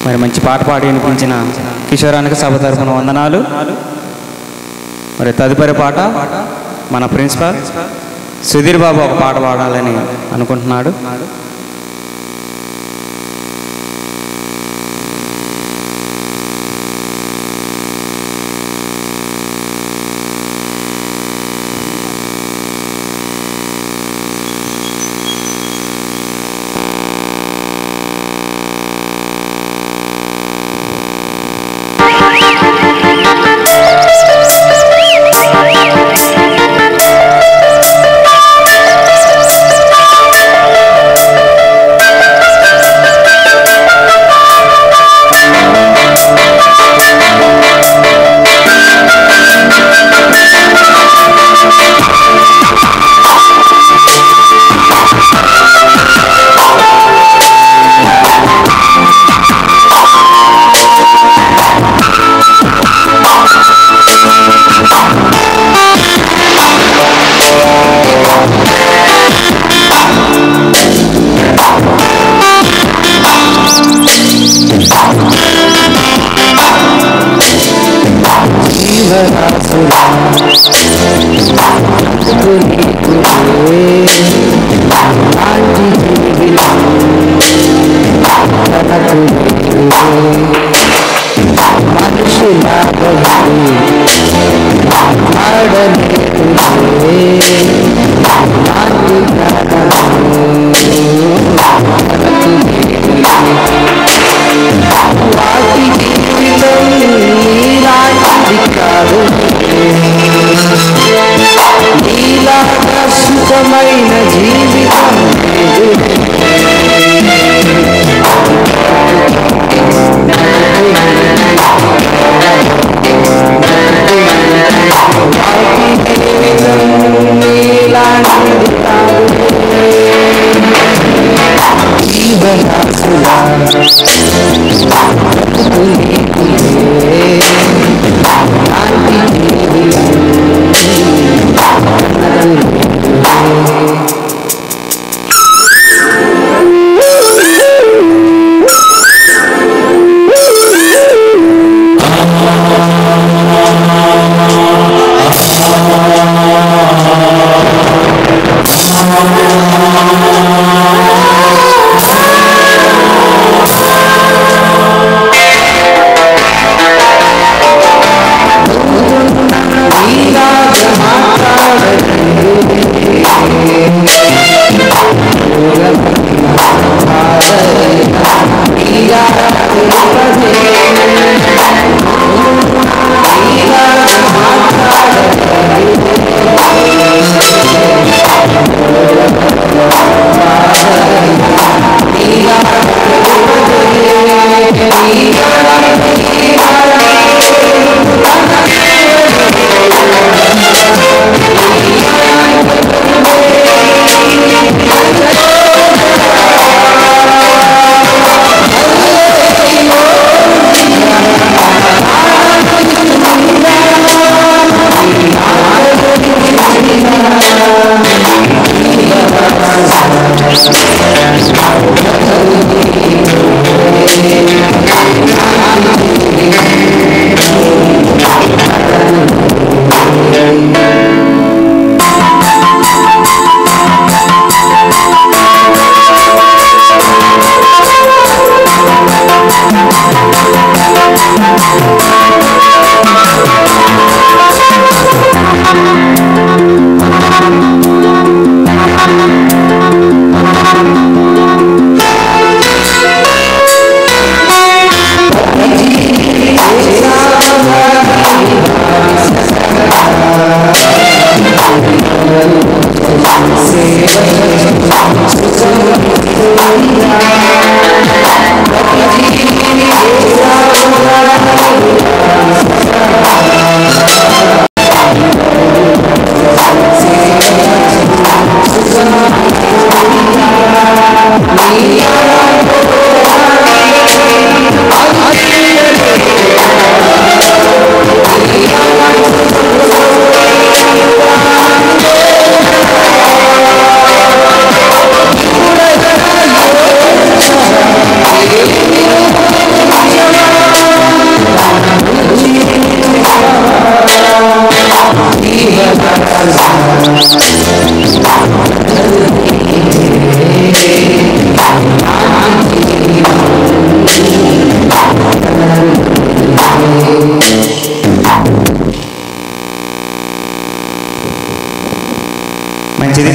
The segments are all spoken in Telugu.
మరి మంచి పాట పాడి వినిపించిన కిషోరానికి సభ తరపున వందనాలు మరి తదుపరి పాట మన ప్రిన్సిపాల్ సుధీర్ బాబు ఒక పాట పాడాలని అనుకుంటున్నాడు సుఖమైన జీవితం జీవనాసులా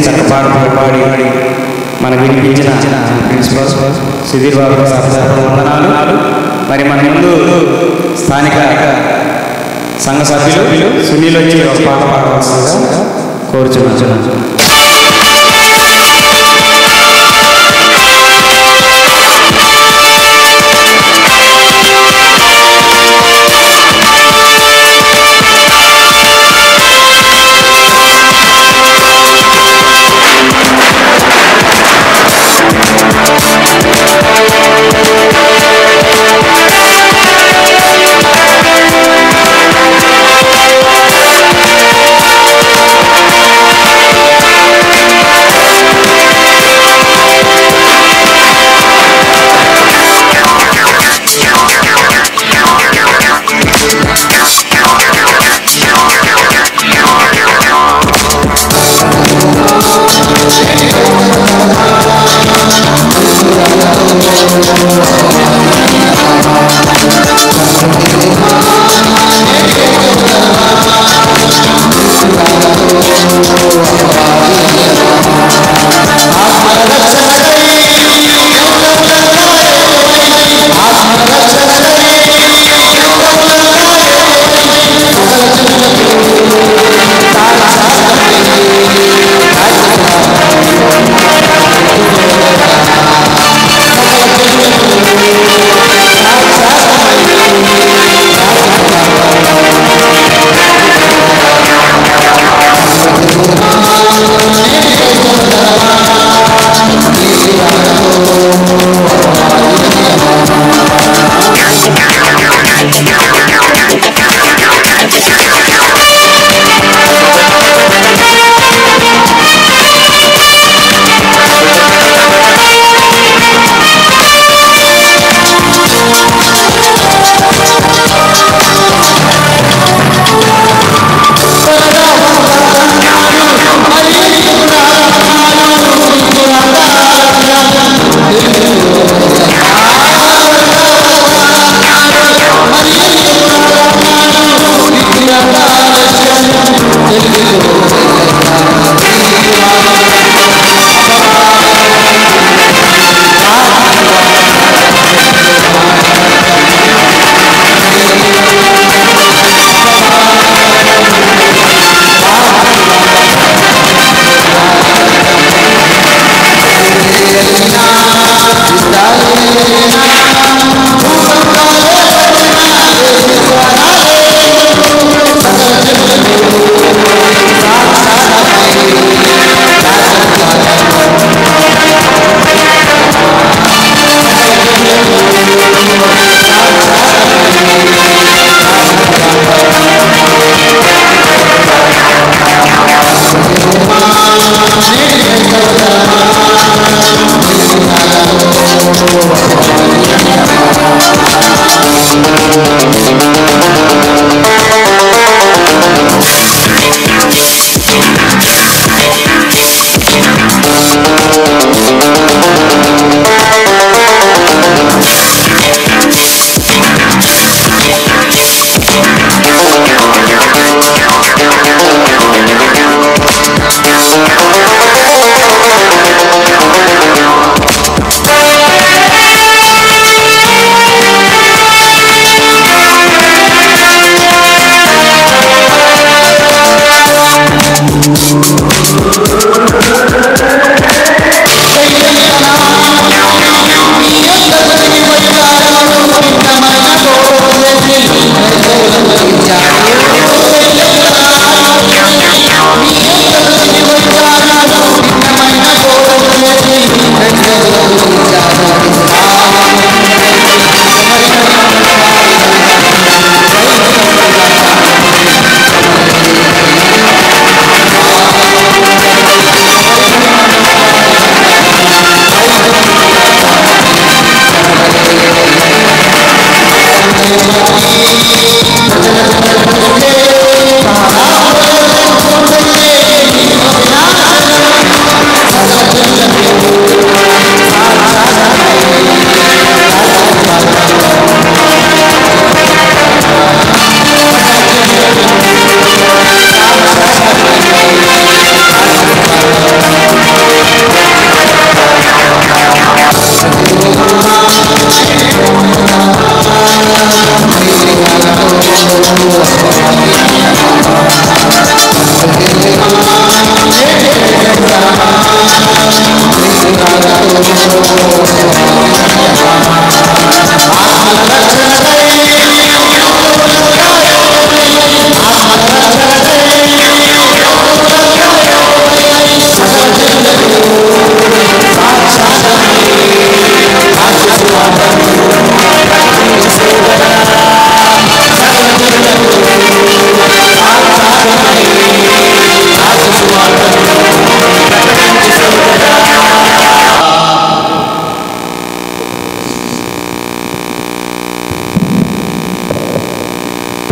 చక్క పాట పాడి మనకు వినిపించిన ప్రిన్సిపల్ సుధీర్ బాబు సభ వందనాలు మరి మన ముందు స్థానిక సంఘ సభ్యులు సునీల్ వచ్చి ఒక పాట పాడవలసిందిగా కోరుచున్నాను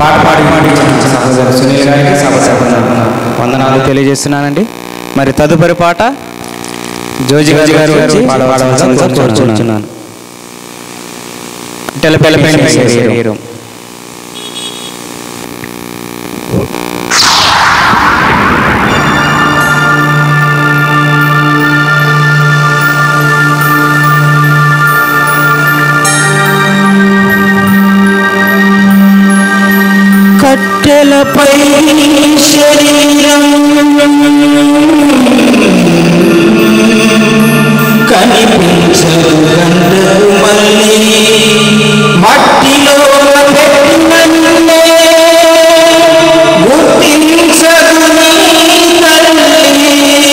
పాట పాడి వినిపించిన సహోదరు సునీల్ గారికి సభ తరపున వందనాలు తెలియజేస్తున్నానండి మరి తదుపరి పాట జోజి గారి గారు వచ్చి పాడవలసిందిగా కోరుచున్నాను తెలపెలపైన శరీరం కట్టెలపై శరీరం కనిపించదు గంటకు మళ్ళీ మట్టిలో పెట్టినన్నే గుర్తించదు నీ తల్లి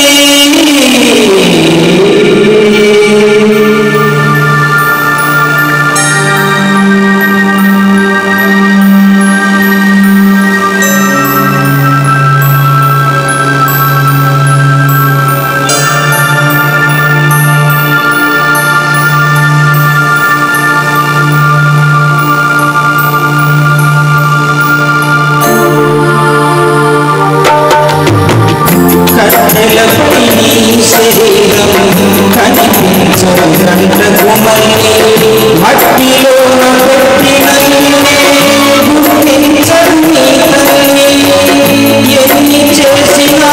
కట్టెలపై నీ శరీరం కనిపించదు గంటకు మళ్ళీ మట్టిలో పెట్టినన్నే గుర్తించదు నీ తల్లి ఎన్ని చేసినా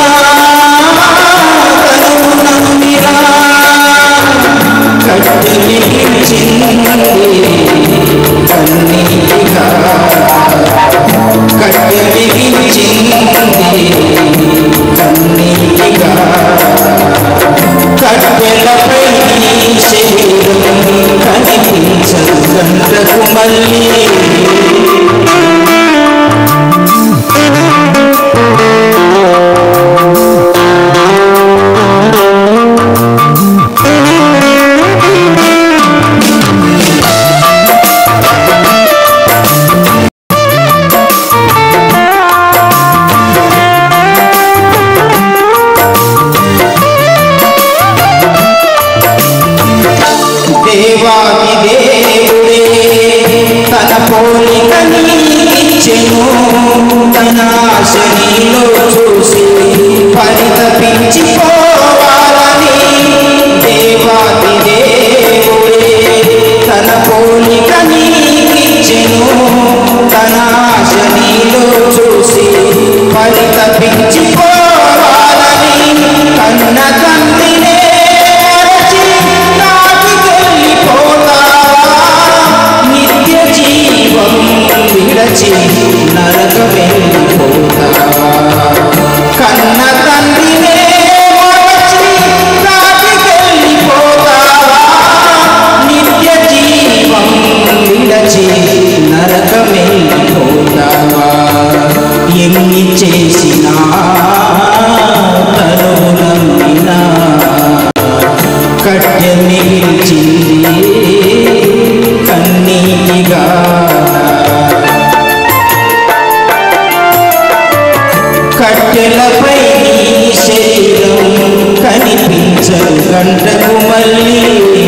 తను నమ్మినా కట్టె మిగిల్చింది కన్నీటిగా కట్టె మిగిల్చింది కన్నీటిగా కట్టెలపై నీ శరీరం కనిపించదు గంటకు మళ్ళీ దేవాది దేవుడే తన పోలిక నీకిచ్చెను తన శరీలో చూసి పరితపించిపోవాలని దేవాది దేవుడే తన పోలిక నీకిచ్చెను తన శరీలో చూసి పరితపించిపోవాలని కన్న తండ్రినే మరచి నాటికెళ్ళిపోతావా నిత్య జీవం విడచి నరక వెళ్ళిపోతావా కన్న తండ్రినే మరచి నాటికెళ్ళిపోతావా నిత్య జీవం విడచి నరక వెళ్ళిపోతావా ఎన్ని చేసినా తను నమ్మినా కట్టె మిగిల్చింది కన్నీటిగా కట్టెలపై నీ శరీరం కనిపించదు గంటకు మళ్ళీ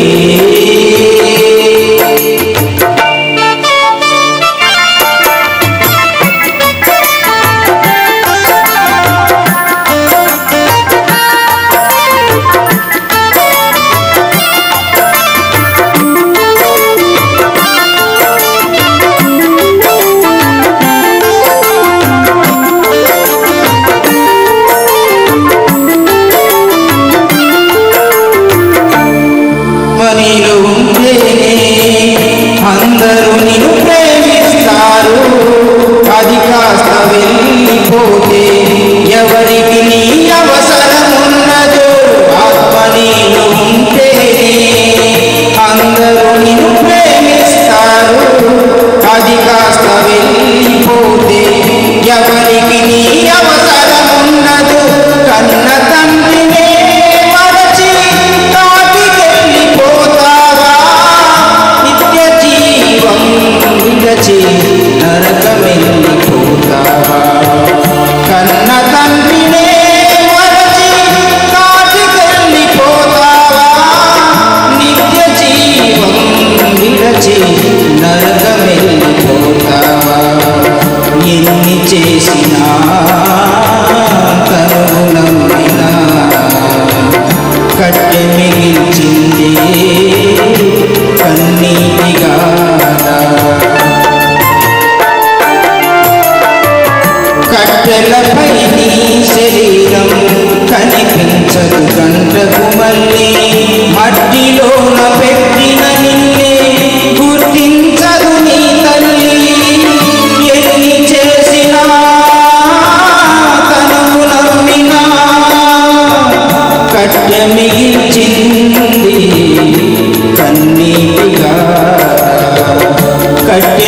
మనీలో ఉంటేనే అందరూ నిన్ను ప్రేమిస్తారు అది కాస్త వెళ్ళిపోతే ఎవరికి నీ అవసరం ఉన్నదో ఆత్మ నీలో ఉంటేనే అందరూ నిన్ను ప్రేమిస్తారు అది కాస్త వెళ్ళిపోతే ఎవరికి నీ అవసరం ఉన్నదో కన్న తండ్రినే మరచి కాటికెళ్ళిపోతావా నిత్య జీవం విడచి నరకమెళ్ళిపోతావా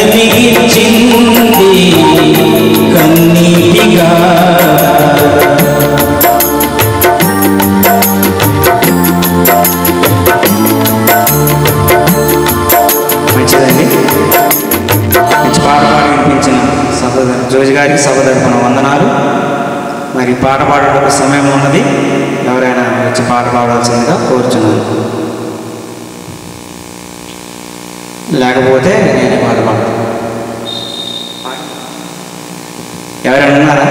మిగిల్చింది కన్నీటిగా మంచిదండి మంచి పాట పాడి వినిపించిన సహోదరు జోజి గారికి సభ తరపున వందనాలు మరి పాట పాడడానికి సమయం ఉన్నది ఎవరైనా వచ్చి పాట పాడాల్సిందిగా కోరుచున్నాను లేకపోతే నేను పాట పాడతాను ఎవరైనా ఉన్నారా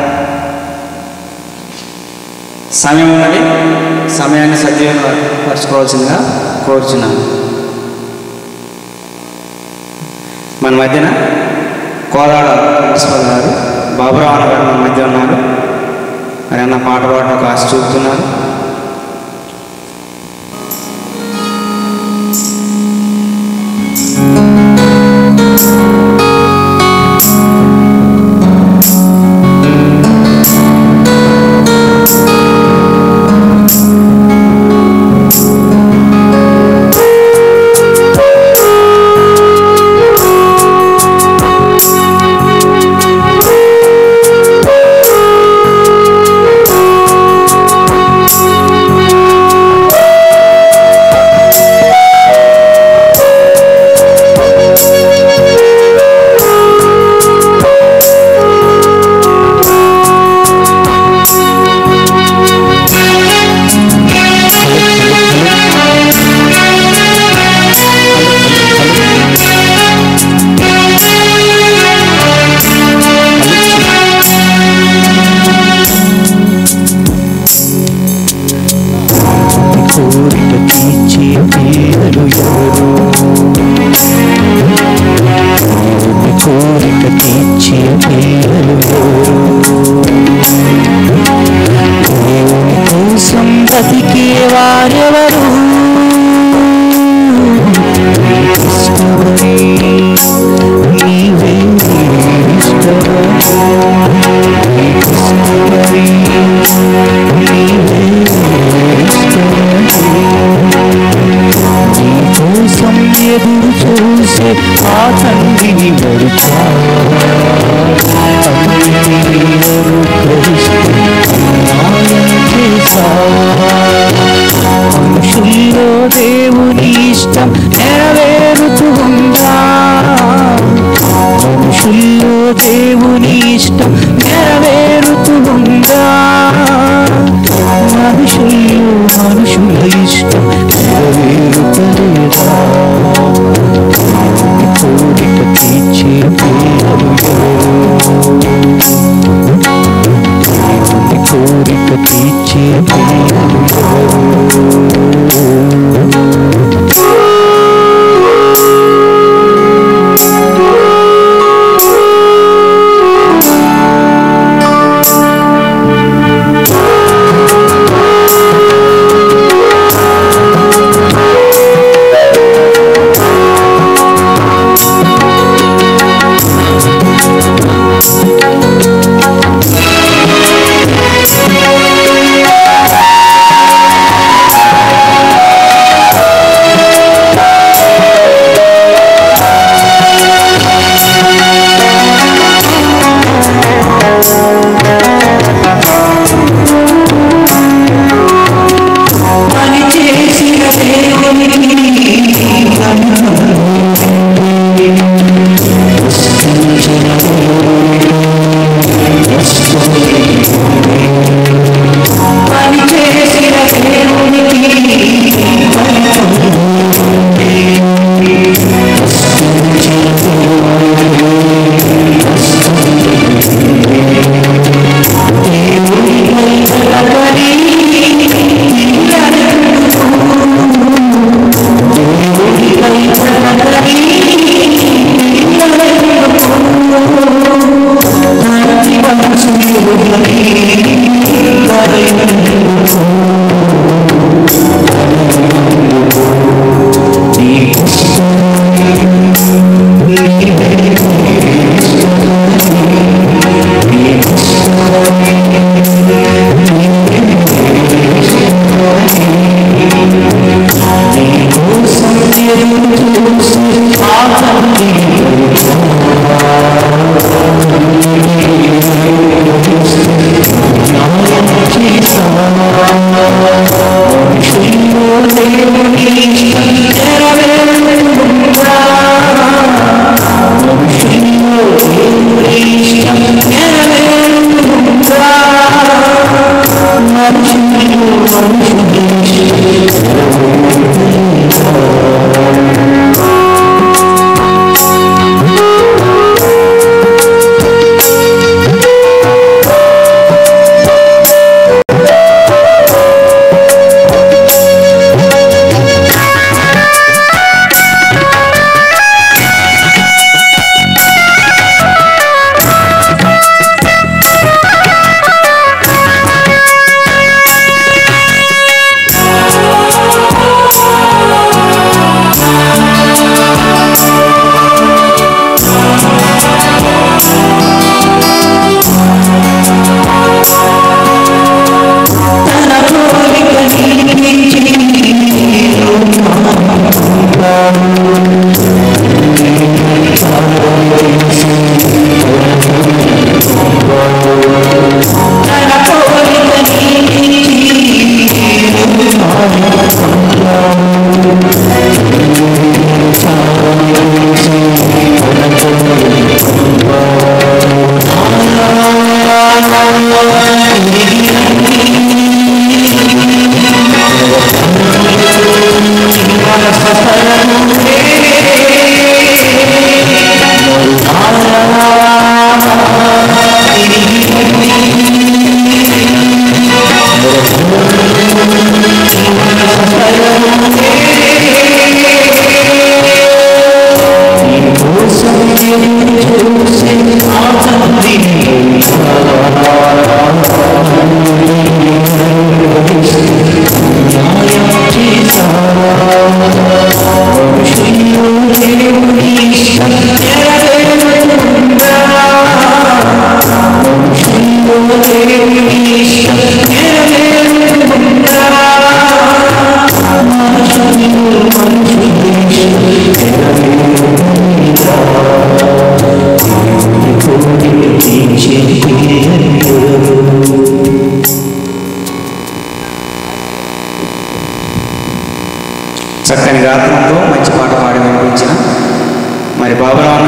సమయం ఉన్నది సమయాన్ని సద్వినియోగపరచుకోవాల్సిందిగా కోరుచున్నాను మన మధ్యన కోదాడ ప్రిన్సిపల్ గారు బాబురావు గారు మన మధ్య ఉన్నారు మరి అన్న పాట పాడడానికి ఆశ చూపుతున్నారు Thank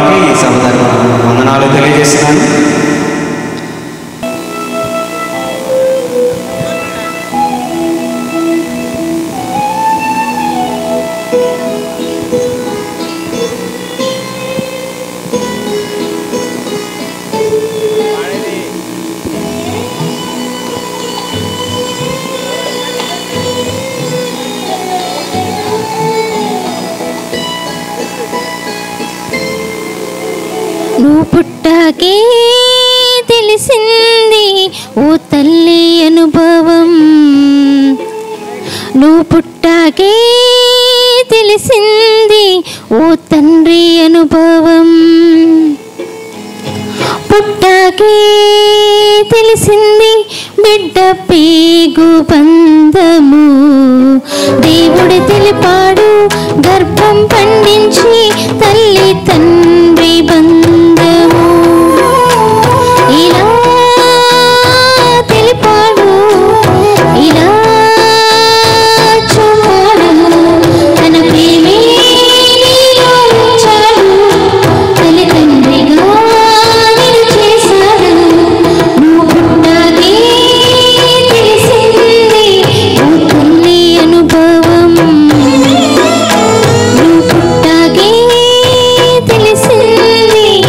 వారికి సహోదరు వందనాలు తెలియజేస్తున్నాను నువ్వు పుట్టాకే తెలిసింది ఓ తల్లి అనుభవం నువ్వు పుట్టాకే తెలిసింది ఓ తండ్రి అనుభవం పుట్టాకే తెలిసింది బిడ్డ పేగు బంధము దేవుడు తెలిపాడు గర్భం పండించి తల్లి తండ్రి బంధము ఇలా తెలిపాడు ఇలా చూపాడు తన ప్రేమే నీలో ఉంచాడు తల్లిదండ్రిగా నిన్ను చేశాడు నువ్వు పుట్టాకే తెలిసింది ఓ తల్లి అనుభవం నువ్వు పుట్టాకే తెలిసింది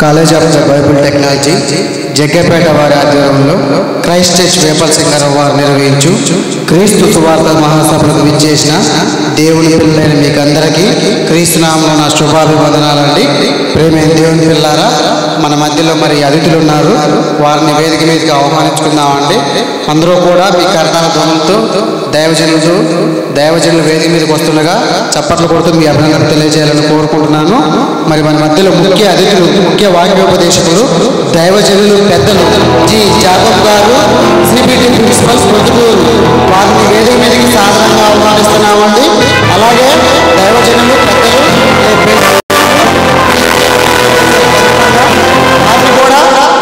college of Bible technology Jaggapeta వారి ఆధ్వర్యంలో క్రైస్ట్ చర్చ్ వేపల్ సింగర్ వారు నిర్వహించు క్రీస్తు సువార్త మహాసభలకు విచ్చేసిన దేవుని పిల్లలైన మీకు అందరికీ క్రీస్తునామంలో నా శుభాభివందనాలండి ప్రేమైన దేవుని పిల్లారా మన మధ్యలో మరి అతిథులు ఉన్నారు వారిని వేదిక మీదకి ఆహ్వానించుకుందామండి అందరూ కూడా మీ కర్తాల ధ్వనులతో దైవజనులతో దైవజనులు వేదిక మీదకి వస్తుండగా చప్పట్లు కొడుతూ మీ అభినందన తెలియజేయాలని కోరుకుంటున్నాను మరి మన మధ్యలో ముఖ్య అతిథులు ముఖ్య వాక్యోపదేశకులు దైవజనులు పెద్దలు జి జాగబ్ గారు సిబిటి ప్రిన్సిపల్ ప్రొద్దుటూరు వారిని వేదిక మీదకి సాధారణంగా ఆహ్వానిస్తున్నామండి అలాగే దైవజనులు పెద్దలు ఏ ప్రిన్స్- వారిని కూడా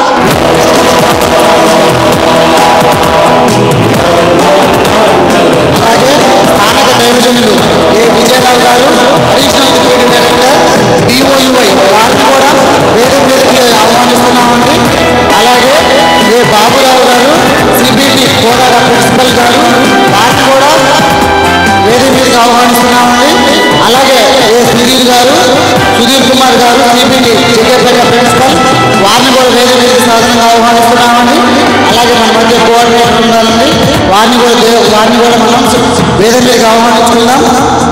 అలాగే స్థానిక దైవజనులు ఏ విజయరావు గారు అడిషనల్ డిప్యూటీ డైరెక్టర్ డిఓయుఐ వారిని కూడా వేదిక మీదకి ఆహ్వానిస్తున్నామండి అలాగే ఏ బాబురావు గారు సిబిటి కోడార ప్రిన్సిపల్ గారు వారిని కూడా వేదిక మీదకి ఆహ్వానిస్తున్నామండి అలాగే ఏ సుధీర్ గారు సుధీర్ కుమార్ గారు సిబిటి చికేపేట ప్రిన్సిపల్ వారిని కూడా వేదిక మీదకి సాధనంగా ఆహ్వానిస్తున్నామండి అలాగే మన మధ్య కోఆర్డినేటర్ ఉండాలండి వారిని కూడా దే- వారిని కూడా మనం వేదిక మీదకి ఆహ్వానించుకుందాం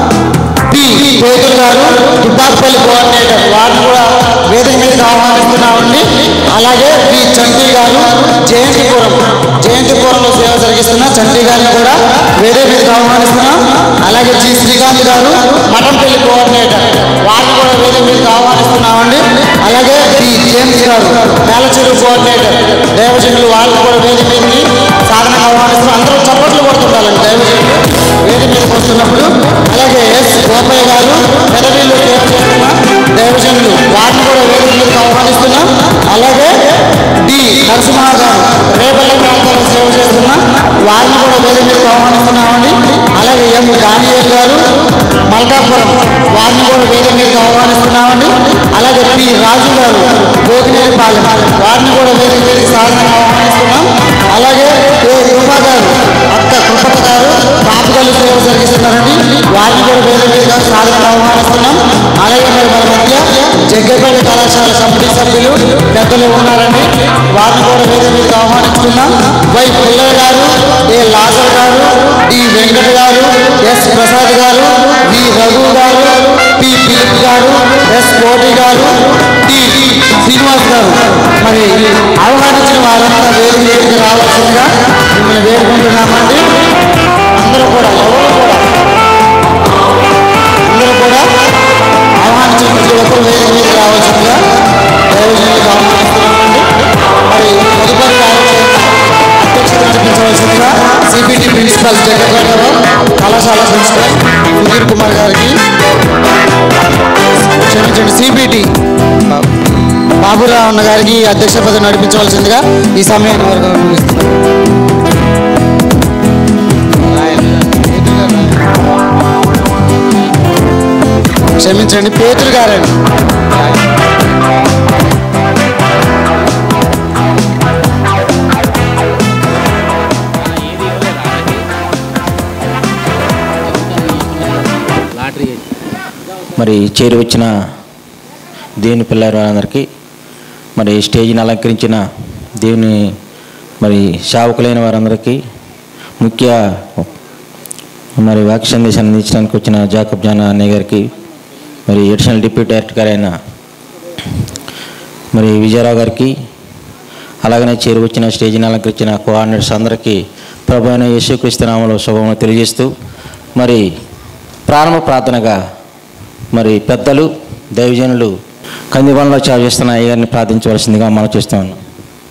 పి పేతులు గారు దుబ్బాపల్లి కోఆర్డినేటర్ వారిని కూడా వేదిక మీదకి ఆహ్వానిస్తున్నామండి అలాగే పి చంటి గారు జయంతిపురం జయంతిపురంలో సేవ జరిగిస్తున్న చంటి గారిని కూడా వేదిక మీదకి ఆహ్వానిస్తున్నాం అలాగే జి శ్రీకాంత్ గారు మఠంపల్లి కోఆర్డినేటర్ వారిని కూడా వేదిక మీదకి ఆహ్వానిస్తున్నామండి అలాగే పి జేమ్స్ గారు మేలచెరువు కోఆర్డినేటర్ దైవజనులు వారిని కూడా వేదిక మీదకి సాధనగా ఆహ్వానిస్తున్నాం అందరూ చప్పట్లు కొడుతుండాలండి దైవజనులు వేదిక మీదకి వస్తున్నప్పుడు అలాగే ఎస్ గోపయ్య గారు పెదవీళ్ళు సేవ చేస్తున్న దైవజనులు వారిని కూడా వేదిక మీదకి ఆహ్వానిస్తున్నాం అలాగే డి నరసింహ గారు రేపల్లి ప్రాంతంలో సేవ చేస్తున్న వారిని కూడా వేదిక మీదకి ఆహ్వానిస్తున్నామండి అలాగే ఎం దానియల్ గారు మల్కాపురం వారిని కూడా వేదిక మీదకి ఆహ్వానిస్తున్నామండి అలాగే పి రాజు గారు గోగినేనిపాలెం వారిని కూడా వేదిక మీదకి సాధనగా ఆహ్వానిస్తున్నాం అలాగే ఏ కృప గారు అక్క కృపక గారు పాపగలు సేవ జరిగిస్తున్నారండి వారిని కూడా వేదిక మీదకి సాధనగా ఆహ్వానిస్తున్నాం అలాగే మరి మన మధ్య జగ్గపేట కళాశాల కమిటీ సభ్యులు పెద్దలు ఉన్నారండి వారిని కూడా వేదిక మీదకి ఆహ్వానిస్తున్నాం వై పుల్లయ్య గారు ఏ లాజర్ గారు డి వెంకట గారు ఎస్ ప్రసాద్ గారు వి రఘు గారు పి ఫిలిప్ గారు ఎస్ కోటి గారు టి శ్రీనివాస్ గారు మరి ఆహ్వానించిన వారంతా వేదిక మీదకి రావాల్సిందిగా మిమ్మల్ని వేడుకుంటున్నామండి అందరూ కూడా ఎవరు కూడా అందరూ కూడా ఆహ్వానించిన ప్రతి ఒక్కరు వేదిక మీదకి రావాల్సిందిగా దైవజనులకు ఆహ్వానిస్తున్నామండి మరి తదుపరి కార్యక్రమం అధ్యక్షత నడిపించవలసిందిగా సిపిటి ప్రిన్సిపల్ జగన్ కళాశాల ప్రిన్సిపల్ సుధీర్ కుమార్ గారికి క్షమించండి సిపిటి బాబురావు అన్న గారికి అధ్యక్ష పదవి నడిపించవలసిందిగా ఈ సమయాన్ని వరకు ముగిస్తున్నాను క్షమించండి పేతులు గారండి మరి చేరి వచ్చిన దేవుని పిల్లలందరికీ మరి స్టేజ్ని అలంకరించిన దేవుని మరి సేవకులైన వారందరికీ ముఖ్య మరి వాక్య సందేశాన్ని అందించడానికి వచ్చిన జాకబ్ జానా అన్నయ్య గారికి మరి ఎడిషనల్ డిప్యూటీ డైరెక్టర్ గారైన మరి విజయరావు గారికి అలాగనే చేరి వచ్చిన స్టేజ్ని అలంకరించిన కోఆర్డినేటర్స్ అందరికీ ప్రభు అయిన యేసుక్రీస్తు నామంలో శుభములు తెలియజేస్తూ మరి ప్రారంభ ప్రార్థనగా మరి పెద్దలు దైవజనులు కందివనంలో సేవ చేస్తున్న అయ్యగారిని ప్రార్థించవలసిందిగా మనం చేస్తూ ఉన్నాం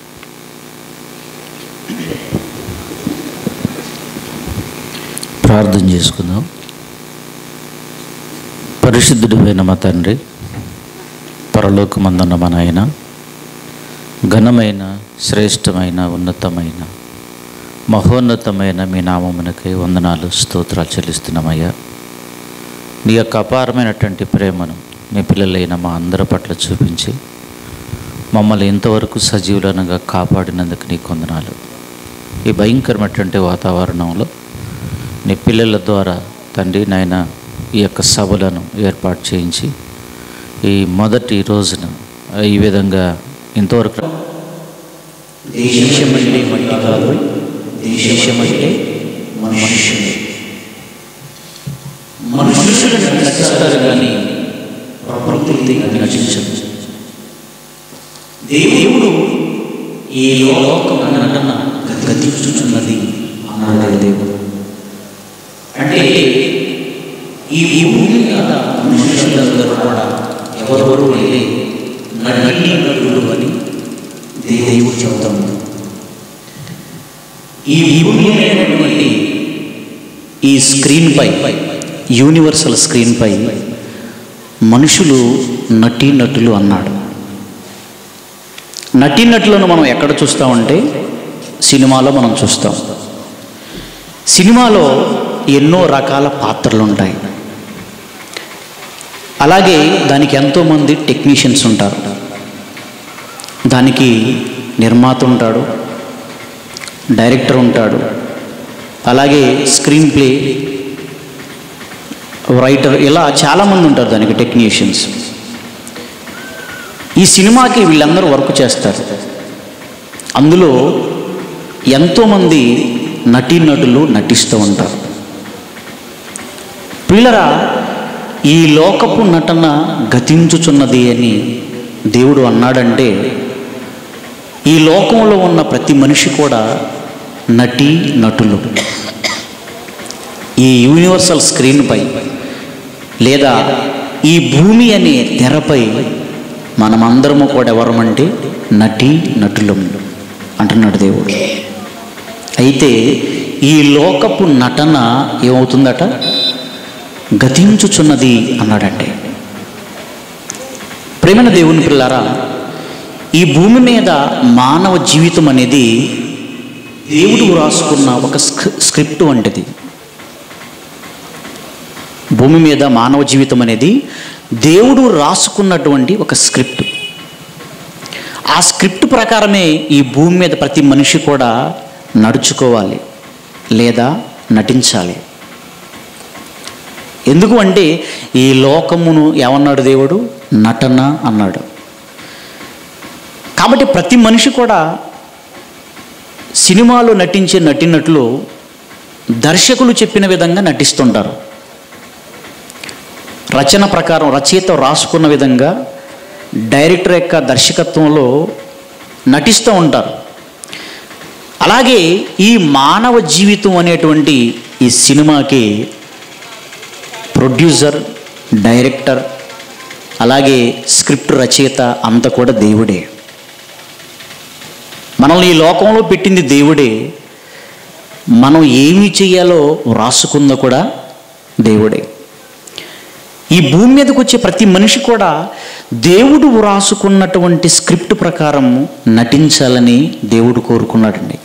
ప్రార్థన చేసుకుందాం పరిశుద్ధుడిపైన మా తండ్రి పరలోకమందున్న మా నాయన ఘనమైన శ్రేష్టమైన ఉన్నతమైన మహోన్నతమైన మీ నామమునకై వందనాలు స్తోత్రాలు చెల్లిస్తున్నామయ్యా నీ యొక్క అపారమైనటువంటి ప్రేమను నీ పిల్లలైన మా అందరి పట్ల చూపించి మమ్మల్ని ఇంతవరకు సజీవులనగా కాపాడినందుకు నీ కొందనాలు ఈ భయంకరమైనటువంటి వాతావరణంలో నీ పిల్లల ద్వారా తండ్రి నాయన ఈ యొక్క సభలను ఏర్పాటు చేయించి ఈ మొదటి రోజున ఈ విధంగా ఇంతవరకు దేశం అంటే మట్టి కాదు దేశం అంటే మనుషులు మనుషులు నటిస్తారు కానీ ప్రకృతి నటించదు దేవుడు ఈ లోకం నటన గతించుచున్నది అన్నాడు దేవుడు అంటే ఈ ఈ భూమి మీద మనుషులందరూ కూడా ఎవరెవరు వెళ్ళి నడి నటుడు అని దే- దేవుడు చెబుతాము ఈ భూమి అనేటువంటి ఈ స్క్రీన్ పై యూనివర్సల్ స్క్రీన్ పై మనుషులు నటీనటులు అన్నాడు నటీనటులను మనం ఎక్కడ చూస్తామంటే సినిమాలో మనం చూస్తాం సినిమాలో ఎన్నో రకాల పాత్రలు ఉంటాయి అలాగే దానికి ఎంతోమంది టెక్నీషియన్స్ ఉంటారు దానికి నిర్మాత ఉంటాడు డైరెక్టర్ ఉంటాడు అలాగే స్క్రీన్ ప్లే రైటర్ ఇలా చాలామంది ఉంటారు దానికి టెక్నీషియన్స్ ఈ సినిమాకి వీళ్ళందరూ వర్క్ చేస్తారు అందులో ఎంతోమంది నటీనటులు నటిస్తూ ఉంటారు పిల్లరా ఈ లోకపు నటన గతించుచున్నది అని దేవుడు అన్నాడంటే ఈ లోకంలో ఉన్న ప్రతి మనిషి కూడా నటి నటులు ఈ యూనివర్సల్ స్క్రీన్పై లేదా ఈ భూమి అనే తెరపై మనమందరము కూడా ఎవరమంటే నటి నటులం అంటున్నాడు దేవుడు అయితే ఈ లోకపు నటన ఏమవుతుందట గతించుచున్నది అన్నాడంటే ప్రేమైన దేవుని పిల్లారా ఈ భూమి మీద మానవ జీవితం అనేది దేవుడు రాసుకున్న ఒక స్క్రి- స్క్రిప్ట్ వంటిది భూమి మీద మానవ జీవితం అనేది దేవుడు రాసుకున్నటువంటి ఒక స్క్రిప్ట్ ఆ స్క్రిప్ట్ ప్రకారమే ఈ భూమి మీద ప్రతి మనిషి కూడా నడుచుకోవాలి లేదా నటించాలి ఎందుకు అంటే ఈ లోకమును ఏమన్నాడు దేవుడు నటన అన్నాడు కాబట్టి ప్రతి మనిషి కూడా సినిమాలో నటించే నటినట్లు దర్శకులు చెప్పిన విధంగా నటిస్తుంటారు రచన ప్రకారం రచయిత రాసుకున్న విధంగా డైరెక్టర్ యొక్క దర్శకత్వంలో నటిస్తూ ఉంటారు అలాగే ఈ మానవ జీవితం అనేటువంటి ఈ సినిమాకి ప్రొడ్యూసర్ డైరెక్టర్ అలాగే స్క్రిప్ట్ రచయిత అంతా కూడా దేవుడే మనల్ని ఈ లోకంలో పెట్టింది దేవుడే మనం ఏమి చేయాలో రాసుకుందో కూడా దేవుడే ఈ భూమి మీదకి వచ్చే ప్రతి మనిషి కూడా దేవుడు రాసుకున్నటువంటి స్క్రిప్ట్ ప్రకారం నటించాలని దేవుడు కోరుకున్నాడండి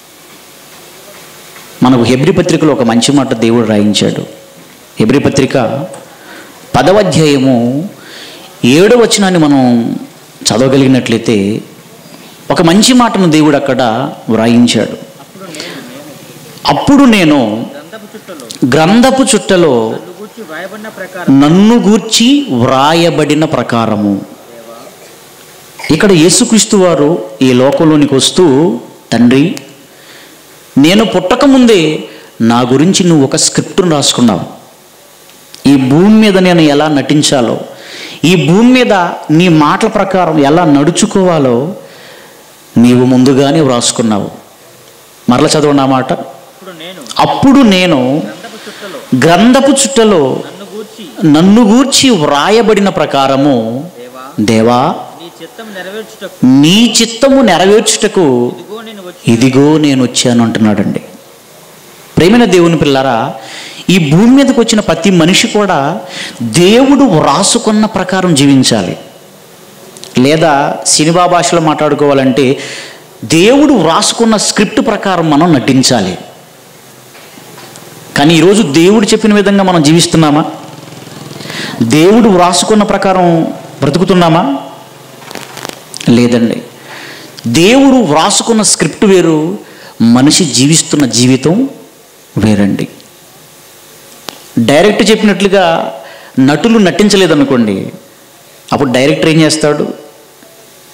మనకు హెబ్రి పత్రికలో ఒక మంచి మాట దేవుడు రాయించాడు హెబ్రి పత్రిక పదవ అధ్యాయము ఏడవ వచనాన్ని మనం చదవగలిగినట్లయితే ఒక మంచి మాటను దేవుడు అక్కడ వ్రాయించాడు అప్పుడు నేను గ్రంథపు చుట్టలో నన్ను గూర్చి వ్రాయబడిన ప్రకారము ఇక్కడ యేసుక్రీస్తు వారు ఈ లోకంలోనికి వస్తూ తండ్రి నేను పుట్టకముందే నా గురించి నువ్వు ఒక స్క్రిప్ట్ను రాసుకున్నావు ఈ భూమి మీద నేను ఎలా నటించాలో ఈ భూమి మీద నీ మాటల ప్రకారం ఎలా నడుచుకోవాలో నీవు ముందుగానే వ్రాసుకున్నావు మరల చదవండి ఆ మాట అప్పుడు నేను గ్రంథపు చుట్టలో నన్ను గూర్చి వ్రాయబడిన ప్రకారము దేవా నీ చిత్తము నెరవేర్చుటకు ఇదిగో నేను వచ్చాను అంటున్నాడండి ప్రేమైన దేవుని పిల్లారా ఈ భూమి మీదకి వచ్చిన ప్రతి మనిషి కూడా దేవుడు వ్రాసుకున్న ప్రకారం జీవించాలి లేదా సినిమా భాషలో మాట్లాడుకోవాలంటే దేవుడు వ్రాసుకున్న స్క్రిప్ట్ ప్రకారం మనం నటించాలి కానీ ఈరోజు దేవుడు చెప్పిన విధంగా మనం జీవిస్తున్నామా దేవుడు వ్రాసుకున్న ప్రకారం బ్రతుకుతున్నామా లేదండి దేవుడు వ్రాసుకున్న స్క్రిప్ట్ వేరు మనిషి జీవిస్తున్న జీవితం వేరండి డైరెక్ట్ చెప్పినట్లుగా నటులు నటించలేదనుకోండి అప్పుడు డైరెక్టర్ ఏం చేస్తాడు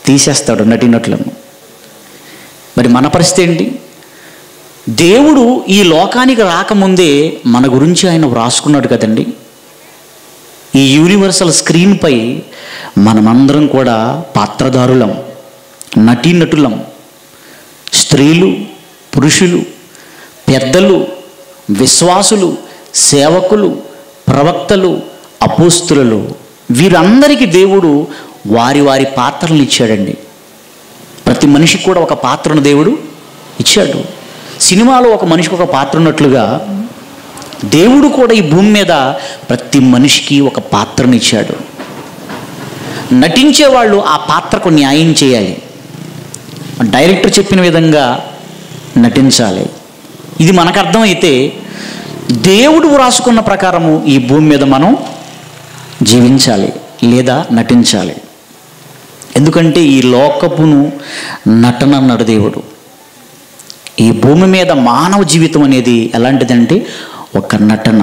తీసేస్తాడు నటినట్లను మరి మన పరిస్థితి ఏంటి దేవుడు ఈ లోకానికి రాకముందే మన గురించి ఆయన వ్రాసుకున్నాడు కదండి ఈ యూనివర్సల్ స్క్రీన్పై మనమందరం కూడా పాత్రధారులం నటీనటులం స్త్రీలు పురుషులు పెద్దలు విశ్వాసులు సేవకులు ప్రవక్తలు అపోస్తులు వీరందరికీ దేవుడు వారి వారి పాత్రలను ఇచ్చాడండి ప్రతి మనిషికి కూడా ఒక పాత్రను దేవుడు ఇచ్చాడు సినిమాలో ఒక మనిషికి ఒక పాత్ర ఉన్నట్లుగా దేవుడు కూడా ఈ భూమి మీద ప్రతి మనిషికి ఒక పాత్రను ఇచ్చాడు నటించే వాళ్ళు ఆ పాత్రకు న్యాయం చేయాలి డైరెక్టర్ చెప్పిన విధంగా నటించాలి ఇది మనకు అర్థమైతే దేవుడు వ్రాసుకున్న ప్రకారము ఈ భూమి మీద మనం జీవించాలి లేదా నటించాలి ఎందుకంటే ఈ లోకపును నటన అన్నాడు దేవుడు ఈ భూమి మీద మానవ జీవితం అనేది ఎలాంటిదంటే ఒక నటన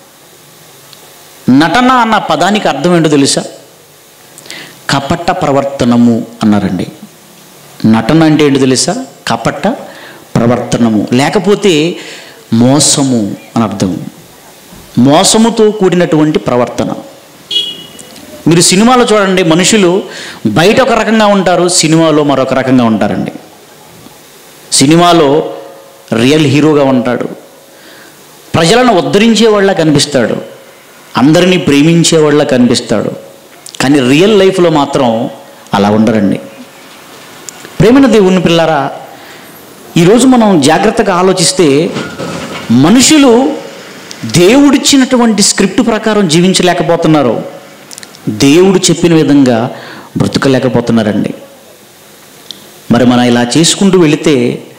నటన అన్న పదానికి అర్థం ఏంటో తెలుసా కపట ప్రవర్తనము అన్నారండి నటన అంటే ఏంటో తెలుసా కపట ప్రవర్తనము లేకపోతే మోసము అని అర్థం మోసముతో కూడినటువంటి ప్రవర్తన మీరు సినిమాలో చూడండి మనుషులు బయట ఒక రకంగా ఉంటారు సినిమాలో మరొక రకంగా ఉంటారండి సినిమాలో రియల్ హీరోగా ఉంటాడు ప్రజలను ఉద్ధరించే వాళ్ళ కనిపిస్తాడు అందరినీ ప్రేమించే వాళ్ళ కనిపిస్తాడు కానీ రియల్ లైఫ్లో మాత్రం అలా ఉండరండి ప్రేమైన దేవుని పిల్లారా ఈరోజు మనం జాగ్రత్తగా ఆలోచిస్తే మనుషులు దేవుడిచ్చినటువంటి స్క్రిప్ట్ ప్రకారం జీవించలేకపోతున్నారు దేవుడు చెప్పిన విధంగా బ్రతకలేకపోతున్నారండి మరి మనం ఇలా చేసుకుంటూ వెళితే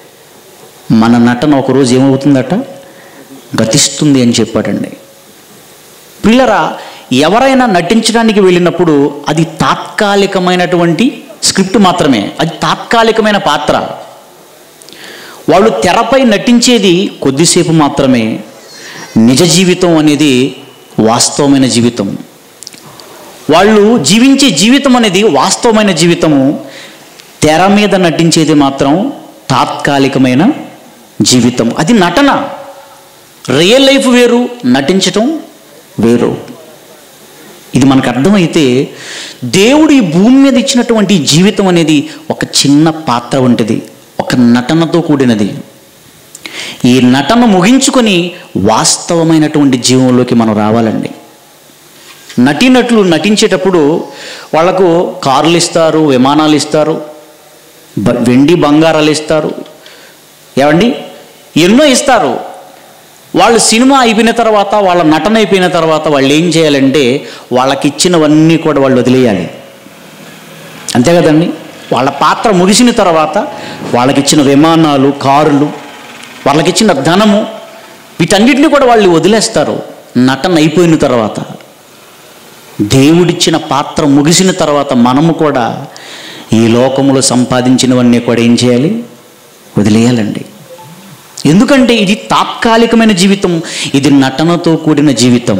మన నటన ఒకరోజు ఏమవుతుందట గతిస్తుంది అని చెప్పాడండి పిల్లరా ఎవరైనా నటించడానికి వెళ్ళినప్పుడు అది తాత్కాలికమైనటువంటి స్క్రిప్ట్ మాత్రమే అది తాత్కాలికమైన పాత్ర వాళ్ళు తెరపై నటించేది కొద్దిసేపు మాత్రమే నిజ జీవితం అనేది వాస్తవమైన జీవితం వాళ్ళు జీవించే జీవితం అనేది వాస్తవమైన జీవితము తెర మీద నటించేది మాత్రం తాత్కాలికమైన జీవితం అది నటన రియల్ లైఫ్ వేరు నటించటం వేరు ఇది మనకు అర్థమైతే దేవుడు ఈ భూమి మీద ఇచ్చినటువంటి ఈ జీవితం అనేది ఒక చిన్న పాత్ర వంటిది ఒక నటనతో కూడినది ఈ నటన ముగించుకొని వాస్తవమైనటువంటి జీవంలోకి మనం రావాలండి నటీనటులు నటించేటప్పుడు వాళ్లకు కార్లు ఇస్తారు విమానాలు ఇస్తారు బ- వెండి బంగారాలు ఇస్తారు ఏమండి ఎన్నో ఇస్తారు వాళ్ళు సినిమా అయిపోయిన తర్వాత వాళ్ళ నటన అయిపోయిన తర్వాత వాళ్ళు ఏం చేయాలంటే వాళ్ళకి ఇచ్చినవన్నీ కూడా వాళ్ళు వదిలేయాలి అంతే కదండి వాళ్ళ పాత్ర ముగిసిన తర్వాత వాళ్ళకిచ్చిన విమానాలు కారులు వాళ్ళకిచ్చిన ధనము వీటన్నిటిని కూడా వాళ్ళు వదిలేస్తారు నటన అయిపోయిన తర్వాత దేవుడిచ్చిన పాత్ర ముగిసిన తర్వాత మనము కూడా ఈ లోకములో సంపాదించినవన్నీ కూడా ఏం చేయాలి వదిలేయాలండి ఎందుకంటే ఇది తాత్కాలికమైన జీవితం ఇది నటనతో కూడిన జీవితం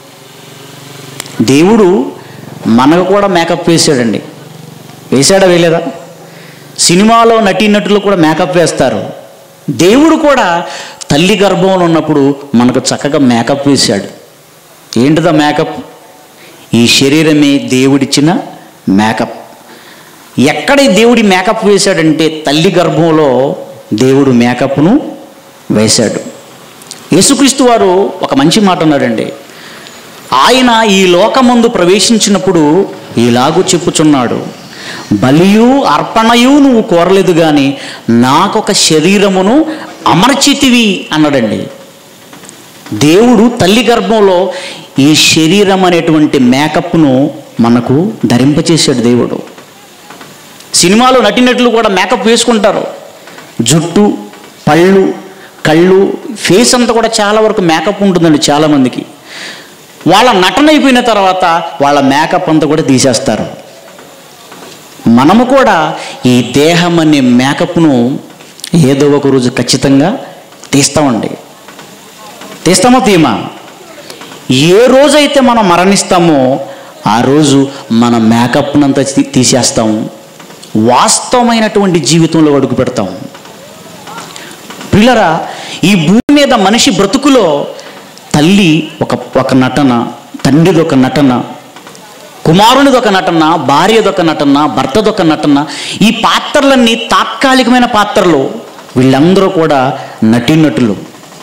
దేవుడు మనకు కూడా మేకప్ వేసాడండి వేసాడా వేయలేదా సినిమాలో నటీనటులు కూడా మేకప్ వేస్తారు దేవుడు కూడా తల్లి గర్భంలో ఉన్నప్పుడు మనకు చక్కగా మేకప్ వేశాడు ఏంటిదా మేకప్ ఈ శరీరమే దేవుడిచ్చిన మేకప్ ఎక్కడ ఈ దేవుడి మేకప్ వేశాడంటే తల్లి గర్భంలో దేవుడు మేకప్ను వేశాడు యేసుక్రీస్తు వారు ఒక మంచి మాట అన్నాడండి ఆయన ఈ లోకమందు ప్రవేశించినప్పుడు ఇలాగూ చెప్పుచున్నాడు బలియు అర్పణయు నువ్వు కోరలేదు కానీ నాకొక శరీరమును అమర్చితివి అన్నాడండి దేవుడు తల్లి గర్భంలో ఈ శరీరం అనేటువంటి మేకప్ను మనకు ధరింపచేశాడు దేవుడు సినిమాలో నటినట్లు కూడా మేకప్ వేసుకుంటారు జుట్టు పళ్ళు కళ్ళు ఫేస్ అంతా కూడా చాలా వరకు మేకప్ ఉంటుందండి చాలామందికి వాళ్ళ నటన అయిపోయిన తర్వాత వాళ్ళ మేకప్ అంతా కూడా తీసేస్తారు మనము కూడా ఈ దేహం అనే మేకప్ను ఏదో ఒక రోజు ఖచ్చితంగా తీస్తామండి తీస్తామో తీమా ఏ రోజైతే మనం మరణిస్తామో ఆ రోజు మన మేకప్నంతా తీ- తీసేస్తాము వాస్తవమైనటువంటి జీవితంలో అడుగు పెడతాం పిల్లరా ఈ భూమి మీద మనిషి బ్రతుకులో తల్లి ఒక ఒక నటన తండ్రిది ఒక నటన కుమారునిది ఒక నటన భార్యది ఒక నటన భర్తది ఒక నటన ఈ పాత్రలన్నీ తాత్కాలికమైన పాత్రలు వీళ్ళందరూ కూడా నటీనటులు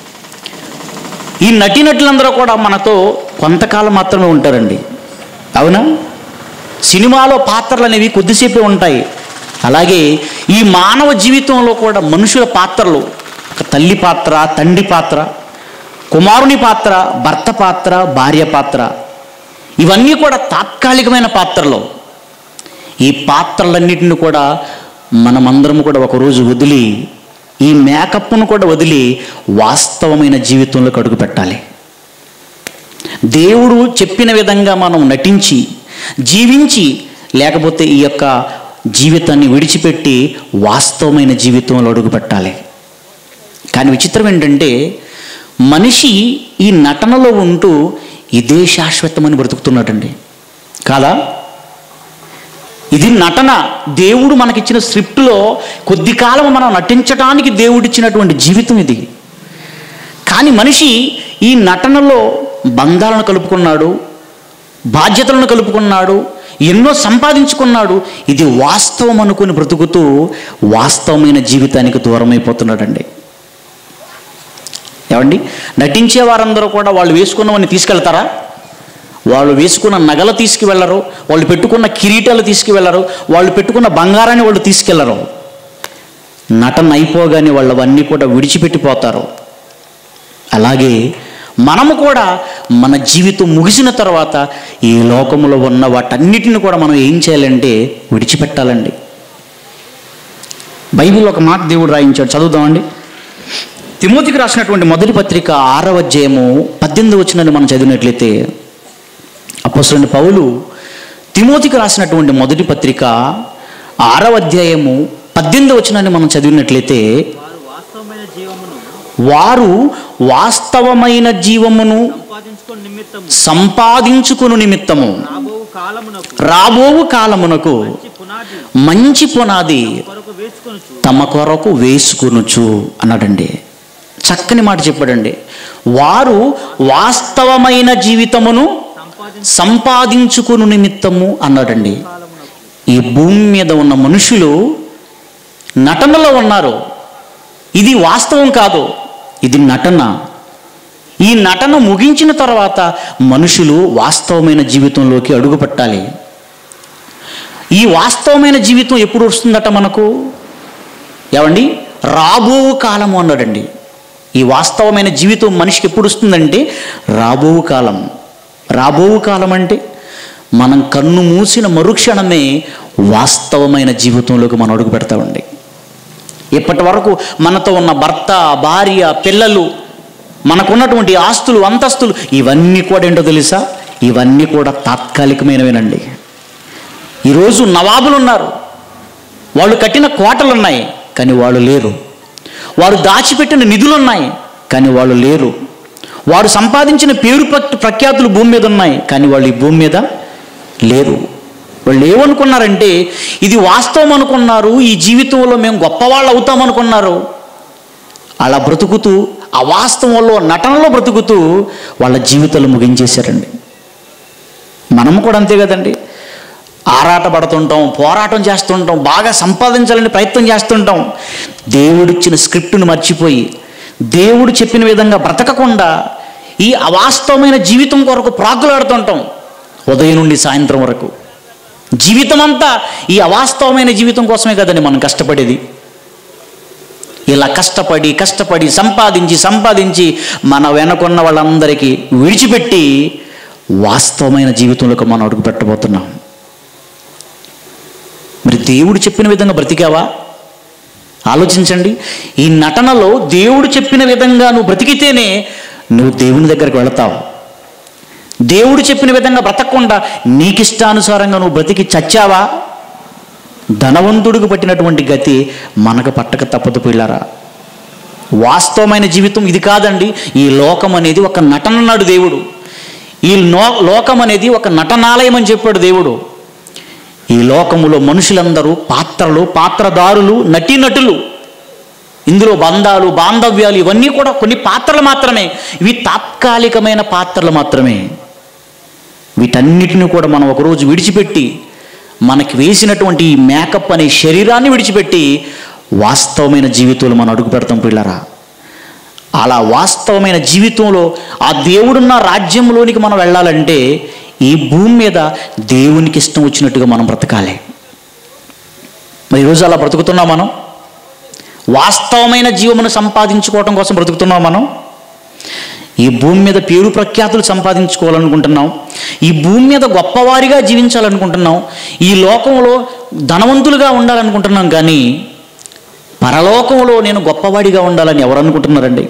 ఈ నటీనటులందరూ కూడా మనతో కొంతకాలం మాత్రమే ఉంటారండి అవునా సినిమాలో పాత్రలు అనేవి కొద్దిసేపే ఉంటాయి అలాగే ఈ మానవ జీవితంలో కూడా మనుషుల పాత్రలు ఒక తల్లి పాత్ర తండ్రి పాత్ర కుమారుని పాత్ర భర్త పాత్ర భార్య పాత్ర ఇవన్నీ కూడా తాత్కాలికమైన పాత్రలు ఈ పాత్రలన్నిటిని కూడా మనమందరం కూడా ఒకరోజు వదిలి ఈ మేకప్ను కూడా వదిలి వాస్తవమైన జీవితంలోకి అడుగు పెట్టాలి దేవుడు చెప్పిన విధంగా మనం నటించి జీవించి లేకపోతే ఈ యొక్క జీవితాన్ని విడిచిపెట్టి వాస్తవమైన జీవితంలో అడుగు పెట్టాలి కానీ విచిత్రం ఏంటంటే మనిషి ఈ నటనలో ఉంటూ ఇదే శాశ్వతమని బ్రతుకుతున్నాడండి కాదా ఇది నటన దేవుడు మనకిచ్చిన స్క్రిప్ట్లో కొద్ది కాలం మనం నటించడానికి దేవుడిచ్చినటువంటి జీవితం ఇది కానీ మనిషి ఈ నటనలో బంధాలను కలుపుకున్నాడు బాధ్యతలను కలుపుకున్నాడు ఎన్నో సంపాదించుకున్నాడు ఇది వాస్తవం అనుకుని బ్రతుకుతూ వాస్తవమైన జీవితానికి దూరమైపోతున్నాడండి ఏమండి నటించే వారందరూ కూడా వాళ్ళు వేసుకున్నవన్నీ తీసుకెళ్తారా వాళ్ళు వేసుకున్న నగలు తీసుకువెళ్ళరు వాళ్ళు పెట్టుకున్న కిరీటాలు తీసుకువెళ్ళరు వాళ్ళు పెట్టుకున్న బంగారాన్ని వాళ్ళు తీసుకెళ్లరు నటన అయిపోగానే వాళ్ళు అవన్నీ కూడా విడిచిపెట్టిపోతారు అలాగే మనము కూడా మన జీవితం ముగిసిన తర్వాత ఈ లోకంలో ఉన్న వాటన్నిటిని కూడా మనం ఏం చేయాలంటే విడిచిపెట్టాలండి బైబిల్ ఒక మాట దేవుడు రాయించాడు చదువుదామండి తిమోతికి రాసినటువంటి మొదటి పత్రిక ఆరవ అధ్యాయము పద్దెనిమిది వచ్చినని మనం చదివినట్లయితే అపోసరుని పౌలు తిమోతికి రాసినటువంటి మొదటి పత్రిక ఆరవ అధ్యాయము పద్దెనిమిది వచ్చినని మనం చదివినట్లయితే వారు వాస్తవమైన జీవమును సంపాదించుకును నిమిత్తము రాబోవు కాలమునకు మంచి పునాది తమ కొరకు వేసుకొనుచు అన్నాడండి చక్కని మాట చెప్పాడండి వారు వాస్తవమైన జీవితమును సంపాదించుకును నిమిత్తము అన్నాడండి ఈ భూమి మీద ఉన్న మనుషులు నటనలో ఉన్నారు ఇది వాస్తవం కాదు ఇది నటన ఈ నటన ముగించిన తర్వాత మనుషులు వాస్తవమైన జీవితంలోకి అడుగుపెట్టాలి ఈ వాస్తవమైన జీవితం ఎప్పుడు వస్తుందట మనకు ఏమండి రాబో కాలము అన్నాడండి ఈ వాస్తవమైన జీవితం మనిషికి ఎప్పుడు వస్తుందంటే రాబో కాలం రాబో కాలం అంటే మనం కన్ను మూసిన మరుక్షణమే వాస్తవమైన జీవితంలోకి మనం అడుగు పెడతామండి ఇప్పటి వరకు మనతో ఉన్న భర్త భార్య పిల్లలు మనకున్నటువంటి ఆస్తులు అంతస్తులు ఇవన్నీ కూడా ఏంటో తెలుసా ఇవన్నీ కూడా తాత్కాలికమైనవేనండి ఈరోజు నవాబులు ఉన్నారు వాళ్ళు కట్టిన కోటలు ఉన్నాయి కానీ వాళ్ళు లేరు వారు దాచిపెట్టిన నిధులు ఉన్నాయి కానీ వాళ్ళు లేరు వారు సంపాదించిన పేరు ప్రక్- ప్రఖ్యాతులు భూమి మీద ఉన్నాయి కానీ వాళ్ళు ఈ భూమి మీద లేరు వాళ్ళు ఏమనుకున్నారంటే ఇది వాస్తవం అనుకున్నారు ఈ జీవితంలో మేము గొప్పవాళ్ళు అవుతాం అనుకున్నారు అలా బ్రతుకుతూ అవాస్తవంలో నటనలో బ్రతుకుతూ వాళ్ళ జీవితాలు ముగించేశారండి మనము కూడా అంతే కదండి ఆరాట పడుతుంటాం పోరాటం చేస్తుంటాం బాగా సంపాదించాలని ప్రయత్నం చేస్తుంటాం దేవుడిచ్చిన స్క్రిప్ట్ను మర్చిపోయి దేవుడు చెప్పిన విధంగా బ్రతకకుండా ఈ అవాస్తవమైన జీవితం కొరకు ప్రాకులాడుతుంటాం ఉదయం నుండి సాయంత్రం వరకు జీవితం అంతా ఈ అవాస్తవమైన జీవితం కోసమే కదండి మనం కష్టపడేది ఇలా కష్టపడి కష్టపడి సంపాదించి సంపాదించి మన వెనకున్న వాళ్ళందరికీ విడిచిపెట్టి వాస్తవమైన జీవితంలోకి మనం అడుగు పెట్టబోతున్నాం మరి దేవుడు చెప్పిన విధంగా బ్రతికావా ఆలోచించండి ఈ నటనలో దేవుడు చెప్పిన విధంగా నువ్వు బ్రతికితేనే నువ్వు దేవుని దగ్గరికి వెళతావు దేవుడు చెప్పిన విధంగా బ్రతకకుండా నీకిష్టానుసారంగా నువ్వు బ్రతికి చచ్చావా ధనవంతుడికి పట్టినటువంటి గతి మనకు పట్టక తప్పదు పిల్లరా వాస్తవమైన జీవితం ఇది కాదండి ఈ లోకం అనేది ఒక నటన అన్నాడు దేవుడు ఈ నో లోకం అనేది ఒక నటనాలయం అని చెప్పాడు దేవుడు ఈ లోకములో మనుషులందరూ పాత్రలు పాత్రదారులు నటీనటులు ఇందులో బంధాలు బాంధవ్యాలు ఇవన్నీ కూడా కొన్ని పాత్రలు మాత్రమే ఇవి తాత్కాలికమైన పాత్రలు మాత్రమే వీటన్నిటిని కూడా మనం ఒకరోజు విడిచిపెట్టి మనకి వేసినటువంటి ఈ మేకప్ అనే శరీరాన్ని విడిచిపెట్టి వాస్తవమైన జీవితంలో మనం అడుగు పెడతాం పిల్లరా అలా వాస్తవమైన జీవితంలో ఆ దేవుడున్న రాజ్యంలోనికి మనం వెళ్ళాలంటే ఈ భూమి మీద దేవునికి ఇష్టం వచ్చినట్టుగా మనం బ్రతకాలి మరి ఈరోజు అలా బ్రతుకుతున్నాం మనం వాస్తవమైన జీవమును సంపాదించుకోవడం కోసం బ్రతుకుతున్నాం మనం ఈ భూమి మీద పేరు ప్రఖ్యాతులు సంపాదించుకోవాలనుకుంటున్నాం ఈ భూమి మీద గొప్పవారిగా జీవించాలనుకుంటున్నాం ఈ లోకంలో ధనవంతులుగా ఉండాలనుకుంటున్నాం కానీ పరలోకంలో నేను గొప్పవాడిగా ఉండాలని ఎవరు అనుకుంటున్నారండి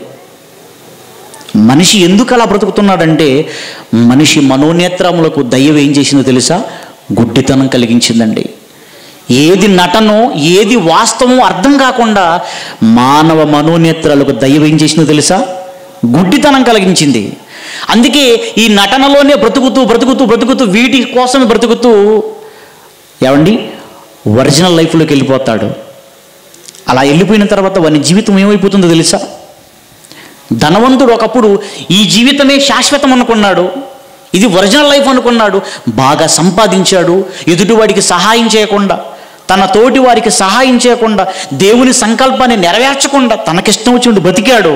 మనిషి ఎందుకు అలా బ్రతుకుతున్నాడంటే మనిషి మనోనేత్రములకు దయ్యం ఏం చేసిందో తెలుసా గుడ్డితనం కలిగించిందండి ఏది నటనో ఏది వాస్తవమో అర్థం కాకుండా మానవ మనోనేత్రాలకు దయ్యం ఏం చేసిందో తెలుసా గుడ్డితనం కలిగించింది అందుకే ఈ నటనలోనే బ్రతుకుతూ బ్రతుకుతూ బ్రతుకుతూ వీటి కోసమే బ్రతుకుతూ ఏమండి ఒరిజినల్ లైఫ్లోకి వెళ్ళిపోతాడు అలా వెళ్ళిపోయిన తర్వాత వాని జీవితం ఏమైపోతుందో తెలుసా ధనవంతుడు ఒకప్పుడు ఈ జీవితమే శాశ్వతం అనుకున్నాడు ఇది ఒరిజినల్ లైఫ్ అనుకున్నాడు బాగా సంపాదించాడు ఎదుటివాడికి సహాయం చేయకుండా తన తోటి వారికి సహాయం చేయకుండా దేవుని సంకల్పాన్ని నెరవేర్చకుండా తనకిష్టం వచ్చి బతికాడు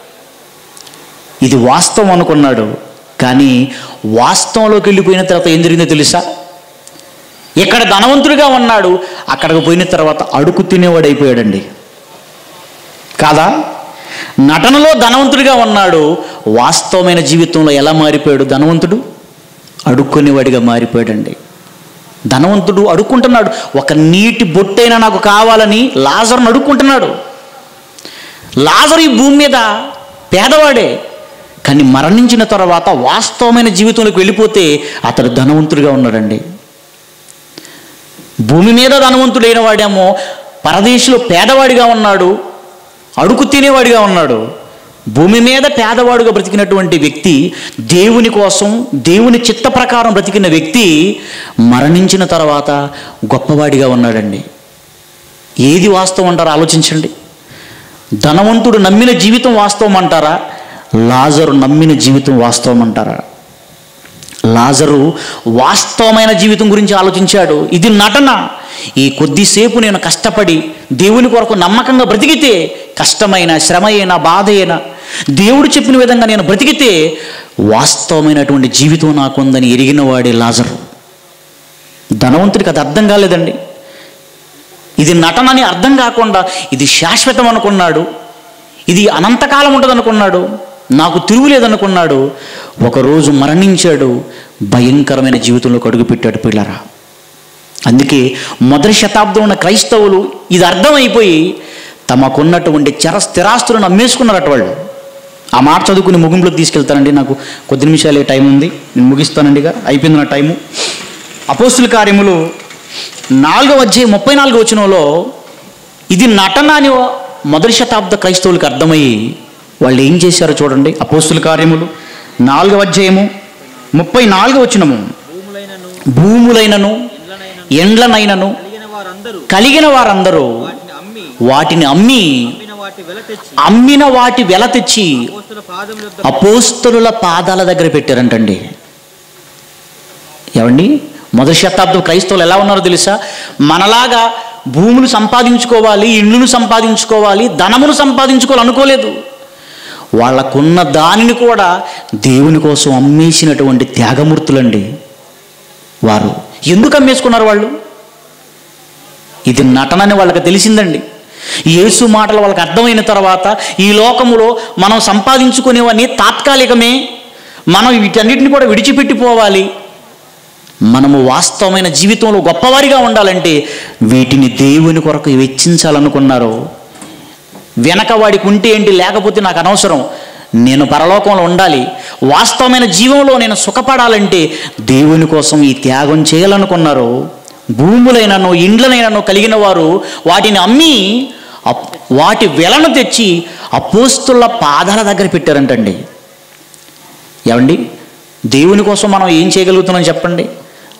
ఇది వాస్తవం అనుకున్నాడు కానీ వాస్తవంలోకి వెళ్ళిపోయిన తర్వాత ఏం జరిగిందో తెలుసా ఇక్కడ ధనవంతుడిగా ఉన్నాడు అక్కడికి పోయిన తర్వాత అడుగు తినేవాడు అయిపోయాడండి కాదా నటనలో ధనవంతుడిగా ఉన్నాడు వాస్తవమైన జీవితంలో ఎలా మారిపోయాడు ధనవంతుడు అడుక్కునేవాడిగా మారిపోయాడండి ధనవంతుడు అడుక్కుంటున్నాడు ఒక నీటి బొట్టైనా నాకు కావాలని లాజర్ను అడుక్కుంటున్నాడు లాజరు ఈ భూమి మీద పేదవాడే కానీ మరణించిన తర్వాత వాస్తవమైన జీవితంలోకి వెళ్ళిపోతే అతడు ధనవంతుడిగా ఉన్నాడండి భూమి మీద ధనవంతుడైన వాడేమో పరదేశంలో పేదవాడిగా ఉన్నాడు అడుగు తినేవాడిగా ఉన్నాడు భూమి మీద పేదవాడుగా బ్రతికినటువంటి వ్యక్తి దేవుని కోసం దేవుని చిత్త ప్రకారం బ్రతికిన వ్యక్తి మరణించిన తర్వాత గొప్పవాడిగా ఉన్నాడండి ఏది వాస్తవం అంటారా ఆలోచించండి ధనవంతుడు నమ్మిన జీవితం వాస్తవం అంటారా లాజరు నమ్మిన జీవితం వాస్తవం అంటారా లాజరు వాస్తవమైన జీవితం గురించి ఆలోచించాడు ఇది నటన ఈ కొద్దిసేపు నేను కష్టపడి దేవుని కొరకు నమ్మకంగా బ్రతికితే కష్టమైన శ్రమ అయినా బాధ అయినా దేవుడు చెప్పిన విధంగా నేను బ్రతికితే వాస్తవమైనటువంటి జీవితం నాకుందని ఎరిగిన వాడే లాజరు ధనవంతుడికి అది అర్థం కాలేదండి ఇది నటనని అర్థం కాకుండా ఇది శాశ్వతం అనుకున్నాడు ఇది అనంతకాలం ఉంటుంది అనుకున్నాడు నాకు తిరుగులేదనుకున్నాడు ఒకరోజు మరణించాడు భయంకరమైన జీవితంలో అడుగుపెట్టాడు పిల్లరా అందుకే మొదటి శతాబ్దం ఉన్న క్రైస్తవులు ఇది అర్థమైపోయి తమకున్నటువంటి చర స్థిరాస్తులను అమ్మేసుకున్నారట వాళ్ళు ఆ మాట చదువుకుని ముగింపులోకి తీసుకెళ్తానండి నాకు కొద్ది నిమిషాలే టైం ఉంది నేను ముగిస్తానండి ఇక అయిపోయింది నా టైము అపోస్తుల కార్యములు నాలుగవ అధ్యాయం ముప్పై నాలుగో వచనంలో ఇది నటన అని మొదటి శతాబ్ద క్రైస్తవులకు అర్థమయ్యి వాళ్ళు ఏం చేశారో చూడండి అపోస్తుల కార్యములు నాలుగవ అధ్యాయము ముప్పై నాలుగవ వచనము భూములైనను ఎండ్లనైనను కలిగిన వారందరూ వాటిని అమ్మి అమ్మిన వాటి వెల తెచ్చి అపోస్తుల పాదాల దగ్గర పెట్టారంటండి ఏమండి మొదటి శతాబ్దం క్రైస్తవులు ఎలా ఉన్నారో తెలుసా మనలాగా భూములు సంపాదించుకోవాలి ఇళ్ళను సంపాదించుకోవాలి ధనమును సంపాదించుకోవాలి అనుకోలేదు వాళ్ళకున్న దానిని కూడా దేవుని కోసం అమ్మేసినటువంటి త్యాగమూర్తులండి వారు ఎందుకు అమ్మేసుకున్నారు వాళ్ళు ఇది నటనని వాళ్ళకి తెలిసిందండి యేసు మాటలు వాళ్ళకి అర్థమైన తర్వాత ఈ లోకములో మనం సంపాదించుకునేవన్నీ తాత్కాలికమే మనం వీటన్నిటిని కూడా విడిచిపెట్టిపోవాలి మనము వాస్తవమైన జీవితంలో గొప్పవారిగా ఉండాలంటే వీటిని దేవుని కొరకు వెచ్చించాలనుకున్నారు వెనక వాడికి ఉంటే ఏంటి లేకపోతే నాకు అనవసరం నేను పరలోకంలో ఉండాలి వాస్తవమైన జీవంలో నేను సుఖపడాలంటే దేవుని కోసం ఈ త్యాగం చేయాలనుకున్నారు భూములైనను ఇండ్లనైనను కలిగిన వారు వాటిని అమ్మి అప్- వాటి వెలను తెచ్చి అపోస్తుల పాదాల దగ్గర పెట్టారంటండి ఏమండి దేవుని కోసం మనం ఏం చేయగలుగుతున్నాం చెప్పండి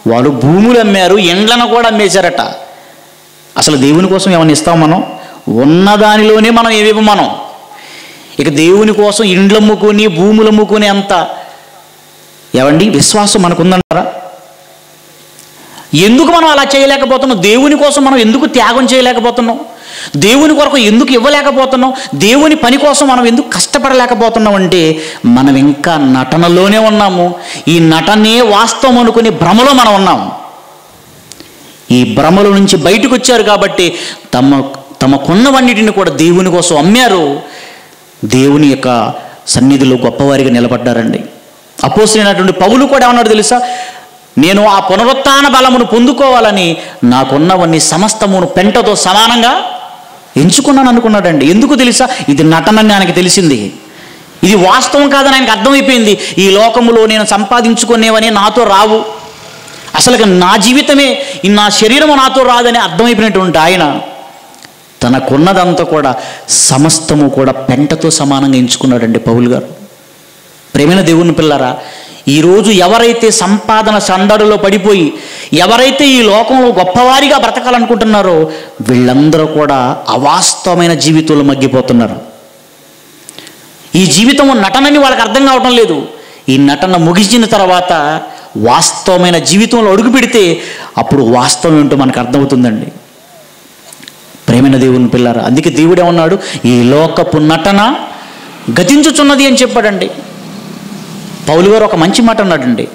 వాళ్ళు భూములు అమ్మారు ఎండ్లను కూడా అమ్మేశారట అసలు దేవుని కోసం ఏమైనా ఇస్తాం మనం ఉన్నదానిలోనే మనం ఏమివ్వం మనం ఇక దేవుని కోసం ఇండ్లు అమ్ముకొని భూములు అమ్ముకునే అంత ఏవండి విశ్వాసం మనకుందంటారా ఎందుకు మనం అలా చేయలేకపోతున్నాం దేవుని కోసం మనం ఎందుకు త్యాగం చేయలేకపోతున్నాం దేవుని కొరకు ఎందుకు ఇవ్వలేకపోతున్నాం దేవుని పని కోసం మనం ఎందుకు కష్టపడలేకపోతున్నాం అంటే మనం ఇంకా నటనలోనే ఉన్నాము ఈ నటనే వాస్తవం అనుకునే భ్రమలో మనం ఉన్నాం ఈ భ్రమల నుంచి బయటకు వచ్చారు కాబట్టి తమ తమకున్నవన్నిటిని కూడా దేవుని కోసం అమ్మారు దేవుని యొక్క సన్నిధిలో గొప్పవారిగా నిలబడ్డారండి అపోసినటువంటి పౌలు కూడా ఏమన్నాడు తెలుసా నేను ఆ పునరుత్థాన బలమును పొందుకోవాలని నాకున్నవన్నీ సమస్తమును పెంటతో సమానంగా ఎంచుకున్నాను అనుకున్నాడండి ఎందుకు తెలుసా ఇది నటనని ఆయనకి తెలిసింది ఇది వాస్తవం కాదని ఆయనకు అర్థమైపోయింది ఈ లోకములో నేను సంపాదించుకునేవని నాతో రావు అసలు నా జీవితమే ఈ నా శరీరము నాతో రాదని అర్థమైపోయినటువంటి ఆయన తనకున్నదంతా కూడా సమస్తము కూడా పెంటతో సమానంగా ఎంచుకున్నాడండి పౌలు గారు ప్రేమైన దేవుని పిల్లరా ఈరోజు ఎవరైతే సంపాదన సందడిలో పడిపోయి ఎవరైతే ఈ లోకంలో గొప్పవారిగా బ్రతకాలనుకుంటున్నారో వీళ్ళందరూ కూడా అవాస్తవమైన జీవితంలో మగ్గిపోతున్నారు ఈ జీవితం నటనని వాళ్ళకి అర్థం కావటం లేదు ఈ నటన ముగిసిన తర్వాత వాస్తవమైన జీవితంలో అడుగు పెడితే అప్పుడు వాస్తవం ఏంటో మనకు అర్థమవుతుందండి ప్రేమైన దేవుని పిల్లారా అందుకే దేవుడు ఏమన్నాడు ఈ లోకపు నటన గతించుచున్నది అని చెప్పాడండి పౌలు గారు ఒక మంచి మాట అన్నాడండి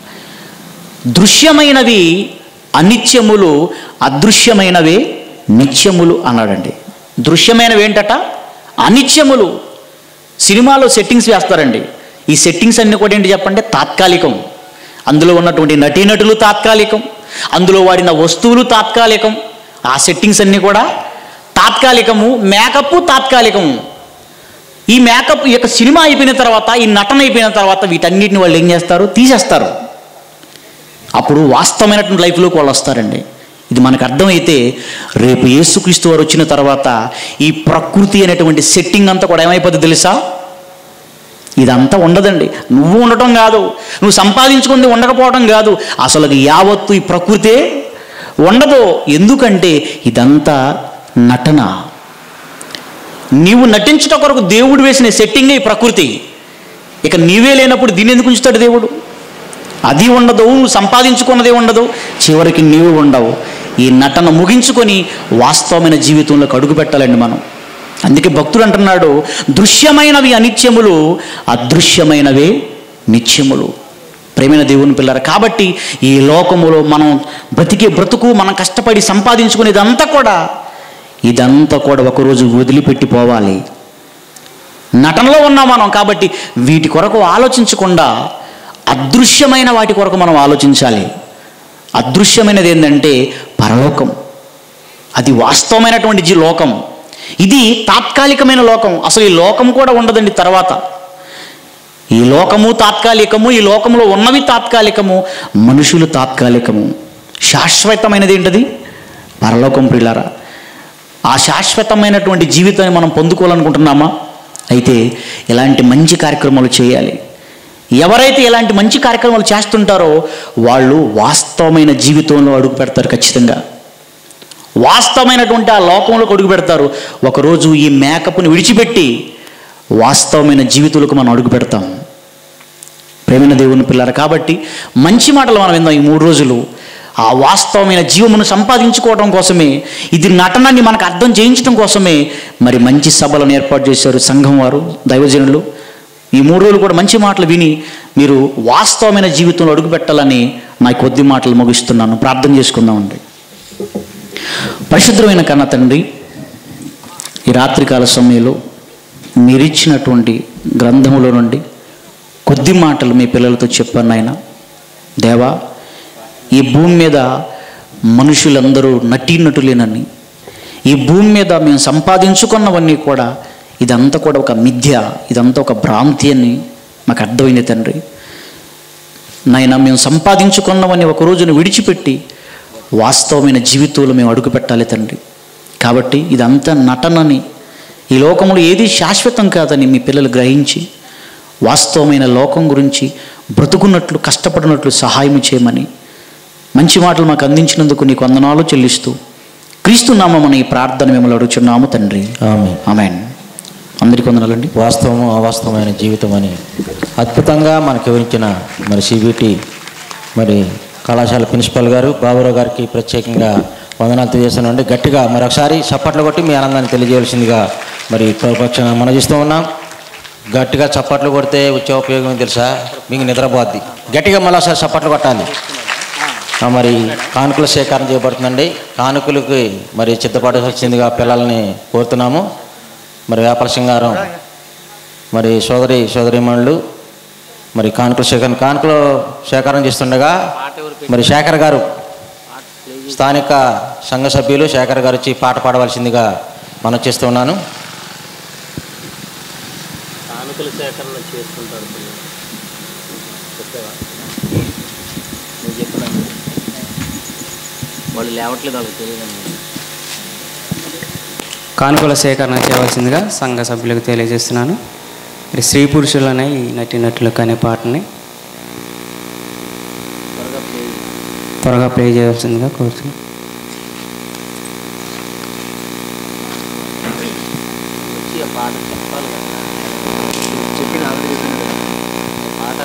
దృశ్యమైనవి అనిత్యములు అదృశ్యమైనవే నిత్యములు అన్నాడండి దృశ్యమైనవి ఏంటట అనిత్యములు సినిమాలో సెట్టింగ్స్ వేస్తారండి ఈ సెట్టింగ్స్ అన్నీ కూడా ఏంటి చెప్పండి తాత్కాలికం అందులో ఉన్నటువంటి నటీనటులు తాత్కాలికం అందులో వాడిన వస్తువులు తాత్కాలికం ఆ సెట్టింగ్స్ అన్నీ కూడా తాత్కాలికము మేకప్ తాత్కాలికము ఈ మేకప్ ఈ యొక్క సినిమా అయిపోయిన తర్వాత ఈ నటన అయిపోయిన తర్వాత వీటన్నిటిని వాళ్ళు ఏం చేస్తారు తీసేస్తారు అప్పుడు వాస్తవమైనటువంటి లైఫ్లోకి వాళ్ళు వస్తారండి ఇది మనకు అర్థమైతే రేపు యేసుక్రీస్తు వారు వచ్చిన తర్వాత ఈ ప్రకృతి అనేటువంటి సెట్టింగ్ అంతా కూడా ఏమైపోతుంది తెలుసా ఇదంతా ఉండదండి నువ్వు ఉండటం కాదు నువ్వు సంపాదించుకుంది ఉండకపోవడం కాదు అసలు యావత్తు ఈ ప్రకృతే ఉండదు ఎందుకంటే ఇదంతా నటన నీవు నటించుట కొరకు దేవుడు వేసిన సెట్టింగే ఈ ప్రకృతి ఇక నీవే లేనప్పుడు దీన్ని ఎందుకు ఉంచుతాడు దేవుడు అది ఉండదు నువ్వు సంపాదించుకున్నదే ఉండదు చివరికి నీవు ఉండవు ఈ నటన ముగించుకొని వాస్తవమైన జీవితంలోకి అడుగు పెట్టాలండి మనం అందుకే భక్తుడు అంటున్నాడు దృశ్యమైనవి అనిత్యములు అదృశ్యమైనవే నిత్యములు ప్రేమైన దేవుని పిల్లర కాబట్టి ఈ లోకములో మనం బ్రతికే బ్రతుకు మనం కష్టపడి సంపాదించుకునేదంతా కూడా ఇదంతా కూడా ఒకరోజు వదిలిపెట్టి పోవాలి నటనలో ఉన్నాం మనం కాబట్టి వీటి కొరకు ఆలోచించకుండా అదృశ్యమైన వాటి కొరకు మనం ఆలోచించాలి అదృశ్యమైనది ఏంటంటే పరలోకం అది వాస్తవమైనటువంటి జీ లోకం ఇది తాత్కాలికమైన లోకం అసలు ఈ లోకం కూడా ఉండదండి తర్వాత ఈ లోకము తాత్కాలికము ఈ లోకంలో ఉన్నవి తాత్కాలికము మనుషులు తాత్కాలికము శాశ్వతమైనది ఏంటది పరలోకం ప్రియులారా ఆ శాశ్వతమైనటువంటి జీవితాన్ని మనం పొందుకోవాలనుకుంటున్నామా అయితే ఇలాంటి మంచి కార్యక్రమాలు చేయాలి ఎవరైతే ఇలాంటి మంచి కార్యక్రమాలు చేస్తుంటారో వాళ్ళు వాస్తవమైన జీవితంలో అడుగు పెడతారు ఖచ్చితంగా వాస్తవమైనటువంటి ఆ లోకంలోకి అడుగు పెడతారు ఒకరోజు ఈ మేకప్ని విడిచిపెట్టి వాస్తవమైన జీవితులకు మనం అడుగు పెడతాం ప్రేమైన దేవుని పిల్లలు కాబట్టి మంచి మాటలు మనం విందాం ఈ మూడు రోజులు ఆ వాస్తవమైన జీవమును సంపాదించుకోవడం కోసమే ఇది నటనాన్ని మనకు అర్థం చేయించడం కోసమే మరి మంచి సభలను ఏర్పాటు చేశారు సంఘం వారు దైవజనులు ఈ మూడు రోజులు కూడా మంచి మాటలు విని మీరు వాస్తవమైన జీవితంలో అడుగు పెట్టాలని నా కొద్ది మాటలు ముగిస్తున్నాను ప్రార్థన చేసుకుందామండి పరిశుద్ధమైన కన్న తండ్రి ఈ రాత్రికాల సమయంలో మీరిచ్చినటువంటి గ్రంథములో నుండి కొద్ది మాటలు మీ పిల్లలతో చెప్పాను నాయన దేవా ఈ భూమి మీద మనుషులందరూ నటీనటులేనని ఈ భూమి మీద మేము సంపాదించుకున్నవన్నీ కూడా ఇదంతా కూడా ఒక మిథ్య ఇదంతా ఒక భ్రాంతి అని మాకు అర్థమైంది తండ్రి నాయన మేము సంపాదించుకున్నవని ఒక రోజును విడిచిపెట్టి వాస్తవమైన జీవితంలో మేము అడుగు పెట్టాలి తండ్రి కాబట్టి ఇదంతా నటనని ఈ లోకంలో ఏది శాశ్వతం కాదని మీ పిల్లలు గ్రహించి వాస్తవమైన లోకం గురించి బ్రతుకున్నట్లు కష్టపడినట్లు సహాయం చేయమని మంచి మాటలు మాకు అందించినందుకు నీకు వందనాలు చెల్లిస్తూ క్రీస్తు నామమున ఈ ప్రార్థన మిమ్మల్ని అడుగుచున్నాము తండ్రి ఆమె ఆమెన్ అందరికీ వందనాలండి వాస్తవము అవాస్తవమైన జీవితం అని అద్భుతంగా మనకు వివరించిన మరి సిబిటి మరి కళాశాల ప్రిన్సిపల్ గారు బాబురావు గారికి ప్రత్యేకంగా వందనాలు తెలియజేస్తున్నాండి గట్టిగా మరి ఒకసారి చప్పట్లు కొట్టి మీ ఆనందాన్ని తెలియజేయాల్సిందిగా మరి పక్షాన మనజిస్తూ ఉన్నాం గట్టిగా చప్పట్లు కొడితే వచ్చే ఉపయోగం ఏంటి తెలుసా మీకు నిద్రపోద్ది గట్టిగా మళ్ళీ ఒకసారి చప్పట్లు కొట్టాలి ఆ, మరి కానుకల సేకరణ చేయబడుతుందండి కానుకలకి మరి చిత్తపడాల్సిందిగా పిల్లల్ని కోరుతున్నాము మరి వ్యాపార సింగారం మరి సోదరి సోదరిమణులు మరి కానుకల సేకరణ కానుకలు సేకరణ చేస్తుండగా మరి శేఖర్ గారు స్థానిక సంఘ సభ్యులు శేఖర్ గారు వచ్చి పాట పాడవలసిందిగా మనం చేస్తున్నాను కానుకల సేకరణ చేసుకుంటారు వాళ్ళు లేవట్లేదు వాళ్ళకి తెలియదండి కానుకల సేకరణ చేయవలసిందిగా సంఘ సభ్యులకు తెలియజేస్తున్నాను మరి స్త్రీ పురుషులనే ఈ నటినటులకు అనే పాటని త్వరగా ప్లే చేయవలసిందిగా కోరుతున్నాను వచ్చి ఆ పాట చెప్పాలి కదా చెప్పిన ఆల్రెడీ పాట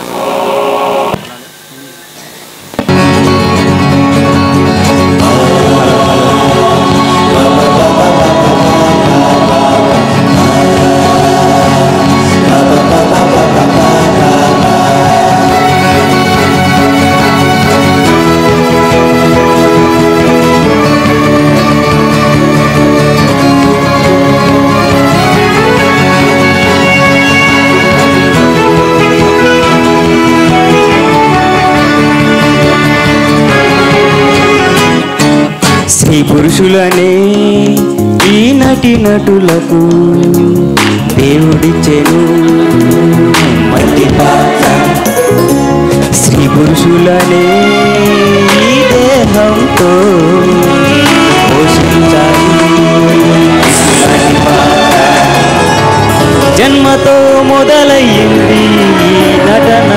స్త్రీ పురుషులనే ఈ నటి నటులకు దేవుడిచ్చెను మట్టి పాత్ర స్త్రీ పురుషులనే ఈ దేహంతో పోషించాలి మట్టి పాత్ర. జన్మతో మొదలయ్యింది ఈ నటన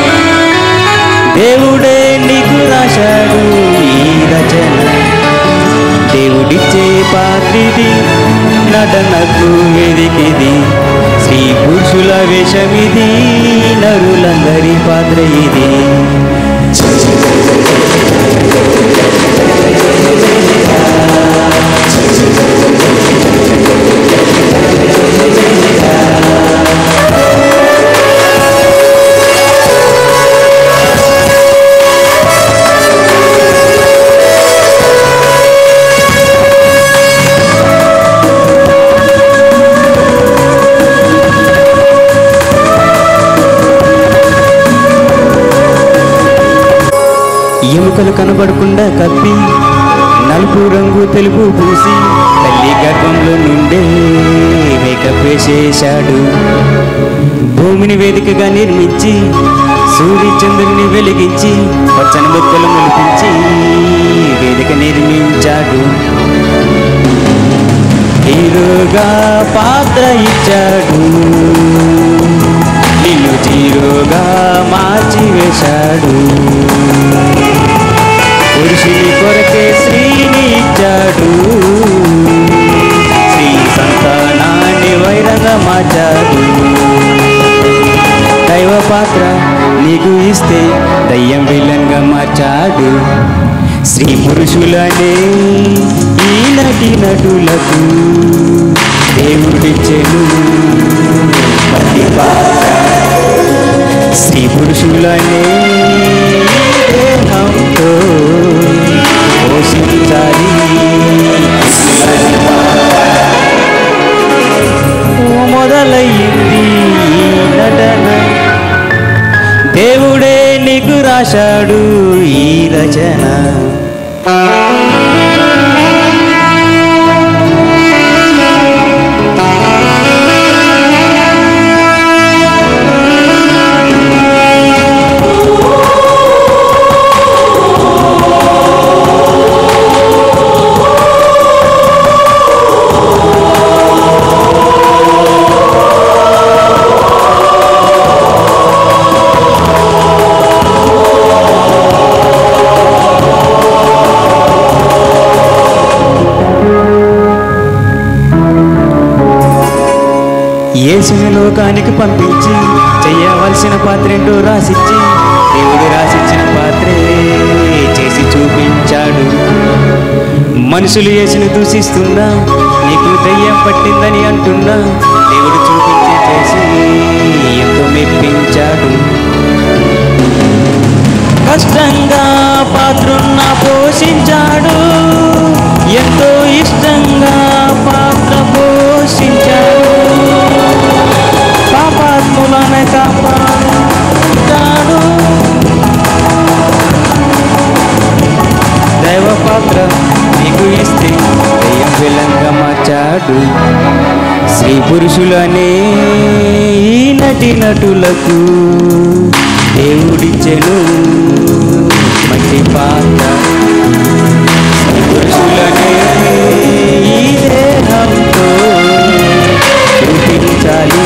దేవుడే నీకు రాశాడు ఈ రచన దేవుడిచ్చే పాత్రిది నటనకు వెదికిది స్త్రీ పురుషుల వేషమిది నరులందరి పాత్ర ఇది ఎముకలు కనబడకుండా కప్పి నలుపు రంగు తెలుపు పూసి తల్లి గర్భంలో నుండే మేకప్ వేసేశాడు భూమిని వేదికగా నిర్మించి సూర్య చంద్రుని వెలిగించి పచ్చని బొక్కలు మొలిపించి వేదిక నిర్మించాడు హీరోగా పాత్ర ఇచ్చాడు నిన్ను జీరోగా మార్చి వేశాడు పురుషుని కొరకే స్త్రీని ఇచ్చాడు స్త్రీ సంతానాన్ని వైరంగా మార్చాడు దైవ పాత్ర నీకు ఇస్తే దయ్యం విలన్గా మార్చాడు స్త్రీ పురుషులనే ఈ నటి నటులకు దేవుడిచ్చెను మట్టి పాత్ర స్త్రీ పురుషులనే దేహంతో పోషించాలి ఓ మొదలయ్యింది ఈ నటన దేవుడే నీకు రాశాడు ఈ రచన ఆ యేసుని లోకానికి పంపించి చెయ్యవలసిన పాత్రేంటో రాసిచ్చి దేవుడు రాసిచ్చిన పాత్రే చేసి చూపించాడు మనుషులు యేసుని దూషిస్తున్నా నీకు దయ్యం పట్టిందని అంటున్నా దేవుడు చూపించి చేసి ఎంతో మెప్పించాడు కష్టంగా పాత్రున్న పోషించాడు ఎంతో ఇష్టంగా పాత్ర పోషించాడు పాపాత్ములను కాపాడు దైవ పాత్ర నీకు ఇస్తే దయ్యం విలంగా మార్చాడు స్త్రీ పురుషులనే ఈ నటి నటులకు దేవుడిచ్చెను మంచి పాత్ర స్త్రీ పురుషులనే ఈ దేహంతో చూపించాలి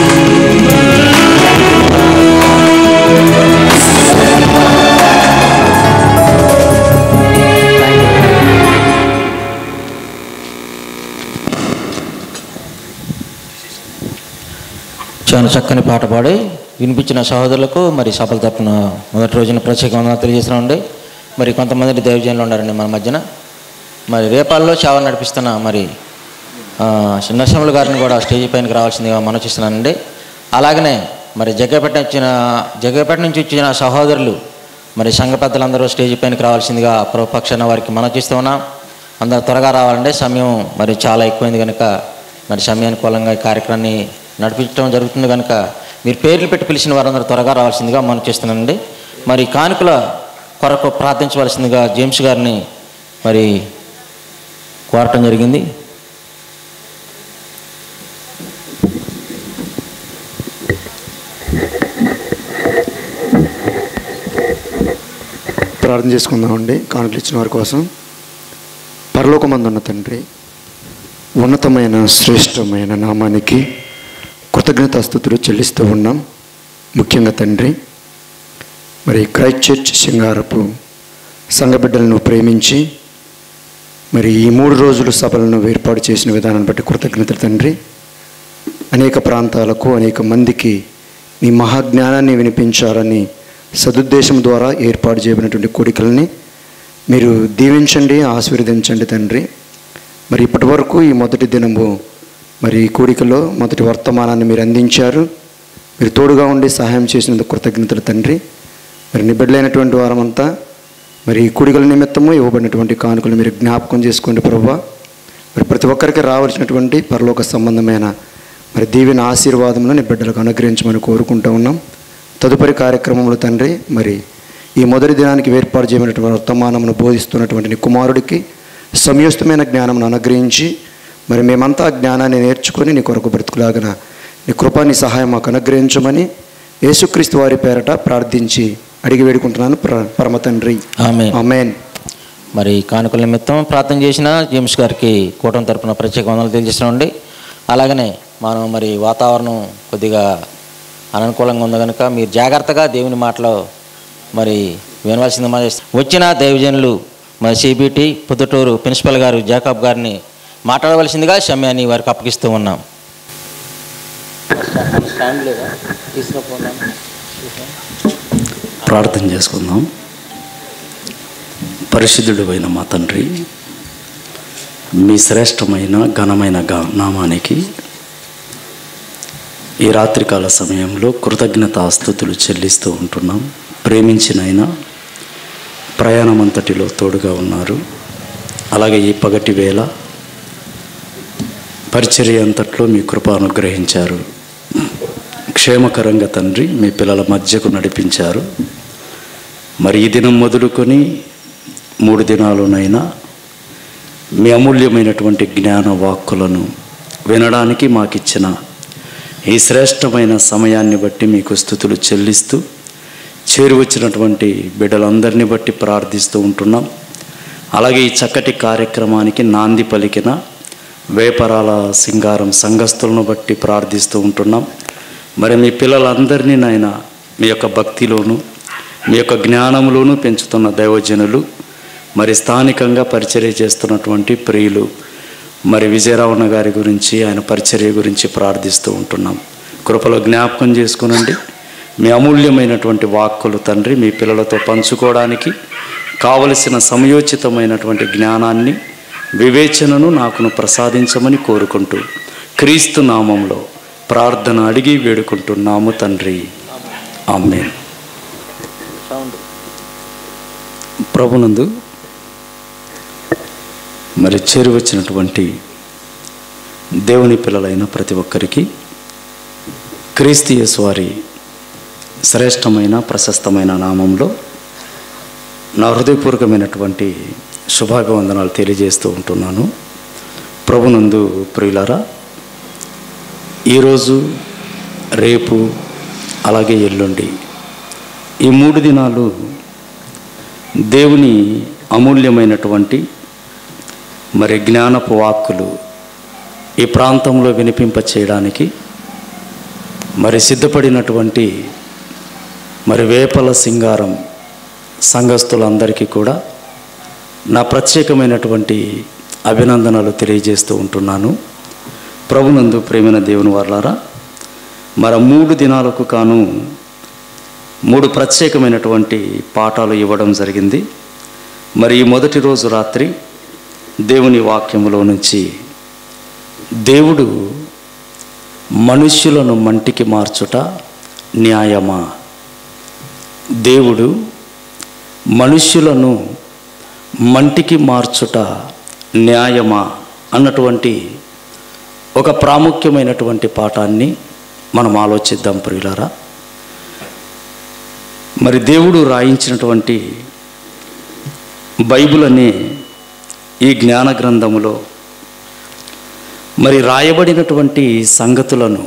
చాలా చక్కని పాట పాడి వినిపించిన సహోదరులకు మరి సభల తరపున మొదటి రోజున ప్రత్యేక వందనాలు తెలియజేస్తున్నామండి మరి కొంతమంది దైవజనులు ఉన్నారండి మన మధ్యన మరి రేపాల్లో సేవ నడిపిస్తున్న మరి ఆ, నరసింహులు గారిని కూడా స్టేజ్ పైనకి రావాల్సిందిగా మనం చేస్తున్నానండి అలాగనే మరి జగ్గపేట వచ్చిన జగ్గపేట నుంచి వచ్చిన సహోదరులు మరి సంఘ పెద్దలందరూ స్టేజ్ పైనకి రావాల్సిందిగా ప్రభుపక్షాన వారికి మనం చేస్తూ ఉన్నాం అందరూ త్వరగా రావాలండి సమయం మరి చాలా ఎక్కువైంది కనుక మరి సమయానుకూలంగా ఈ కార్యక్రమాన్ని నడిపించడం జరుగుతుంది కనుక మీరు పేర్లు పెట్టి పిలిచిన వారందరూ త్వరగా రావాల్సిందిగా మనం చేస్తున్నానండి మరి కానుకల కొరకు ప్రార్థించవలసిందిగా జేమ్స్ గారిని మరి కోరటం జరిగింది ప్రార్థన చేసుకుందామండి కానుకలు ఇచ్చిన వారి కోసం పరలోకమందున్న తండ్రి ఉన్నతమైన శ్రేష్టమైన నామానికి కృతజ్ఞతాస్థుతులు చెల్లిస్తూ ఉన్నాం ముఖ్యంగా తండ్రి మరి క్రైస్ట్ చర్చ్ సింగారపు సంఘ బిడ్డలను ప్రేమించి మరి ఈ మూడు రోజులు సభలను ఏర్పాటు చేసిన విధానాన్ని బట్టి కృతజ్ఞతలు తండ్రి అనేక ప్రాంతాలకు అనేక మందికి నీ మహాజ్ఞానాన్ని వినిపించాలని సదుద్దేశం ద్వారా ఏర్పాటు చేయబడినటువంటి కోరికలని మీరు దీవించండి ఆశీర్వదించండి తండ్రి మరి ఇప్పటి వరకు ఈ మొదటి దినము మరి ఈ కూడికలో మొదటి వర్తమానాన్ని మీరు అందించారు మీరు తోడుగా ఉండి సహాయం చేసినందుకు కృతజ్ఞతలు తండ్రి మరి నిబిడ్డలైనటువంటి వారమంతా మరి ఈ కూడికల నిమిత్తము ఇవ్వబడినటువంటి కానుకలు మీరు జ్ఞాపకం చేసుకోండి ప్రభా మరి ప్రతి ఒక్కరికి రావాల్సినటువంటి పరలోక సంబంధమైన మరి దీవెన ఆశీర్వాదములను నీ బిడ్డలకు అనుగ్రహించమని కోరుకుంటూ ఉన్నాం తదుపరి కార్యక్రమంలో తండ్రి మరి ఈ మొదటి దినానికి ఏర్పాటు చేయబడినటువంటి వర్తమానమును బోధిస్తున్నటువంటి నీ కుమారుడికి సమయోస్తమైన జ్ఞానమును అనుగ్రహించి మరి మేమంతా ఆ జ్ఞానాన్ని నేర్చుకొని నీ కొరకు బ్రతుకులాగన నీ కృపా నీ సహాయం మాకు అనుగ్రహించమని యేసుక్రీస్తు వారి పేరట ప్రార్థించి అడిగి వేడుకుంటున్నాను ప్ర- పరమ తండ్రి ఆమె ఆమెన్ మరి కానుకల నిమిత్తం ప్రార్థన చేసిన జేమ్స్ గారికి కూటమి తరపున ప్రత్యేక వందలు తెలియజేస్తున్నామండి అలాగనే మనం మరి వాతావరణం కొద్దిగా అననుకూలంగా ఉంది కనుక మీరు జాగ్రత్తగా దేవుని మాటలో మరి వినవలసింది మన వచ్చిన దైవజనులు మరి సిబిటి పొద్దుటూరు ప్రిన్సిపల్ గారు జాకబ్ గారిని మాట్లాడవలసిందిగా సమయాన్ని వారికి అప్పగిస్తూ ఉన్నాం స్టాండ్ లేదా తీసుకుపోనా ప్రార్థన చేసుకుందాం పరిశుద్ధుడు అయిన మా తండ్రి మీ శ్రేష్టమైన ఘనమైన గా నామానికి ఈ రాత్రికాల సమయంలో కృతజ్ఞతాస్థుతులు చెల్లిస్తూ ఉంటున్నాం ప్రేమించినైనా ప్రయాణమంతటిలో తోడుగా ఉన్నారు అలాగే ఈ పగటి వేళ పరిచర్య అంతట్లో మీ కృప అనుగ్రహించారు క్షేమకరంగా తండ్రి మీ పిల్లల మధ్యకు నడిపించారు మరి ఈ దినం మొదలుకొని మూడు దినాలునైనా మీ అమూల్యమైనటువంటి జ్ఞాన వాక్కులను వినడానికి మాకిచ్చిన ఈ శ్రేష్టమైన సమయాన్ని బట్టి మీకు స్థుతులు చెల్లిస్తూ చేరువచ్చినటువంటి బిడ్డలందరినీ బట్టి ప్రార్థిస్తూ ఉంటున్నాం అలాగే ఈ చక్కటి కార్యక్రమానికి నాంది పలికిన వేపరాల సింగారం సంఘస్థులను బట్టి ప్రార్థిస్తూ ఉంటున్నాం మరి మీ పిల్లలందరినీ నాయన మీ యొక్క భక్తిలోను మీ యొక్క జ్ఞానంలోనూ పెంచుతున్న దైవజనులు మరి స్థానికంగా పరిచర్య చేస్తున్నటువంటి ప్రియులు మరి విజయరావణ గారి గురించి ఆయన పరిచర్య గురించి ప్రార్థిస్తూ ఉంటున్నాం కృపలో జ్ఞాపకం చేసుకునండి మీ అమూల్యమైనటువంటి వాక్కులు తండ్రి మీ పిల్లలతో పంచుకోవడానికి కావలసిన సమయోచితమైనటువంటి జ్ఞానాన్ని వివేచనను నాకును ప్రసాదించమని కోరుకుంటూ క్రీస్తు నామంలో ప్రార్థన అడిగి వేడుకుంటున్నాము తండ్రి ఆమెన్ ప్రభునందు మరి చేరువచ్చినటువంటి దేవుని పిల్లలైన ప్రతి ఒక్కరికి క్రీస్తు యేసు వారి శ్రేష్టమైన ప్రశస్తమైన నామంలో నా హృదయపూర్వకమైనటువంటి శుభాభివందనాలు తెలియజేస్తూ ఉంటున్నాను ప్రభునందు ప్రియులారా ఈరోజు రేపు అలాగే ఎల్లుండి ఈ మూడు దినాలు దేవుని అమూల్యమైనటువంటి మరి జ్ఞానపు వాక్కులు ఈ ప్రాంతంలో వినిపింప చేయడానికి మరి సిద్ధపడినటువంటి మరి వేపల సింగారం సంఘస్థులందరికీ కూడా నా ప్రత్యేకమైనటువంటి అభినందనలు తెలియజేస్తూ ఉంటున్నాను ప్రభునందు ప్రేమైన దేవుని వార్లారా మరి మూడు దినాలకు కాను మూడు ప్రత్యేకమైనటువంటి పాఠాలు ఇవ్వడం జరిగింది మరి ఈ మొదటి రోజు రాత్రి దేవుని వాక్యములో నుంచి దేవుడు మనుష్యులను మంటికి మార్చుట న్యాయమా దేవుడు మనుష్యులను మంటికి మార్చుట న్యాయమా అన్నటువంటి ఒక ప్రాముఖ్యమైనటువంటి పాఠాన్ని మనం ఆలోచిద్దాం ప్రియులారా మరి దేవుడు రాయించినటువంటి బైబిల్ అనే ఈ జ్ఞాన గ్రంథములో మరి రాయబడినటువంటి సంగతులను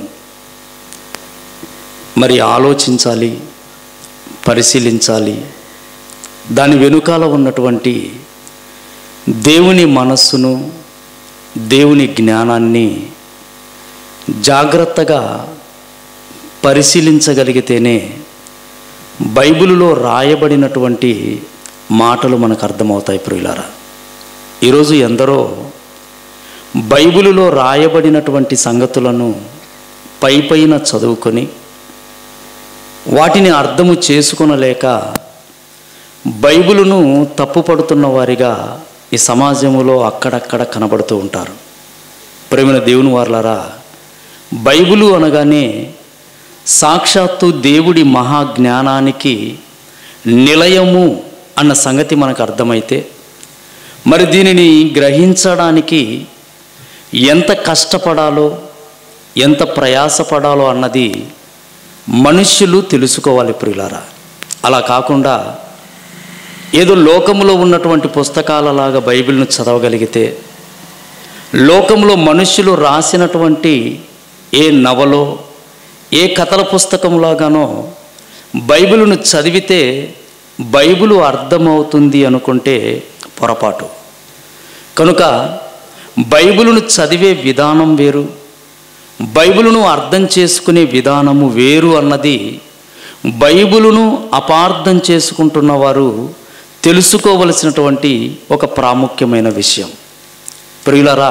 మరి ఆలోచించాలి పరిశీలించాలి దాని వెనుకాల ఉన్నటువంటి దేవుని మనస్సును దేవుని జ్ఞానాన్ని జాగ్రత్తగా పరిశీలించగలిగితేనే బైబిలులో రాయబడినటువంటి మాటలు మనకు అర్థమవుతాయి ప్రియులారా ఈరోజు ఎందరో బైబిలులో రాయబడినటువంటి సంగతులను పై పైన చదువుకొని వాటిని అర్థము చేసుకొనలేక బైబిలును తప్పుపడుతున్న వారిగా ఈ సమాజంలో అక్కడక్కడ కనబడుతూ ఉంటారు ప్రేమైన దేవుని వార్లారా బైబిలు అనగానే సాక్షాత్తు దేవుడి మహాజ్ఞానానికి నిలయము అన్న సంగతి మనకు అర్థమైతే మరి దీనిని గ్రహించడానికి ఎంత కష్టపడాలో ఎంత ప్రయాసపడాలో అన్నది మనుష్యులు తెలుసుకోవాలి ప్రియులారా అలా కాకుండా ఏదో లోకంలో ఉన్నటువంటి పుస్తకాలలాగా బైబిల్ను చదవగలిగితే లోకంలో మనుష్యులు రాసినటువంటి ఏ నవలో ఏ కథల పుస్తకంలాగానో బైబిలును చదివితే బైబిలు అర్థమవుతుంది అనుకుంటే పొరపాటు కనుక బైబిలును చదివే విధానం వేరు బైబిలును అర్థం చేసుకునే విధానము వేరు అన్నది బైబిలును అపార్థం చేసుకుంటున్న వారు తెలుసుకోవలసినటువంటి ఒక ప్రాముఖ్యమైన విషయం ప్రియులరా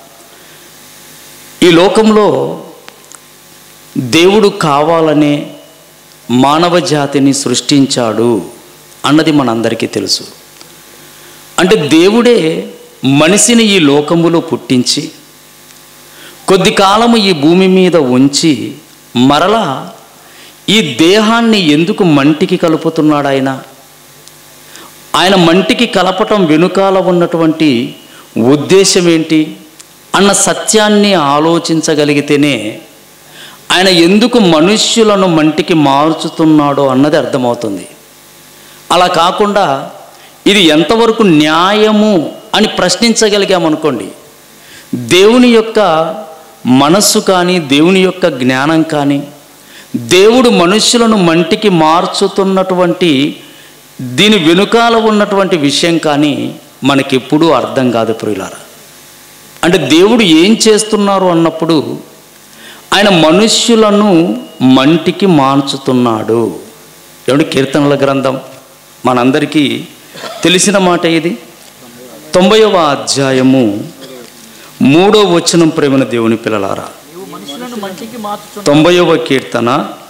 ఈ లోకంలో దేవుడు కావాలనే మానవ జాతిని సృష్టించాడు అన్నది మనందరికీ తెలుసు అంటే దేవుడే మనిషిని ఈ లోకములో పుట్టించి కొద్ది కాలము ఈ భూమి మీద ఉంచి మరలా ఈ దేహాన్ని ఎందుకు మంటికి కలుపుతున్నాడు ఆయన ఆయన మంటికి కలపటం వెనుకాల ఉన్నటువంటి ఉద్దేశం ఏంటి అన్న సత్యాన్ని ఆలోచించగలిగితేనే ఆయన ఎందుకు మనుష్యులను మంటికి మార్చుతున్నాడో అన్నది అర్థమవుతుంది అలా కాకుండా ఇది ఎంతవరకు న్యాయము అని ప్రశ్నించగలిగామనుకోండి దేవుని యొక్క మనస్సు కానీ దేవుని యొక్క జ్ఞానం కానీ దేవుడు మనుష్యులను మంటికి మార్చుతున్నటువంటి దీని వెనుకాల ఉన్నటువంటి విషయం కానీ మనకెప్పుడూ అర్థం కాదు ప్రియులారా అంటే దేవుడు ఏం చేస్తున్నారు అన్నప్పుడు ఆయన మనుష్యులను మంటికి మార్చుతున్నాడు ఏమిటి కీర్తనల గ్రంథం మనందరికీ తెలిసిన మాట ఇది తొంభైవ అధ్యాయము మూడో వచనం ప్రేమన దేవుని పిల్లలారా తొంభైవ కీర్తన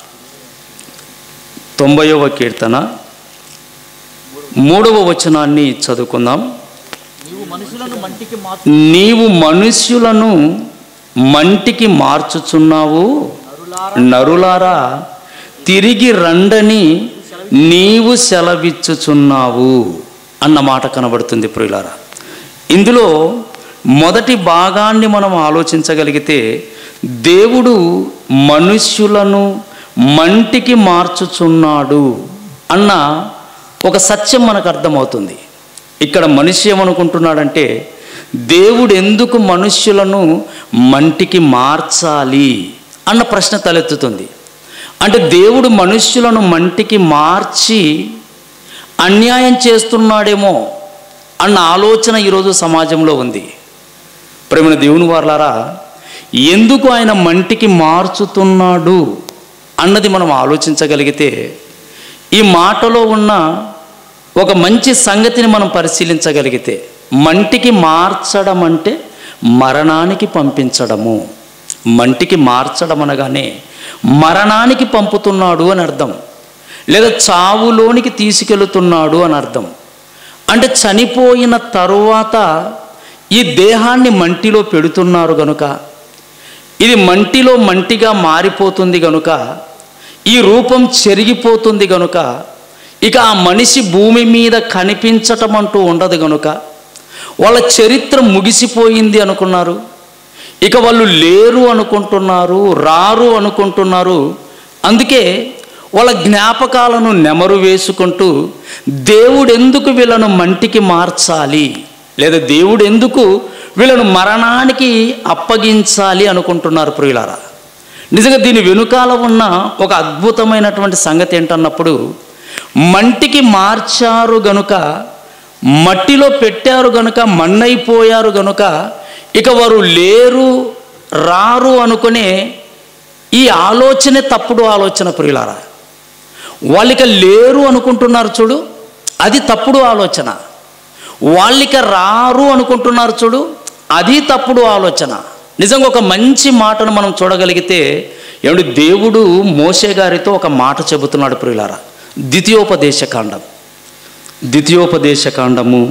తొంభైవ కీర్తన మూడవ వచనాన్ని చదువుకుందాం నీవు మనుష్యులను మంటికి మార్చుచున్నావు నరులారా తిరిగి రండని నీవు సెలవిచ్చుచున్నావు అన్న మాట కనబడుతుంది ప్రియులారా ఇందులో మొదటి భాగాన్ని మనం ఆలోచించగలిగితే దేవుడు మనుష్యులను మంటికి మార్చుచున్నాడు అన్న ఒక సత్యం మనకు అర్థమవుతుంది ఇక్కడ మనిషి ఏమనుకుంటున్నాడంటే దేవుడు ఎందుకు మనుష్యులను మంటికి మార్చాలి అన్న ప్రశ్న తలెత్తుతుంది అంటే దేవుడు మనుష్యులను మంటికి మార్చి అన్యాయం చేస్తున్నాడేమో అన్న ఆలోచన ఈరోజు సమాజంలో ఉంది ప్రేమ దేవుని వార్లారా ఎందుకు ఆయన మంటికి మార్చుతున్నాడు అన్నది మనం ఆలోచించగలిగితే ఈ మాటలో ఉన్న ఒక మంచి సంగతిని మనం పరిశీలించగలిగితే మంటికి మార్చడం అంటే మరణానికి పంపించడము మంటికి మార్చడం అనగానే మరణానికి పంపుతున్నాడు అని అర్థం లేదా చావులోనికి తీసుకెళ్తున్నాడు అని అర్థం అంటే చనిపోయిన తరువాత ఈ దేహాన్ని మంటిలో పెడుతున్నారు గనుక ఇది మంటిలో మంటిగా మారిపోతుంది గనుక ఈ రూపం చెరిగిపోతుంది గనుక ఇక ఆ మనిషి భూమి మీద కనిపించటం అంటూ ఉండదు గనుక వాళ్ళ చరిత్ర ముగిసిపోయింది అనుకున్నారు ఇక వాళ్ళు లేరు అనుకుంటున్నారు రారు అనుకుంటున్నారు అందుకే వాళ్ళ జ్ఞాపకాలను నెమరు వేసుకుంటూ దేవుడు ఎందుకు వీళ్ళను మంటికి మార్చాలి లేదా దేవుడు ఎందుకు వీళ్ళను మరణానికి అప్పగించాలి అనుకుంటున్నారు ప్రియులారా నిజంగా దీని వెనుకాల ఉన్న ఒక అద్భుతమైనటువంటి సంగతి ఏంటన్నప్పుడు మంటికి మార్చారు గనుక మట్టిలో పెట్టారు గనుక మన్నైపోయారు గనుక ఇక వారు లేరు రారు అనుకునే ఈ ఆలోచనే తప్పుడు ఆలోచన ప్రియులారా వాళ్ళిక లేరు అనుకుంటున్నారు చూడు అది తప్పుడు ఆలోచన వాళ్ళిక రారు అనుకుంటున్నారు చూడు అది తప్పుడు ఆలోచన నిజంగా ఒక మంచి మాటను మనం చూడగలిగితే ఏమిటి దేవుడు మోసే గారితో ఒక మాట చెబుతున్నాడు ప్రియులారా ద్వితీయోపదేశ కాండం ద్వితీయోపదేశ కాండము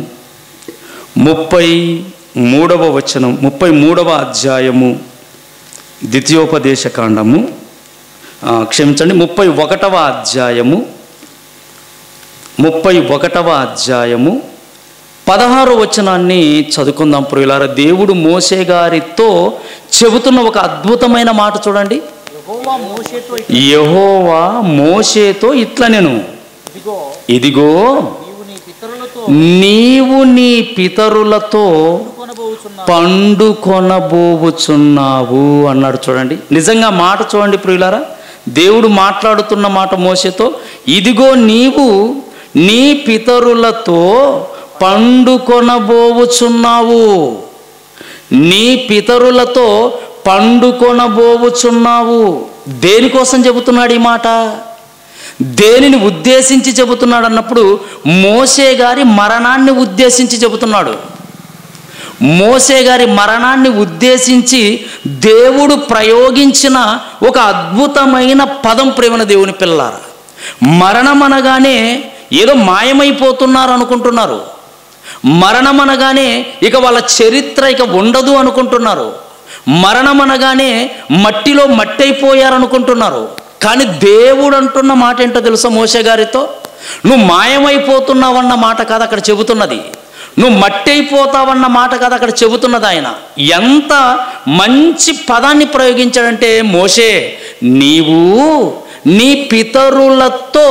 ముప్పై మూడవ వచనం ముప్పై మూడవ అధ్యాయము ద్వితీయోపదేశ కాండము ఆ, క్షమించండి ముప్పై ఒకటవ అధ్యాయము ముప్పై ఒకటవ అధ్యాయము పదహారు వచనాన్ని చదువుకుందాం ప్రియులారా దేవుడు మోసే గారితో చెబుతున్న ఒక అద్భుతమైన మాట చూడండి యహోవా మోషేతో ఇట్లా నేను ఇదిగో నీవు నీ పితరులతో పండు కొనబోవుచున్నావు అన్నాడు చూడండి నిజంగా మాట చూడండి ప్రియులారా దేవుడు మాట్లాడుతున్న మాట మోసతో ఇదిగో నీవు నీ పితరులతో పండు కొనబోవుచున్నావు నీ పితరులతో పండు కొనబోవుచున్నావు దేనికోసం చెబుతున్నాడు ఈ మాట దేనిని ఉద్దేశించి చెబుతున్నాడు అన్నప్పుడు మోసే గారి మరణాన్ని ఉద్దేశించి చెబుతున్నాడు మోసే గారి మరణాన్ని ఉద్దేశించి దేవుడు ప్రయోగించిన ఒక అద్భుతమైన పదం ప్రేమన దేవుని పిల్లారా మరణం అనగానే ఏదో మాయమైపోతున్నారు అనుకుంటున్నారు మరణం అనగానే ఇక వాళ్ళ చరిత్ర ఇక ఉండదు అనుకుంటున్నారు మరణం అనగానే మట్టిలో మట్టి అయిపోయారు అనుకుంటున్నారు కానీ దేవుడు అంటున్న మాట ఏంటో తెలుసా మోసే గారితో నువ్వు మాయమైపోతున్నావన్న మాట కాదు అక్కడ చెబుతున్నది నువ్వు మట్టి అయిపోతావన్న మాట కాదు అక్కడ చెబుతున్నది ఆయన ఎంత మంచి పదాన్ని ప్రయోగించాడంటే మోషే నీవు నీ పితరులతో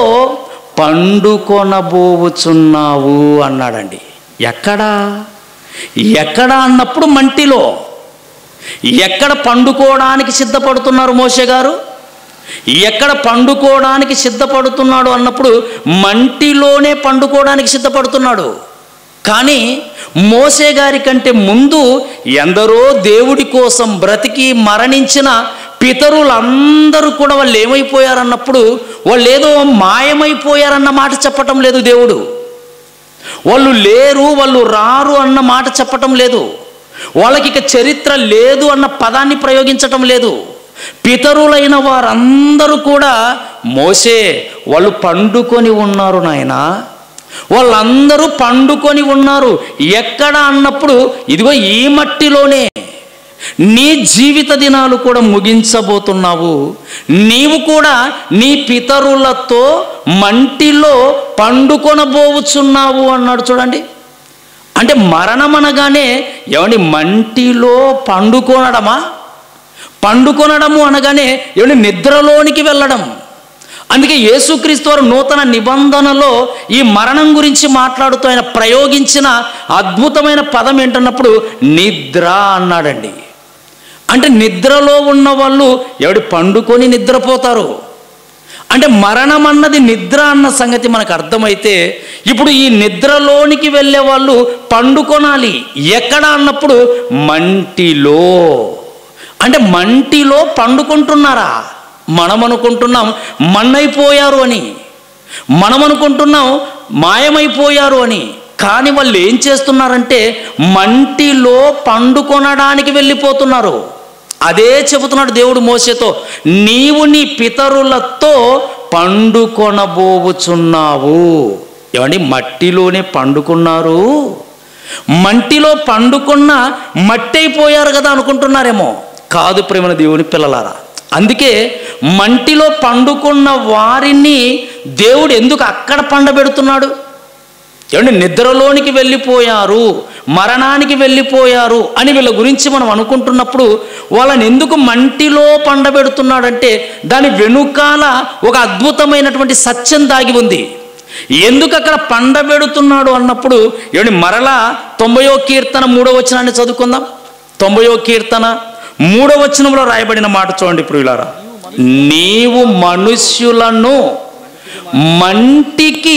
పండుకొనబోవుచున్నావు అన్నాడండి ఎక్కడా ఎక్కడ అన్నప్పుడు మంటిలో ఎక్కడ పండుకోవడానికి సిద్ధపడుతున్నారు మోసే గారు ఎక్కడ పండుకోవడానికి సిద్ధపడుతున్నాడు అన్నప్పుడు మంటిలోనే పండుకోవడానికి సిద్ధపడుతున్నాడు కానీ మోసే గారి కంటే ముందు ఎందరో దేవుడి కోసం బ్రతికి మరణించిన పితరులందరూ కూడా వాళ్ళు ఏమైపోయారన్నప్పుడు వాళ్ళు ఏదో మాయమైపోయారన్న మాట చెప్పటం లేదు దేవుడు వాళ్ళు లేరు వాళ్ళు రారు అన్న మాట చెప్పటం లేదు వాళ్ళకి ఇక చరిత్ర లేదు అన్న పదాన్ని ప్రయోగించటం లేదు పితరులైన వారందరూ కూడా మోసే వాళ్ళు పండుకొని ఉన్నారు నాయనా వాళ్ళందరూ పండుకొని ఉన్నారు ఎక్కడ అన్నప్పుడు ఇదిగో ఈ మట్టిలోనే నీ జీవిత దినాలు కూడా ముగించబోతున్నావు నీవు కూడా నీ పితరులతో మంటిలో పండుకొనబోవుచున్నావు అన్నాడు చూడండి అంటే మరణం అనగానే ఏమండి మంటిలో పండుకొనడమా పండుకొనడము అనగానే ఏమండి నిద్రలోనికి వెళ్ళడం అందుకే యేసుక్రీస్తు వారు నూతన నిబంధనలో ఈ మరణం గురించి మాట్లాడుతూ ఆయన ప్రయోగించిన అద్భుతమైన పదం ఏంటన్నప్పుడు నిద్ర అన్నాడండి అంటే నిద్రలో ఉన్న వాళ్ళు ఎవడి పండుకొని నిద్రపోతారు అంటే మరణం అన్నది నిద్ర అన్న సంగతి మనకు అర్థమైతే ఇప్పుడు ఈ నిద్రలోనికి వెళ్ళే వాళ్ళు పండుకొనాలి ఎక్కడ అన్నప్పుడు మంటిలో అంటే మంటిలో పండుకుంటున్నారా మనం అనుకుంటున్నాం మన్నైపోయారు అని మనం అనుకుంటున్నాం మాయమైపోయారు అని కానీ వాళ్ళు ఏం చేస్తున్నారంటే మంటిలో పండుకొనడానికి వెళ్ళిపోతున్నారు అదే చెబుతున్నాడు దేవుడు మోసేతో నీవు నీ పితరులతో పండుకొనబోవుచున్నావు ఏమండి మట్టిలోనే పండుకున్నారు మంటిలో పండుకున్న మట్టి అయిపోయారు కదా అనుకుంటున్నారేమో కాదు ప్రేమల దేవుని పిల్లలారా అందుకే మంటిలో పండుకున్న వారిని దేవుడు ఎందుకు అక్కడ పండబెడుతున్నాడు ఏమండి నిద్రలోనికి వెళ్ళిపోయారు మరణానికి వెళ్ళిపోయారు అని వీళ్ళ గురించి మనం అనుకుంటున్నప్పుడు వాళ్ళని ఎందుకు మంటిలో పండబెడుతున్నాడంటే దాని వెనుకాల ఒక అద్భుతమైనటువంటి సత్యం దాగి ఉంది ఎందుకు అక్కడ పండబెడుతున్నాడు అన్నప్పుడు ఏమండి మరలా తొంభయో కీర్తన మూడో వచనాన్ని చదువుకుందాం తొంభయో కీర్తన మూడో వచనంలో రాయబడిన మాట చూడండి ఇప్పుడు ఇలా నీవు మనుష్యులను మంటికి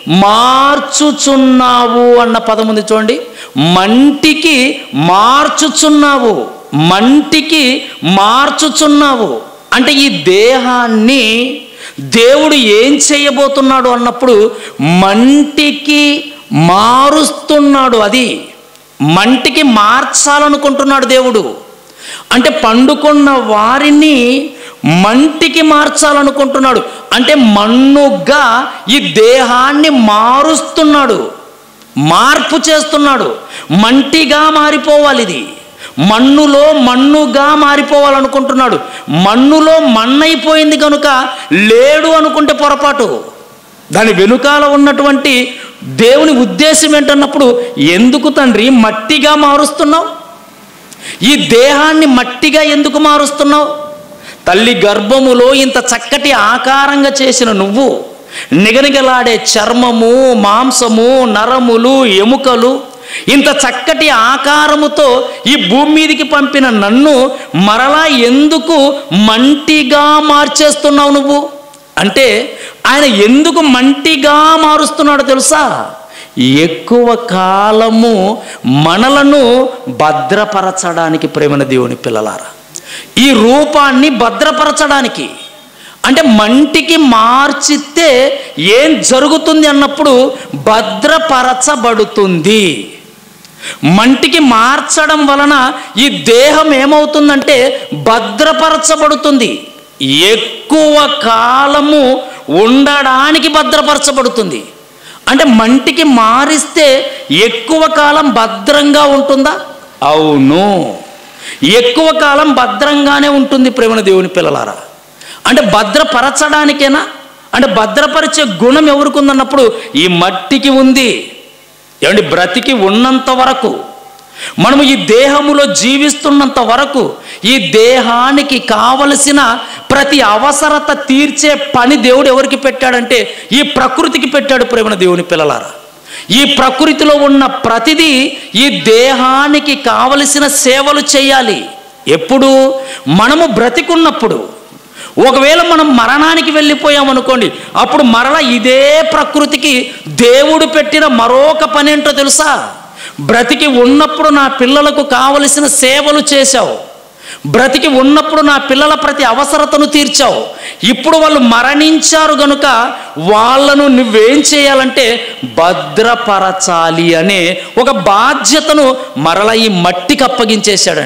మార్చుచున్నావు అన్న పదం ఉంది చూడండి మంటికి మార్చుచున్నావు మంటికి మార్చుచున్నావు అంటే ఈ దేహాన్ని దేవుడు ఏం చేయబోతున్నాడు అన్నప్పుడు మంటికి మారుస్తున్నాడు అది మంటికి మార్చాలనుకుంటున్నాడు దేవుడు అంటే పండుకున్న వారిని మంటికి మార్చాలనుకుంటున్నాడు అంటే మన్నుగా ఈ దేహాన్ని మారుస్తున్నాడు మార్పు చేస్తున్నాడు మంటిగా మారిపోవాలి ఇది మన్నులో మన్నుగా మారిపోవాలనుకుంటున్నాడు మన్నులో మన్నైపోయింది కనుక లేడు అనుకుంటే పొరపాటు దాని వెనుకాల ఉన్నటువంటి దేవుని ఉద్దేశం ఏంటన్నప్పుడు ఎందుకు తండ్రి మట్టిగా మారుస్తున్నావు ఈ దేహాన్ని మట్టిగా ఎందుకు మారుస్తున్నావు తల్లి గర్భములో ఇంత చక్కటి ఆకారంగా చేసిన నువ్వు నిగనిగలాడే చర్మము మాంసము నరములు ఎముకలు ఇంత చక్కటి ఆకారముతో ఈ భూమి మీదికి పంపిన నన్ను మరలా ఎందుకు మంటిగా మార్చేస్తున్నావు నువ్వు అంటే ఆయన ఎందుకు మంటిగా మారుస్తున్నాడో తెలుసా ఎక్కువ కాలము మనలను భద్రపరచడానికి ప్రేమన దేవుని పిల్లలారా ఈ రూపాన్ని భద్రపరచడానికి అంటే మంటికి మార్చితే ఏం జరుగుతుంది అన్నప్పుడు భద్రపరచబడుతుంది మంటికి మార్చడం వలన ఈ దేహం ఏమవుతుందంటే భద్రపరచబడుతుంది ఎక్కువ కాలము ఉండడానికి భద్రపరచబడుతుంది అంటే మంటికి మారిస్తే ఎక్కువ కాలం భద్రంగా ఉంటుందా అవును ఎక్కువ కాలం భద్రంగానే ఉంటుంది ప్రేమణ దేవుని పిల్లలారా అంటే భద్రపరచడానికేనా అంటే భద్రపరిచే గుణం ఎవరికి ఉందన్నప్పుడు ఈ మట్టికి ఉంది ఏమండి బ్రతికి ఉన్నంత వరకు మనము ఈ దేహములో జీవిస్తున్నంత వరకు ఈ దేహానికి కావలసిన ప్రతి అవసరత తీర్చే పని దేవుడు ఎవరికి పెట్టాడంటే ఈ ప్రకృతికి పెట్టాడు ప్రేమణ దేవుని పిల్లలారా ఈ ప్రకృతిలో ఉన్న ప్రతిదీ ఈ దేహానికి కావలసిన సేవలు చేయాలి ఎప్పుడు మనము బ్రతికున్నప్పుడు ఒకవేళ మనం మరణానికి వెళ్ళిపోయామనుకోండి అప్పుడు మరల ఇదే ప్రకృతికి దేవుడు పెట్టిన మరొక పని ఏంటో తెలుసా బ్రతికి ఉన్నప్పుడు నా పిల్లలకు కావలసిన సేవలు చేశావు బ్రతికి ఉన్నప్పుడు నా పిల్లల ప్రతి అవసరతను తీర్చావు ఇప్పుడు వాళ్ళు మరణించారు గనుక వాళ్ళను నువ్వేం చేయాలంటే భద్రపరచాలి అనే ఒక బాధ్యతను మరల ఈ మట్టికి అప్పగించేశాడండి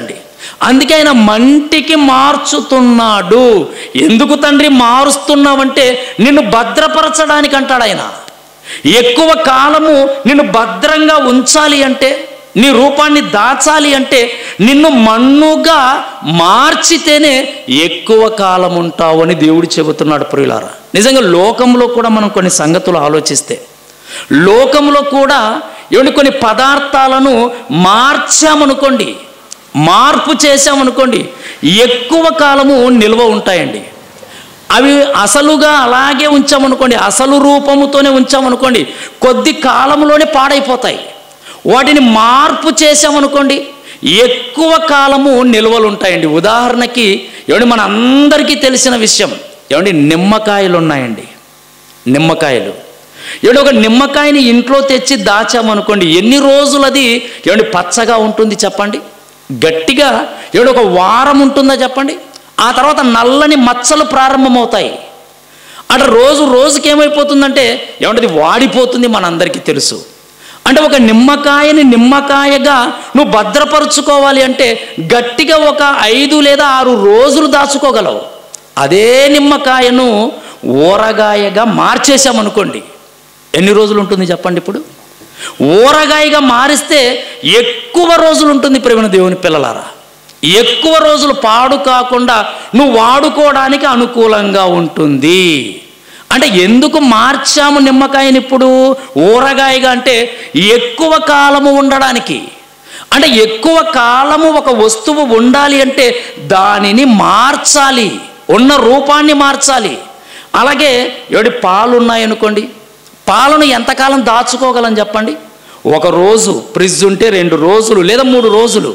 అందుకే ఆయన మంటికి మార్చుతున్నాడు ఎందుకు తండ్రి మారుస్తున్నావంటే నిన్ను భద్రపరచడానికి అంటాడు ఆయన ఎక్కువ కాలము నిన్ను భద్రంగా ఉంచాలి అంటే నీ రూపాన్ని దాచాలి అంటే నిన్ను మన్నుగా మార్చితేనే ఎక్కువ కాలం ఉంటావు అని దేవుడు చెబుతున్నాడు ప్రియులారా నిజంగా లోకంలో కూడా మనం కొన్ని సంగతులు ఆలోచిస్తే లోకంలో కూడా ఏమిటి కొన్ని పదార్థాలను మార్చామనుకోండి మార్పు చేసామనుకోండి ఎక్కువ కాలము నిల్వ ఉంటాయండి అవి అసలుగా అలాగే ఉంచామనుకోండి అసలు రూపముతోనే ఉంచామనుకోండి కొద్ది కాలంలోనే పాడైపోతాయి వాటిని మార్పు చేసామనుకోండి ఎక్కువ కాలము నిల్వలు ఉంటాయండి ఉదాహరణకి ఏమండి మన అందరికీ తెలిసిన విషయం ఏమండి నిమ్మకాయలు ఉన్నాయండి నిమ్మకాయలు ఏమండి ఒక నిమ్మకాయని ఇంట్లో తెచ్చి దాచామనుకోండి ఎన్ని రోజులు అది ఏమండి పచ్చగా ఉంటుంది చెప్పండి గట్టిగా ఏడు ఒక వారం ఉంటుందా చెప్పండి ఆ తర్వాత నల్లని మచ్చలు ప్రారంభమవుతాయి అటు రోజు రోజుకి ఏమైపోతుందంటే ఏమంటది వాడిపోతుంది మనందరికీ తెలుసు అంటే ఒక నిమ్మకాయని నిమ్మకాయగా నువ్వు భద్రపరుచుకోవాలి అంటే గట్టిగా ఒక ఐదు లేదా ఆరు రోజులు దాచుకోగలవు అదే నిమ్మకాయను ఊరగాయగా మార్చేసామనుకోండి ఎన్ని రోజులు ఉంటుంది చెప్పండి ఇప్పుడు ఊరగాయగా మారిస్తే ఎక్కువ రోజులు ఉంటుంది ప్రేమ దేవుని పిల్లలారా ఎక్కువ రోజులు పాడు కాకుండా నువ్వు వాడుకోవడానికి అనుకూలంగా ఉంటుంది అంటే ఎందుకు మార్చాము నిమ్మకాయని ఇప్పుడు ఊరగాయగా అంటే ఎక్కువ కాలము ఉండడానికి అంటే ఎక్కువ కాలము ఒక వస్తువు ఉండాలి అంటే దానిని మార్చాలి ఉన్న రూపాన్ని మార్చాలి అలాగే ఏడు పాలు ఉన్నాయనుకోండి పాలను ఎంతకాలం దాచుకోగలం చెప్పండి ఒక రోజు ఫ్రిడ్జ్ ఉంటే రెండు రోజులు లేదా మూడు రోజులు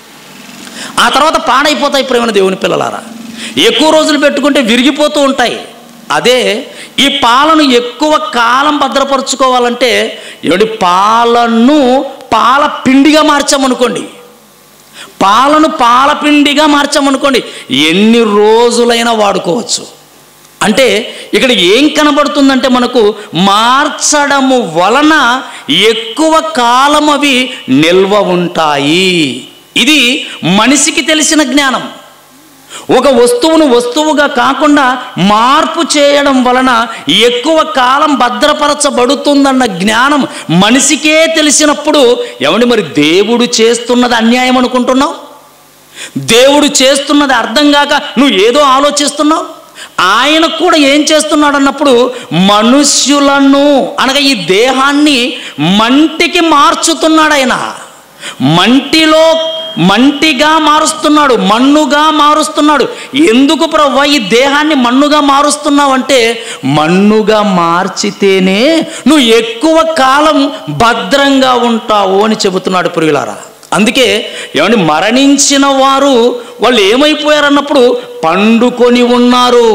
ఆ తర్వాత పాడైపోతాయి ప్రేమ దేవుని పిల్లలారా ఎక్కువ రోజులు పెట్టుకుంటే విరిగిపోతూ ఉంటాయి అదే ఈ పాలను ఎక్కువ కాలం భద్రపరుచుకోవాలంటే ఏమిటి పాలను పాల పిండిగా మార్చామనుకోండి పాలను పాల పిండిగా మార్చామనుకోండి ఎన్ని రోజులైనా వాడుకోవచ్చు అంటే ఇక్కడ ఏం కనబడుతుందంటే మనకు మార్చడము వలన ఎక్కువ కాలం అవి నిల్వ ఉంటాయి ఇది మనిషికి తెలిసిన జ్ఞానం ఒక వస్తువును వస్తువుగా కాకుండా మార్పు చేయడం వలన ఎక్కువ కాలం భద్రపరచబడుతుందన్న జ్ఞానం మనిషికే తెలిసినప్పుడు ఎవడి మరి దేవుడు చేస్తున్నది అన్యాయం అనుకుంటున్నావు దేవుడు చేస్తున్నది అర్థం కాక నువ్వు ఏదో ఆలోచిస్తున్నావు ఆయన కూడా ఏం చేస్తున్నాడు అన్నప్పుడు మనుష్యులను అనగా ఈ దేహాన్ని మంటికి మార్చుతున్నాడు ఆయన మంటిలో మంటిగా మారుస్తున్నాడు మన్నుగా మారుస్తున్నాడు ఎందుకు ప్రవ్వ ఈ దేహాన్ని మన్నుగా మారుస్తున్నావు అంటే మన్నుగా మార్చితేనే నువ్వు ఎక్కువ కాలం భద్రంగా ఉంటావు అని చెబుతున్నాడు పురుగులారా అందుకే ఏమండి మరణించిన వారు వాళ్ళు ఏమైపోయారన్నప్పుడు పండుకొని ఉన్నారు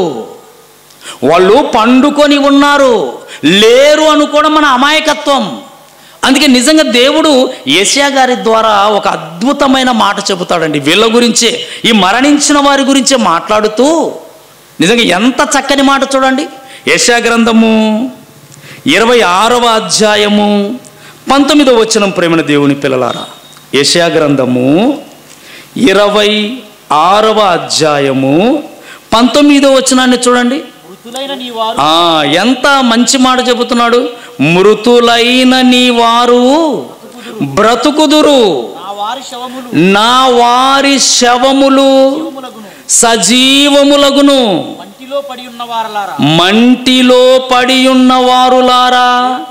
వాళ్ళు పండుకొని ఉన్నారు లేరు అనుకోవడం మన అమాయకత్వం అందుకే నిజంగా దేవుడు ఏషియా గారి ద్వారా ఒక అద్భుతమైన మాట చెబుతాడండి వీళ్ళ గురించే ఈ మరణించిన వారి గురించే మాట్లాడుతూ నిజంగా ఎంత చక్కని మాట చూడండి ఏషియా గ్రంథము ఇరవై ఆరవ అధ్యాయము పంతొమ్మిదవ వచనం ప్రేమణ దేవుని పిల్లలారా ఏషియా గ్రంథము ఇరవై ఆరవ అధ్యాయము పంతొమ్మిదవ వచనాన్ని చూడండి మృతులైన నీ వారు ఆ ఎంత మంచి మాట చెబుతున్నాడు మృతులైన నీ వారు బ్రతుకుదురు నా వారి శవములు నా వారి శవములు శవములగును సజీవములగును మంటిలో పడి ఉన్న వారలారా మంటిలో పడి ఉన్న వారులారా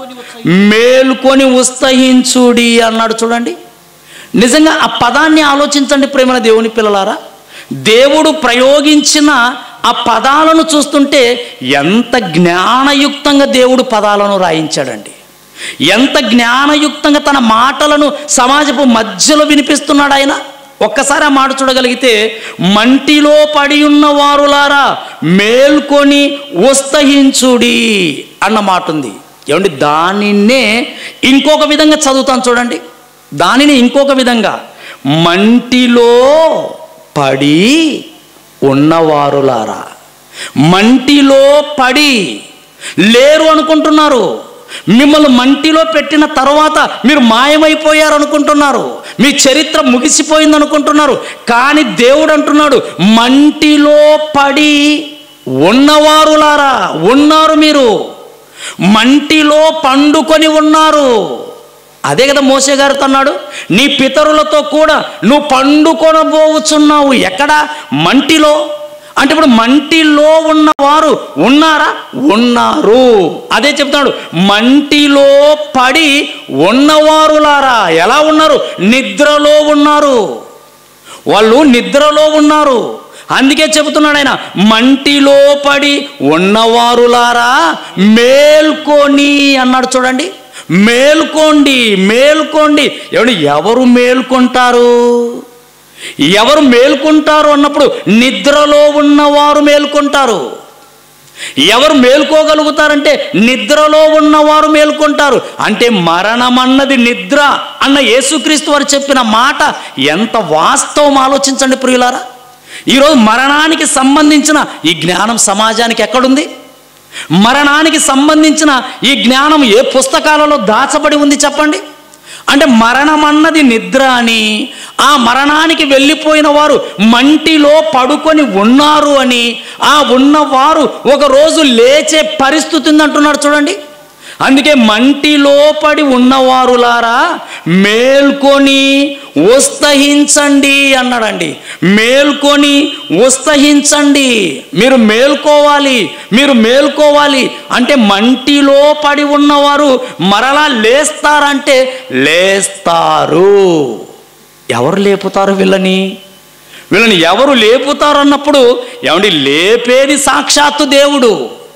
మేల్కొని ఉత్సహించుడి అన్నాడు చూడండి నిజంగా ఆ పదాన్ని ఆలోచించండి ప్రేమల దేవుని పిల్లలారా దేవుడు ప్రయోగించిన ఆ పదాలను చూస్తుంటే ఎంత జ్ఞానయుక్తంగా దేవుడు పదాలను రాయించాడండి ఎంత జ్ఞానయుక్తంగా తన మాటలను సమాజపు మధ్యలో వినిపిస్తున్నాడు ఆయన ఒక్కసారి ఆ మాట చూడగలిగితే మంటిలో పడి ఉన్న వారులారా మేల్కొని ఉత్సహించుడి అన్న మాట ఉంది ఏమండి దానినే ఇంకొక విధంగా చదువుతాను చూడండి దానిని ఇంకొక విధంగా మంటిలో పడి ఉన్నవారులారా మంటిలో పడి లేరు అనుకుంటున్నారు మిమ్మల్ని మంటిలో పెట్టిన తర్వాత మీరు మాయమైపోయారు అనుకుంటున్నారు మీ చరిత్ర ముగిసిపోయింది అనుకుంటున్నారు కానీ దేవుడు అంటున్నాడు మంటిలో పడి ఉన్నవారులారా ఉన్నారు మీరు మంటిలో పండుకొని ఉన్నారు అదే కదా మోసే గారితో అన్నాడు నీ పితరులతో కూడా నువ్వు పండుకొనబోచున్నావు ఎక్కడ మంటిలో అంటే ఇప్పుడు మంటిలో ఉన్నవారు ఉన్నారా ఉన్నారు అదే చెప్తాడు మంటిలో పడి ఉన్నవారులారా ఎలా ఉన్నారు నిద్రలో ఉన్నారు వాళ్ళు నిద్రలో ఉన్నారు అందుకే చెబుతున్నాడు ఆయన మంటిలో పడి ఉన్నవారులారా మేల్కొని అన్నాడు చూడండి మేల్కోండి మేల్కోండి ఎవడు ఎవరు మేల్కొంటారు ఎవరు మేల్కొంటారు అన్నప్పుడు నిద్రలో ఉన్నవారు మేల్కొంటారు ఎవరు మేల్కోగలుగుతారంటే నిద్రలో ఉన్నవారు మేల్కొంటారు అంటే మరణం అన్నది నిద్ర అన్న యేసుక్రీస్తు వారు చెప్పిన మాట ఎంత వాస్తవం ఆలోచించండి ప్రియులారా ఈరోజు మరణానికి సంబంధించిన ఈ జ్ఞానం సమాజానికి ఎక్కడుంది మరణానికి సంబంధించిన ఈ జ్ఞానం ఏ పుస్తకాలలో దాచబడి ఉంది చెప్పండి అంటే మరణం అన్నది నిద్ర అని ఆ మరణానికి వెళ్ళిపోయిన వారు మంటిలో పడుకొని ఉన్నారు అని ఆ ఉన్నవారు ఒకరోజు లేచే పరిస్థితి ఉంది అంటున్నాడు చూడండి అందుకే మంటిలో పడి ఉన్నవారులారా మేల్కొని ఉత్సహించండి అన్నాడండి మేల్కొని ఉత్సహించండి మీరు మేల్కోవాలి మీరు మేల్కోవాలి అంటే మంటిలో పడి ఉన్నవారు మరలా లేస్తారంటే లేస్తారు ఎవరు లేపుతారు వీళ్ళని వీళ్ళని ఎవరు లేపుతారు అన్నప్పుడు ఏమండి లేపేది సాక్షాత్తు దేవుడు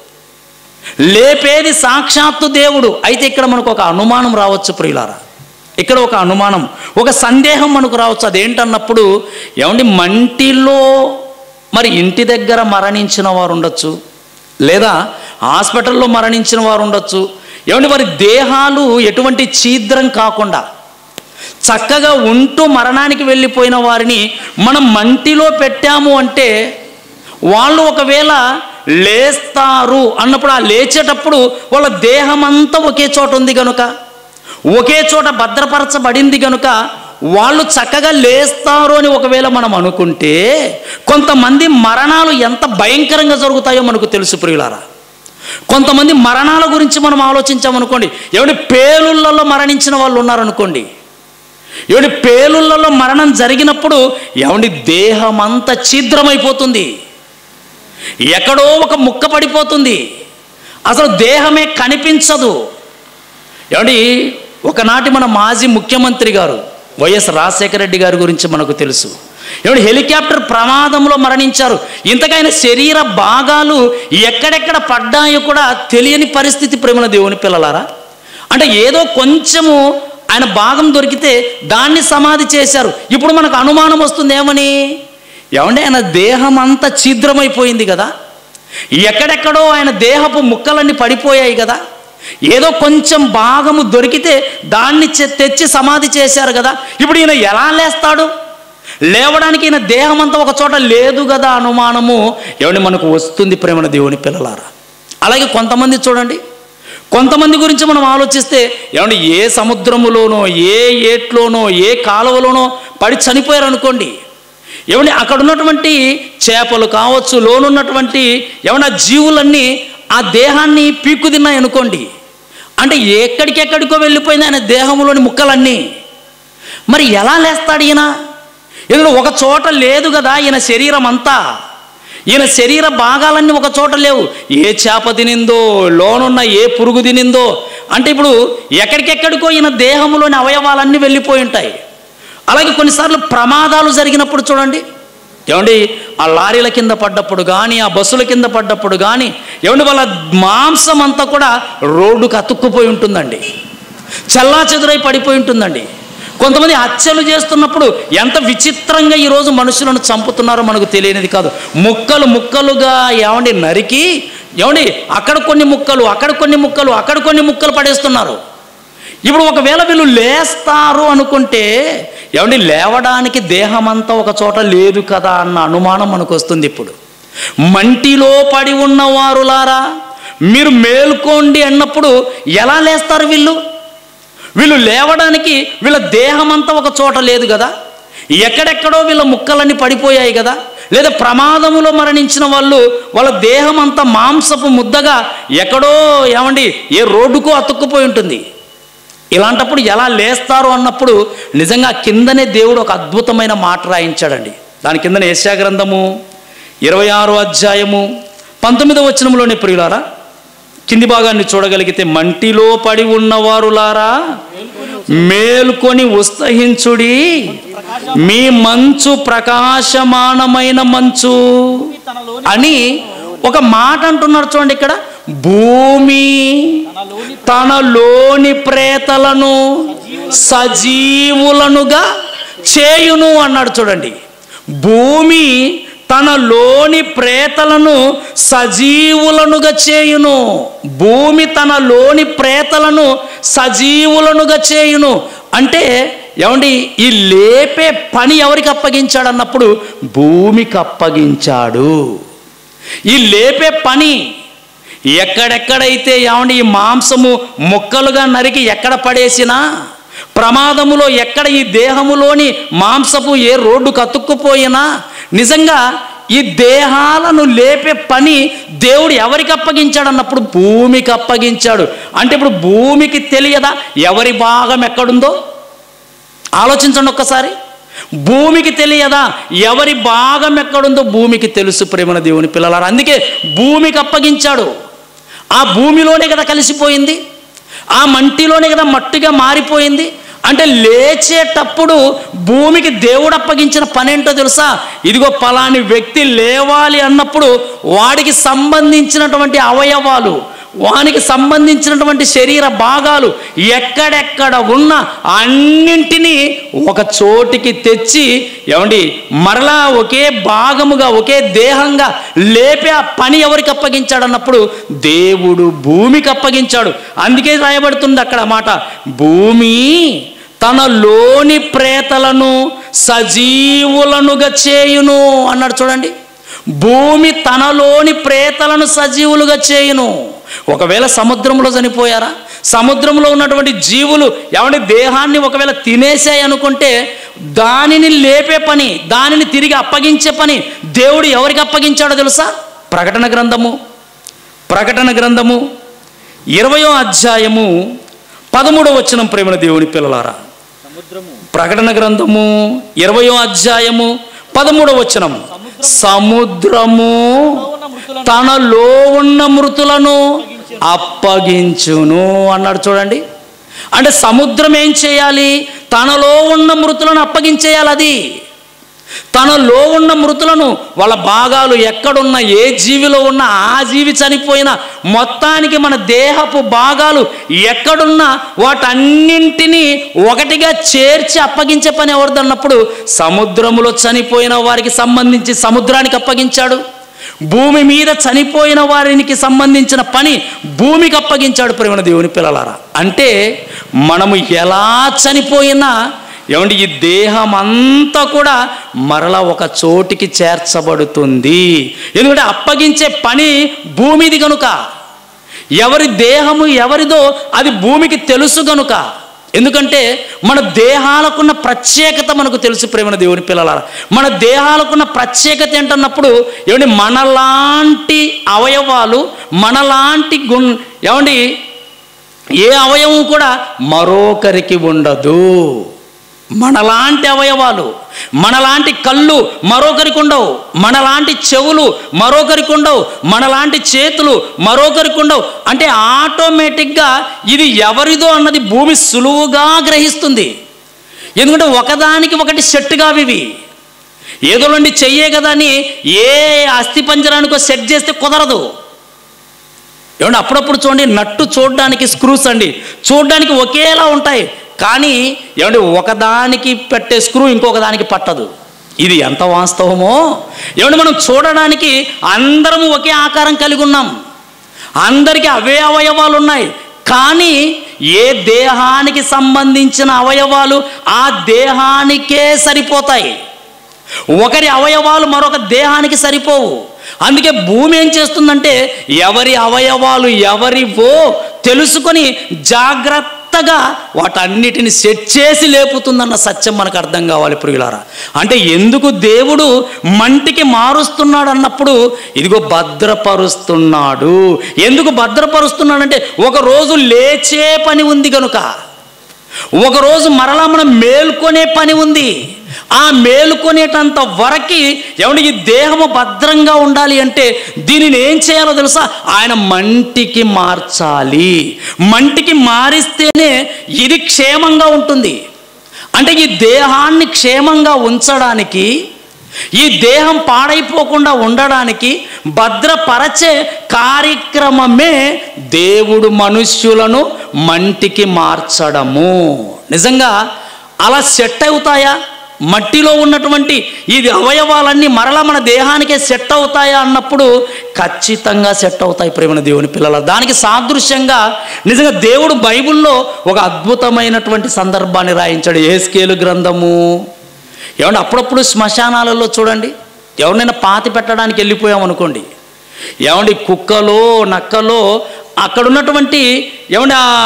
లేపేది సాక్షాత్తు దేవుడు అయితే ఇక్కడ మనకు ఒక అనుమానం రావచ్చు ప్రియులారా ఇక్కడ ఒక అనుమానం ఒక సందేహం మనకు రావచ్చు అదేంటన్నప్పుడు ఏమండి మంటిలో మరి ఇంటి దగ్గర మరణించిన వారు ఉండొచ్చు లేదా హాస్పిటల్లో మరణించిన వారు ఉండొచ్చు ఏమండి వారి దేహాలు ఎటువంటి ఛీద్రం కాకుండా చక్కగా ఉంటూ మరణానికి వెళ్ళిపోయిన వారిని మనం మంటిలో పెట్టాము అంటే వాళ్ళు ఒకవేళ లేస్తారు అన్నప్పుడు ఆ లేచేటప్పుడు వాళ్ళ దేహం అంతా ఒకే చోట ఉంది కనుక ఒకే చోట భద్రపరచబడింది కనుక వాళ్ళు చక్కగా లేస్తారు అని ఒకవేళ మనం అనుకుంటే కొంతమంది మరణాలు ఎంత భయంకరంగా జరుగుతాయో మనకు తెలుసు ప్రియులారా కొంతమంది మరణాల గురించి మనం ఆలోచించామనుకోండి ఏమిటి పేలుళ్ళలో మరణించిన వాళ్ళు ఉన్నారనుకోండి ఏమిటి పేలుళ్ళలో మరణం జరిగినప్పుడు ఏమండి దేహం అంతా ఛిద్రమైపోతుంది ఎక్కడో ఒక ముక్క పడిపోతుంది అసలు దేహమే కనిపించదు ఏమండి ఒకనాటి మన మాజీ ముఖ్యమంత్రి గారు వైఎస్ రాజశేఖర రెడ్డి గారి గురించి మనకు తెలుసు ఏమండి హెలికాప్టర్ ప్రమాదంలో మరణించారు ఇంతకైన శరీర భాగాలు ఎక్కడెక్కడ పడ్డాయో కూడా తెలియని పరిస్థితి ప్రేమల దేవుని పిల్లలారా అంటే ఏదో కొంచెము ఆయన భాగం దొరికితే దాన్ని సమాధి చేశారు ఇప్పుడు మనకు అనుమానం వస్తుంది ఏమని ఏమండి ఆయన దేహం అంతా ఛిద్రమైపోయింది కదా ఎక్కడెక్కడో ఆయన దేహపు ముక్కలన్నీ పడిపోయాయి కదా ఏదో కొంచెం భాగము దొరికితే దాన్ని చె- తెచ్చి సమాధి చేశారు కదా ఇప్పుడు ఈయన ఎలా లేస్తాడు లేవడానికి ఈయన దేహం అంతా ఒక చోట లేదు కదా అనుమానము ఏమండి మనకు వస్తుంది ప్రేమణ దేవుని పిల్లలారా అలాగే కొంతమంది చూడండి కొంతమంది గురించి మనం ఆలోచిస్తే ఏమండి ఏ సముద్రములోనో ఏ ఏట్లోనో ఏ కాలువలోనో పడి చనిపోయారు అనుకోండి ఏమండి అక్కడ ఉన్నటువంటి చేపలు కావచ్చు లోనున్నటువంటి ఏమన్నా జీవులన్నీ ఆ దేహాన్ని పీక్కు తిన్నాయి అనుకోండి అంటే ఎక్కడికెక్కడికో వెళ్ళిపోయింది ఆయన దేహంలోని ముక్కలన్నీ మరి ఎలా లేస్తాడు ఈయన ఇందులో ఒక చోట లేదు కదా ఈయన శరీరం అంతా ఈయన శరీర భాగాలన్నీ ఒక చోట లేవు ఏ చేప తినిందో లోనున్న ఏ పురుగు తినిందో అంటే ఇప్పుడు ఎక్కడికెక్కడికో ఈయన దేహంలోని అవయవాలన్నీ వెళ్ళిపోయి ఉంటాయి అలాగే కొన్నిసార్లు ప్రమాదాలు జరిగినప్పుడు చూడండి ఏమండి ఆ లారీల కింద పడ్డప్పుడు కానీ ఆ బస్సుల కింద పడ్డప్పుడు కానీ ఏమండి వాళ్ళ మాంసం అంతా కూడా రోడ్డుకు అతుక్కుపోయి ఉంటుందండి చల్లా చెదురై పడిపోయి ఉంటుందండి కొంతమంది హత్యలు చేస్తున్నప్పుడు ఎంత విచిత్రంగా ఈరోజు మనుషులను చంపుతున్నారో మనకు తెలియనిది కాదు ముక్కలు ముక్కలుగా ఏమండి నరికి ఏమండి అక్కడ కొన్ని ముక్కలు అక్కడ కొన్ని ముక్కలు అక్కడ కొన్ని ముక్కలు పడేస్తున్నారు ఇప్పుడు ఒకవేళ వీళ్ళు లేస్తారు అనుకుంటే ఏమండి లేవడానికి దేహం అంతా ఒక చోట లేదు కదా అన్న అనుమానం మనకు వస్తుంది ఇప్పుడు మంటిలో పడి ఉన్నవారులారా మీరు మేల్కోండి అన్నప్పుడు ఎలా లేస్తారు వీళ్ళు వీళ్ళు లేవడానికి వీళ్ళ దేహం అంతా ఒక చోట లేదు కదా ఎక్కడెక్కడో వీళ్ళ ముక్కలన్నీ పడిపోయాయి కదా లేదా ప్రమాదములో మరణించిన వాళ్ళు వాళ్ళ దేహం అంతా మాంసపు ముద్దగా ఎక్కడో ఏమండి ఏ రోడ్డుకో అతుక్కుపోయి ఉంటుంది ఇలాంటప్పుడు ఎలా లేస్తారు అన్నప్పుడు నిజంగా కిందనే దేవుడు ఒక అద్భుతమైన మాట రాయించాడండి దాని కిందనే ఏషియా గ్రంథము ఇరవై ఆరో అధ్యాయము పంతొమ్మిదవ వచనంలోని ప్రియులారా కింది భాగాన్ని చూడగలిగితే మంటిలో పడి ఉన్నవారులారా మేల్కొని ఉత్సహించుడి మీ మంచు ప్రకాశమానమైన మంచు అని ఒక మాట అంటున్నారు చూడండి ఇక్కడ భూమి తనలోని ప్రేతలను సజీవులనుగా చేయును అన్నాడు చూడండి భూమి తనలోని ప్రేతలను సజీవులనుగా చేయును భూమి తనలోని ప్రేతలను సజీవులనుగా చేయును అంటే ఏమండి ఈ లేపే పని ఎవరికి అప్పగించాడు అన్నప్పుడు భూమికి అప్పగించాడు ఈ లేపే పని ఎక్కడెక్కడైతే ఏమండి ఈ మాంసము ముక్కలుగా నరికి ఎక్కడ పడేసినా ప్రమాదములో ఎక్కడ ఈ దేహములోని మాంసపు ఏ రోడ్డు కతుక్కుపోయినా నిజంగా ఈ దేహాలను లేపే పని దేవుడు ఎవరికి అప్పగించాడు అన్నప్పుడు భూమికి అప్పగించాడు అంటే ఇప్పుడు భూమికి తెలియదా ఎవరి భాగం ఎక్కడుందో ఆలోచించండి ఒక్కసారి భూమికి తెలియదా ఎవరి భాగం ఎక్కడుందో భూమికి తెలుసు ప్రేమన దేవుని పిల్లలారా అందుకే భూమికి అప్పగించాడు ఆ భూమిలోనే కదా కలిసిపోయింది ఆ మంటిలోనే కదా మట్టిగా మారిపోయింది అంటే లేచేటప్పుడు భూమికి దేవుడు అప్పగించిన పని ఏంటో తెలుసా ఇదిగో పలాని వ్యక్తి లేవాలి అన్నప్పుడు వాడికి సంబంధించినటువంటి అవయవాలు వానికి సంబంధించినటువంటి శరీర భాగాలు ఎక్కడెక్కడ ఉన్న అన్నింటినీ ఒక చోటికి తెచ్చి ఏమండి మరలా ఒకే భాగముగా ఒకే దేహంగా లేపే ఆ పని ఎవరికి అప్పగించాడు అన్నప్పుడు దేవుడు భూమికి అప్పగించాడు అందుకే రాయబడుతుంది అక్కడ మాట భూమి తనలోని ప్రేతలను సజీవులనుగా చేయును అన్నాడు చూడండి భూమి తనలోని ప్రేతలను సజీవులుగా చేయును ఒకవేళ సముద్రంలో చనిపోయారా సముద్రంలో ఉన్నటువంటి జీవులు ఎవరి దేహాన్ని ఒకవేళ తినేసాయి అనుకుంటే దానిని లేపే పని దానిని తిరిగి అప్పగించే పని దేవుడు ఎవరికి అప్పగించాడో తెలుసా ప్రకటన గ్రంథము ప్రకటన గ్రంథము ఇరవయో అధ్యాయము పదమూడవ వచనం ప్రేమల దేవుని పిల్లలారా ప్రకటన గ్రంథము ఇరవయో అధ్యాయము పదమూడవ వచనం సముద్రము తనలో ఉన్న మృతులను అప్పగించును అన్నాడు చూడండి అంటే సముద్రం ఏం చేయాలి తనలో ఉన్న మృతులను అప్పగించేయాలి అది తనలో ఉన్న మృతులను వాళ్ళ భాగాలు ఎక్కడున్న ఏ జీవిలో ఉన్న ఆ జీవి చనిపోయిన మొత్తానికి మన దేహపు భాగాలు ఎక్కడున్నా వాటన్నింటినీ ఒకటిగా చేర్చి అప్పగించే పని ఎవరిదన్నప్పుడు సముద్రములో చనిపోయిన వారికి సంబంధించి సముద్రానికి అప్పగించాడు భూమి మీద చనిపోయిన వారికి సంబంధించిన పని భూమికి అప్పగించాడు ప్రేమ దేవుని పిల్లలారా అంటే మనము ఎలా చనిపోయినా ఏమండి ఈ దేహం అంతా కూడా మరలా ఒక చోటికి చేర్చబడుతుంది ఎందుకంటే అప్పగించే పని భూమిది కనుక ఎవరి దేహము ఎవరిదో అది భూమికి తెలుసు గనుక ఎందుకంటే మన దేహాలకున్న ప్రత్యేకత మనకు తెలుసు ప్రేమన దేవుని పిల్లల మన దేహాలకున్న ప్రత్యేకత ఏంటన్నప్పుడు ఏమండి మనలాంటి అవయవాలు మనలాంటి గుణ్ ఏమండి ఏ అవయవం కూడా మరొకరికి ఉండదు మనలాంటి అవయవాలు మనలాంటి కళ్ళు మరొకరికి ఉండవు మనలాంటి చెవులు మరొకరికి ఉండవు మనలాంటి చేతులు మరొకరికి ఉండవు అంటే ఆటోమేటిక్గా ఇది ఎవరిదో అన్నది భూమి సులువుగా గ్రహిస్తుంది ఎందుకంటే ఒకదానికి ఒకటి సెట్గా ఇవి ఏదోలండి చెయ్యే కదా అని ఏ అస్థి పంజరానికో సెట్ చేస్తే కుదరదు ఏమంటే అప్పుడప్పుడు చూడండి నట్టు చూడడానికి స్క్రూస్ అండి చూడడానికి ఒకేలా ఉంటాయి కానీ ఏమంటే ఒకదానికి పెట్టే స్క్రూ ఇంకొక దానికి పట్టదు ఇది ఎంత వాస్తవమో ఏమంటే మనం చూడడానికి అందరము ఒకే ఆకారం కలిగి ఉన్నాం అందరికీ అవే అవయవాలు ఉన్నాయి కానీ ఏ దేహానికి సంబంధించిన అవయవాలు ఆ దేహానికే సరిపోతాయి ఒకరి అవయవాలు మరొక దేహానికి సరిపోవు అందుకే భూమి ఏం చేస్తుందంటే ఎవరి అవయవాలు ఎవరివో తెలుసుకొని జాగ్రత్త కొత్తగా వాటన్నిటిని సెట్ చేసి లేపుతుందన్న సత్యం మనకు అర్థం కావాలి ప్రియులారా అంటే ఎందుకు దేవుడు మంటికి మారుస్తున్నాడు అన్నప్పుడు ఇదిగో భద్రపరుస్తున్నాడు ఎందుకు భద్రపరుస్తున్నాడంటే ఒక రోజు లేచే పని ఉంది కనుక ఒకరోజు మరలా మనం మేల్కొనే పని ఉంది ఆ మేలుకొనేటంత వరకి ఏమంటే ఈ దేహము భద్రంగా ఉండాలి అంటే దీనిని ఏం చేయాలో తెలుసా ఆయన మంటికి మార్చాలి మంటికి మారిస్తేనే ఇది క్షేమంగా ఉంటుంది అంటే ఈ దేహాన్ని క్షేమంగా ఉంచడానికి ఈ దేహం పాడైపోకుండా ఉండడానికి భద్రపరచే కార్యక్రమమే దేవుడు మనుష్యులను మంటికి మార్చడము నిజంగా అలా సెట్ అవుతాయా మట్టిలో ఉన్నటువంటి ఇది అవయవాలన్నీ మరలా మన దేహానికే సెట్ అవుతాయా అన్నప్పుడు ఖచ్చితంగా సెట్ అవుతాయి ప్రేమ దేవుని పిల్లల దానికి సాదృశ్యంగా నిజంగా దేవుడు బైబిల్లో ఒక అద్భుతమైనటువంటి సందర్భాన్ని రాయించాడు ఏ స్కేలు గ్రంథము ఏమంటే అప్పుడప్పుడు శ్మశానాలలో చూడండి ఎవరినైనా పాతి పెట్టడానికి వెళ్ళిపోయాం అనుకోండి ఏమండి కుక్కలో నక్కలో అక్కడ ఉన్నటువంటి ఏమండి ఆ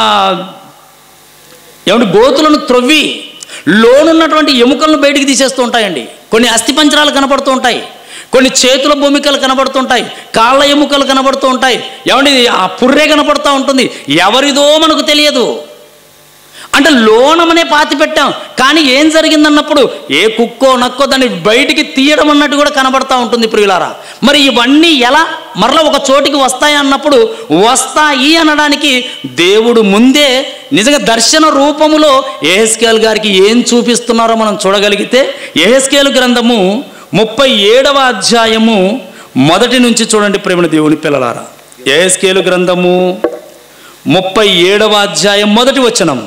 ఏమంటే గోతులను త్రొవ్వి లోనున్నటువంటి ఎముకలను బయటికి తీసేస్తూ ఉంటాయండి కొన్ని అస్థిపంజరాలు కనబడుతూ ఉంటాయి కొన్ని చేతుల భూమికలు కనబడుతుంటాయి కాళ్ళ ఎముకలు కనబడుతూ ఉంటాయి ఏమండి ఆ పుర్రె కనబడుతూ ఉంటుంది ఎవరిదో మనకు తెలియదు అంటే లోనమనే పాతి పెట్టాం కానీ ఏం జరిగిందన్నప్పుడు ఏ కుక్కో నక్కో దాన్ని బయటికి తీయడం అన్నట్టు కూడా కనబడతా ఉంటుంది ప్రియులారా మరి ఇవన్నీ ఎలా మరలా ఒక చోటికి వస్తాయి అన్నప్పుడు వస్తాయి అనడానికి దేవుడు ముందే నిజంగా దర్శన రూపములో ఏహెస్కేల్ గారికి ఏం చూపిస్తున్నారో మనం చూడగలిగితే ఏహెస్కేల్ గ్రంథము ముప్పై ఏడవ అధ్యాయము మొదటి నుంచి చూడండి ప్రేమ దేవుని పిల్లలారా ఏహెస్కేలు గ్రంథము ముప్పై ఏడవ అధ్యాయం మొదటి వచనము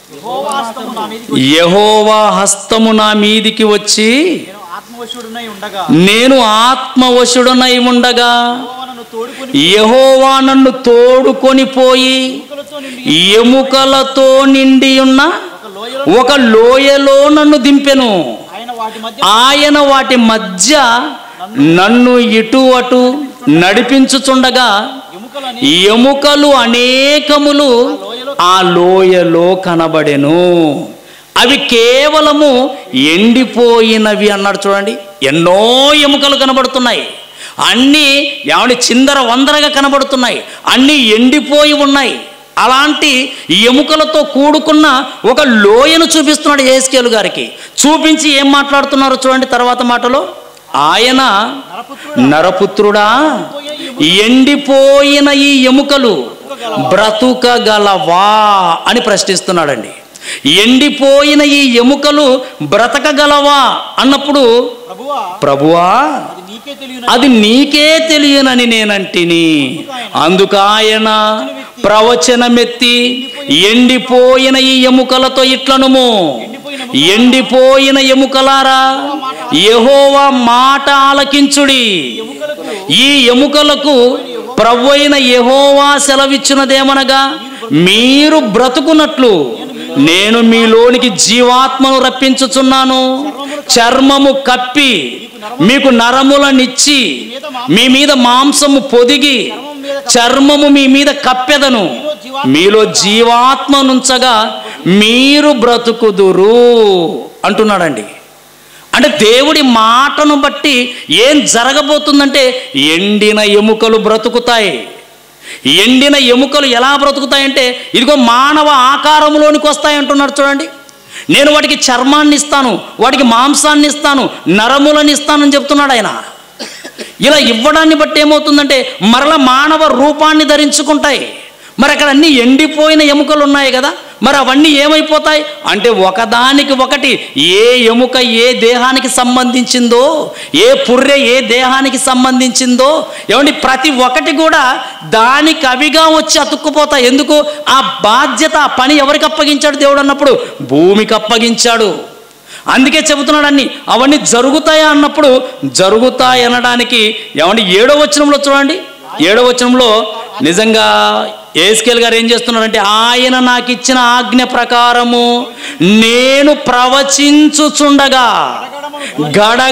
యహోవా హస్తము నా మీదికి వచ్చి ఆత్మవశుడునై ఉండగా నేను ఆత్మవశుడనై ఉండగా నన్ను తోడుకొని యహోవా నన్ను తోడుకొని పోయి ఎముకలతో నిండి ఉన్న ఒక లోయలో నన్ను దింపెను ఆయన వాటి మధ్య ఆయన వాటి మధ్య నన్ను ఇటు అటు నడిపించుచుండగా ఎముకలు అనేకములు ఆ లోయలో కనబడెను అవి కేవలము ఎండిపోయినవి అన్నాడు చూడండి ఎన్నో ఎముకలు కనబడుతున్నాయి అన్నీ ఏమండి చిందర వందరగా కనబడుతున్నాయి అన్నీ ఎండిపోయి ఉన్నాయి అలాంటి ఎముకలతో కూడుకున్న ఒక లోయను చూపిస్తున్నాడు ఏస్కేలు గారికి చూపించి ఏం మాట్లాడుతున్నారో చూడండి తర్వాత మాటలో ఆయన నరపుత్రుడా ఎండిపోయిన ఈ ఎముకలు బ్రతుకగలవా అని ప్రశ్నిస్తున్నాడండి ఎండిపోయిన ఈ ఎముకలు బ్రతకగలవా అన్నప్పుడు ప్రభువా నీకే తెలియని అది నీకే తెలియనని నేనంటిని అందుకాయన ప్రవచనమెత్తి ఎండిపోయిన ఈ ఎముకలతో ఇట్లనుము ఎండిపోయిన ఎముకలారా యెహోవా మాట ఆలకించుడి ఈ ఎముకలకు ప్రభు అయిన యెహోవా సెలవిచ్చినదేమనగా మీరు బ్రతుకున్నట్లు నేను మీలోనికి జీవాత్మను రప్పించుచున్నాను చర్మము కప్పి మీకు నరములనిచ్చి మీ మీద మాంసము పొదిగి చర్మము మీ మీద కప్పెదను మీలో జీవాత్మనుంచగా మీరు బ్రతుకుదురు అంటున్నాడండి అంటే దేవుడి మాటను బట్టి ఏం జరగబోతుందంటే ఎండిన ఎముకలు బ్రతుకుతాయి ఎండిన ఎముకలు ఎలా బ్రతుకుతాయంటే ఇదిగో మానవ ఆకారంలోనికి వస్తాయి అంటున్నాడు చూడండి నేను వాటికి చర్మాన్ని ఇస్తాను వాటికి మాంసాన్ని ఇస్తాను నరములను ఇస్తానని చెప్తున్నాడు ఆయన ఇలా ఇవ్వడాన్ని బట్టి ఏమవుతుందంటే మరల మానవ రూపాన్ని ధరించుకుంటాయి మరి అక్కడ అన్ని ఎండిపోయిన ఎముకలు ఉన్నాయి కదా మరి అవన్నీ ఏమైపోతాయి అంటే ఒకదానికి ఒకటి ఏ ఎముక ఏ దేహానికి సంబంధించిందో ఏ పుర్రె ఏ దేహానికి సంబంధించిందో ఏమండి ప్రతి ఒక్కటి కూడా దానికి అవిగా వచ్చి అతుక్కుపోతాయి ఎందుకు ఆ బాధ్యత ఆ పని ఎవరికి అప్పగించాడు దేవుడు అన్నప్పుడు భూమికి అప్పగించాడు అందుకే చెబుతున్నాడు అన్ని అవన్నీ జరుగుతాయా అన్నప్పుడు జరుగుతాయి అనడానికి ఏమండి ఏడో వచనంలో చూడండి ఏడో వచనంలో నిజంగా ఏస్కేల్ గారు ఏం చేస్తున్నారంటే ఆయన నాకు ఇచ్చిన ఆజ్ఞ ప్రకారము నేను ప్రవచించుచుండగా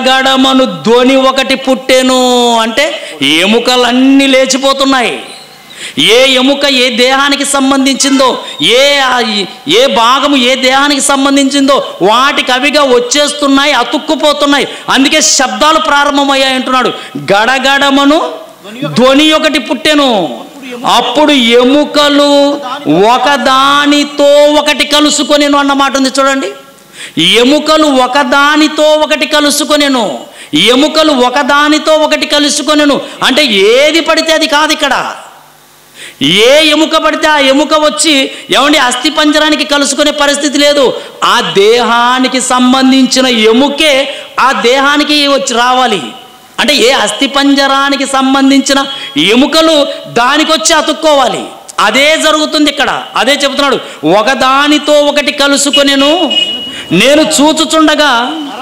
గడగడమను ధ్వని ఒకటి పుట్టెను అంటే ఎముకలన్నీ లేచిపోతున్నాయి ఏ ఎముక ఏ దేహానికి సంబంధించిందో ఏ ఏ భాగము ఏ దేహానికి సంబంధించిందో వాటికి అవిగా వచ్చేస్తున్నాయి అతుక్కుపోతున్నాయి అందుకే శబ్దాలు ప్రారంభమయ్యాయి అంటున్నాడు గడగడమను ధ్వని ఒకటి పుట్టెను అప్పుడు ఎముకలు ఒకదానితో ఒకటి కలుసుకొనేను అన్నమాట ఉంది చూడండి ఎముకలు ఒకదానితో ఒకటి కలుసుకొనేను ఎముకలు ఒకదానితో ఒకటి కలుసుకొనేను అంటే ఏది పడితే అది కాదు ఇక్కడ ఏ ఎముక పడితే ఆ ఎముక వచ్చి ఏమండి అస్థి పంజరానికి కలుసుకునే పరిస్థితి లేదు ఆ దేహానికి సంబంధించిన ఎముకే ఆ దేహానికి వచ్చి రావాలి అంటే ఏ అస్థి పంజరానికి సంబంధించిన ఎముకలు దానికి వచ్చి అతుక్కోవాలి అదే జరుగుతుంది ఇక్కడ అదే చెబుతున్నాడు ఒకదానితో ఒకటి కలుసుకొనేను నేను చూచుచుండగా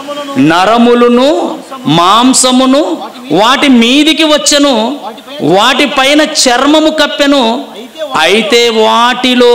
నరములను మాంసమును వాటి మీదికి వచ్చెను వాటిపైన చర్మము కప్పెను అయితే వాటిలో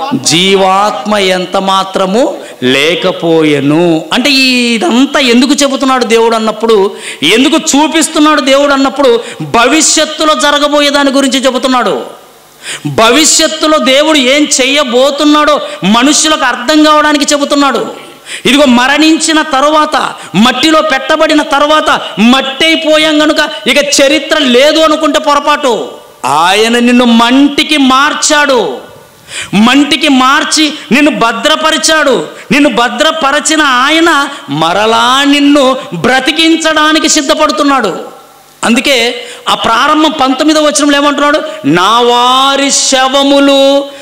జీవాత్మ ఎంత మాత్రము లేకపోయెను అంటే ఇదంతా ఎందుకు చెబుతున్నాడు దేవుడు అన్నప్పుడు ఎందుకు చూపిస్తున్నాడు దేవుడు అన్నప్పుడు భవిష్యత్తులో జరగబోయే దాని గురించి చెబుతున్నాడు భవిష్యత్తులో దేవుడు ఏం చెయ్యబోతున్నాడో మనుషులకు అర్థం కావడానికి చెబుతున్నాడు ఇదిగో మరణించిన తరువాత మట్టిలో పెట్టబడిన తరువాత మట్టి అయిపోయాం గనుక ఇక చరిత్ర లేదు అనుకుంటే పొరపాటు ఆయన నిన్ను మంటికి మార్చాడు మంటికి మార్చి నిన్ను భద్రపరిచాడు నిన్ను భద్రపరచిన ఆయన మరలా నిన్ను బ్రతికించడానికి సిద్ధపడుతున్నాడు అందుకే ఆ ప్రారంభం పంతొమ్మిదవ వచనంలో ఏమంటున్నాడు నా వారి శవములు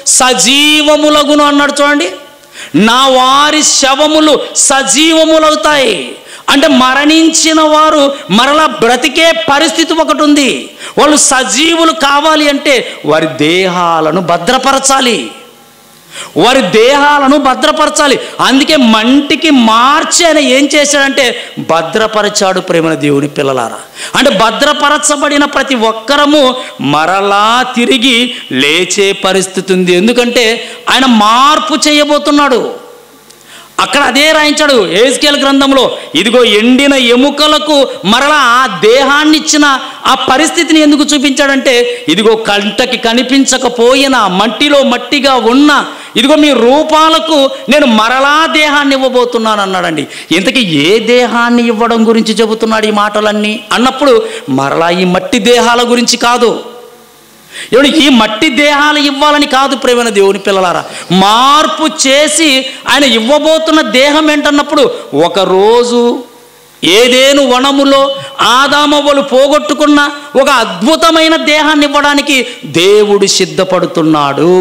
సజీవములగును అన్నాడు చూడండి నా వారి శవములు సజీవములవుతాయి అంటే మరణించిన వారు మరలా బ్రతికే పరిస్థితి ఒకటి ఉంది వాళ్ళు సజీవులు కావాలి అంటే వారి దేహాలను భద్రపరచాలి వారి దేహాలను భద్రపరచాలి అందుకే మంటికి మార్చి ఆయన ఏం చేశాడంటే భద్రపరిచాడు ప్రేమల దేవుని పిల్లలారా అంటే భద్రపరచబడిన ప్రతి ఒక్కరము మరలా తిరిగి లేచే పరిస్థితి ఉంది ఎందుకంటే ఆయన మార్పు చేయబోతున్నాడు అక్కడ అదే రాయించాడు ఏజ్కేల్ గ్రంథంలో ఇదిగో ఎండిన ఎముకలకు మరలా ఆ దేహాన్ని ఇచ్చిన ఆ పరిస్థితిని ఎందుకు చూపించాడంటే ఇదిగో కంటకి కనిపించకపోయినా మట్టిలో మట్టిగా ఉన్న ఇదిగో మీ రూపాలకు నేను మరలా దేహాన్ని ఇవ్వబోతున్నాను అన్నాడండి ఇంతకీ ఏ దేహాన్ని ఇవ్వడం గురించి చెబుతున్నాడు ఈ మాటలన్నీ అన్నప్పుడు మరలా ఈ మట్టి దేహాల గురించి కాదు ఏమండి ఈ మట్టి దేహాలు ఇవ్వాలని కాదు ప్రేమైన దేవుని పిల్లలారా మార్పు చేసి ఆయన ఇవ్వబోతున్న దేహం ఏంటన్నప్పుడు ఒకరోజు ఏదేను వనములో ఆదామవ్వలు పోగొట్టుకున్న ఒక అద్భుతమైన దేహాన్ని ఇవ్వడానికి దేవుడు సిద్ధపడుతున్నాడు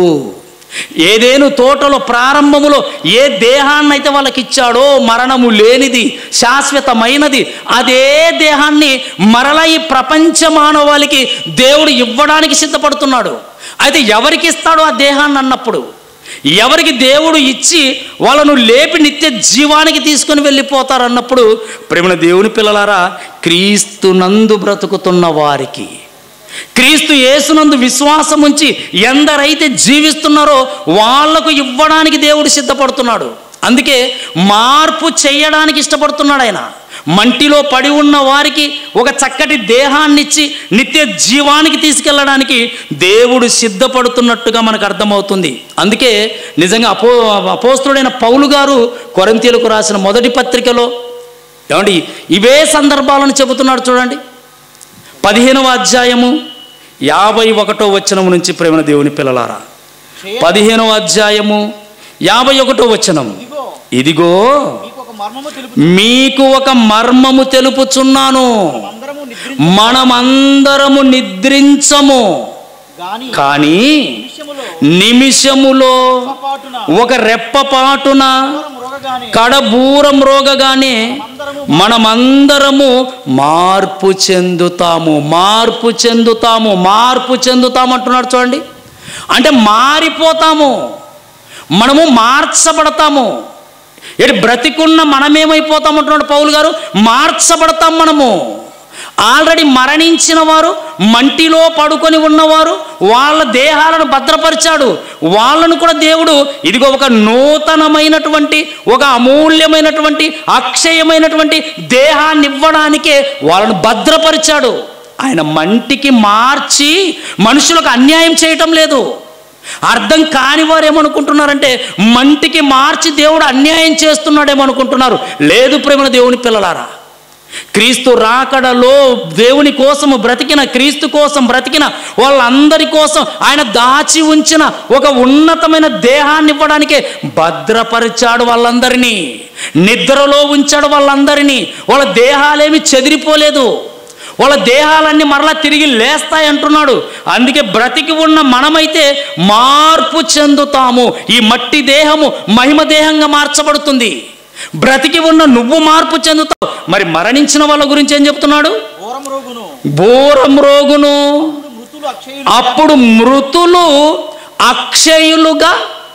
ఏదేను తోటలో ప్రారంభములో ఏ దేహాన్ని అయితే వాళ్ళకి ఇచ్చాడో మరణము లేనిది శాశ్వతమైనది అదే దేహాన్ని మరలా ఈ ప్రపంచ మానవాళికి దేవుడు ఇవ్వడానికి సిద్ధపడుతున్నాడు అయితే ఎవరికి ఇస్తాడో ఆ దేహాన్ని అన్నప్పుడు ఎవరికి దేవుడు ఇచ్చి వాళ్ళను లేపి నిత్య జీవానికి తీసుకొని వెళ్ళిపోతారు అన్నప్పుడు ప్రేమ దేవుని పిల్లలారా క్రీస్తునందు బ్రతుకుతున్న వారికి క్రీస్తు యేసునందు విశ్వాసం ఉంచి ఎందరైతే జీవిస్తున్నారో వాళ్లకు ఇవ్వడానికి దేవుడు సిద్ధపడుతున్నాడు అందుకే మార్పు చేయడానికి ఇష్టపడుతున్నాడు ఆయన మంటిలో పడి ఉన్న వారికి ఒక చక్కటి దేహాన్ని ఇచ్చి నిత్య జీవానికి తీసుకెళ్ళడానికి దేవుడు సిద్ధపడుతున్నట్టుగా మనకు అర్థమవుతుంది అందుకే నిజంగా అపో అపోస్తుడైన పౌలు గారు కొరంతీలకు రాసిన మొదటి పత్రికలో ఏమండి ఇవే సందర్భాలను చెబుతున్నాడు చూడండి పదిహేనవ అధ్యాయము యాభై ఒకటో వచనం నుంచి ప్రేమ దేవుని పిల్లలారా పదిహేనవ అధ్యాయము యాభై ఒకటో వచనం ఇదిగో మీకు ఒక మర్మము తెలుపుచున్నాను మనమందరము నిద్రించము కానీ నిమిషములో ఒక రెప్పపాటున కడబూరం రోగగానే మనమందరము మార్పు చెందుతాము మార్పు చెందుతాము మార్పు చెందుతాము అంటున్నాడు చూడండి అంటే మారిపోతాము మనము మార్చబడతాము ఇటు బ్రతికున్న మనమేమైపోతామంటున్నాడు పౌలు గారు మార్చబడతాం మనము ఆల్రెడీ మరణించిన వారు మంటిలో పడుకొని ఉన్నవారు వాళ్ళ దేహాలను భద్రపరిచాడు వాళ్ళను కూడా దేవుడు ఇదిగో ఒక నూతనమైనటువంటి ఒక అమూల్యమైనటువంటి అక్షయమైనటువంటి దేహాన్ని ఇవ్వడానికే వాళ్ళను భద్రపరిచాడు ఆయన మంటికి మార్చి మనుషులకు అన్యాయం చేయటం లేదు అర్థం కాని వారు ఏమనుకుంటున్నారంటే మంటికి మార్చి దేవుడు అన్యాయం చేస్తున్నాడేమో అనుకుంటున్నారు లేదు ప్రేమ దేవుని పిల్లలారా క్రీస్తు రాకడలో దేవుని కోసము బ్రతికిన క్రీస్తు కోసం బ్రతికిన వాళ్ళందరి కోసం ఆయన దాచి ఉంచిన ఒక ఉన్నతమైన దేహాన్ని ఇవ్వడానికే భద్రపరిచాడు వాళ్ళందరినీ నిద్రలో ఉంచాడు వాళ్ళందరినీ వాళ్ళ దేహాలేమి చెదిరిపోలేదు వాళ్ళ దేహాలన్నీ మరలా తిరిగి లేస్తాయి అంటున్నాడు అందుకే బ్రతికి ఉన్న మనమైతే మార్పు చెందుతాము ఈ మట్టి దేహము మహిమ దేహంగా మార్చబడుతుంది బ్రతికి ఉన్న నువ్వు మార్పు చెందుతావు మరి మరణించిన వాళ్ళ గురించి ఏం చెప్తున్నాడు బోరం రోగును అప్పుడు మృతులు అక్షయులుగా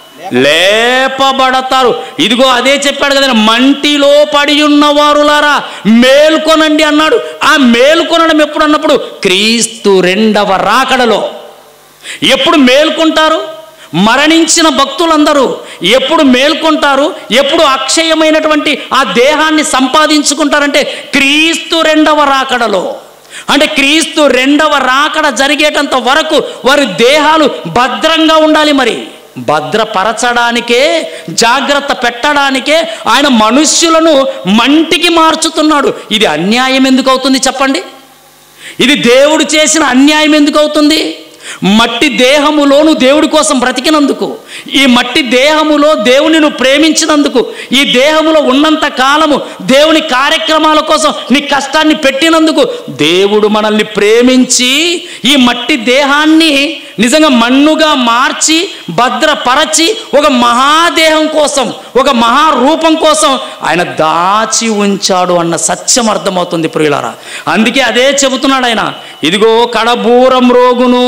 లేపబడతారు ఇదిగో అదే చెప్పాడు కదా మంటిలో పడి ఉన్న వారులారా మేల్కొనండి అన్నాడు ఆ మేల్కొనడం ఎప్పుడు అన్నప్పుడు క్రీస్తు రెండవ రాకడలో ఎప్పుడు మేల్కొంటారు మరణించిన భక్తులందరూ ఎప్పుడు మేల్కొంటారు ఎప్పుడు అక్షయమైనటువంటి ఆ దేహాన్ని సంపాదించుకుంటారంటే క్రీస్తు రెండవ రాకడలో అంటే క్రీస్తు రెండవ రాకడ జరిగేటంత వరకు వారి దేహాలు భద్రంగా ఉండాలి మరి భద్రపరచడానికే జాగ్రత్త పెట్టడానికే ఆయన మనుష్యులను మంటికి మార్చుతున్నాడు ఇది అన్యాయం ఎందుకు అవుతుంది చెప్పండి ఇది దేవుడు చేసిన అన్యాయం ఎందుకు అవుతుంది మట్టి దేహములోను దేవుడి కోసం బ్రతికినందుకు ఈ మట్టి దేహములో దేవుని నువ్వు ప్రేమించినందుకు ఈ దేహములో ఉన్నంత కాలము దేవుని కార్యక్రమాల కోసం నీ కష్టాన్ని పెట్టినందుకు దేవుడు మనల్ని ప్రేమించి ఈ మట్టి దేహాన్ని నిజంగా మన్నుగా మార్చి భద్రపరచి ఒక మహాదేహం కోసం ఒక మహారూపం కోసం ఆయన దాచి ఉంచాడు అన్న సత్యం అర్థమవుతుంది ప్రియులారా అందుకే అదే చెబుతున్నాడు ఆయన ఇదిగో కడబూరం రోగును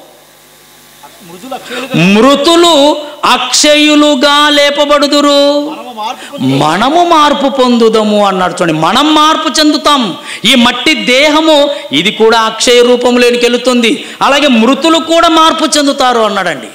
మృతులు అక్షయులుగా లేపబడుదురు మనము మార్పు పొందుదము అన్నాడు చూడండి మనం మార్పు చెందుతాం ఈ మట్టి దేహము ఇది కూడా అక్షయ రూపంలోనికి వెళుతుంది అలాగే మృతులు కూడా మార్పు చెందుతారు అన్నాడండి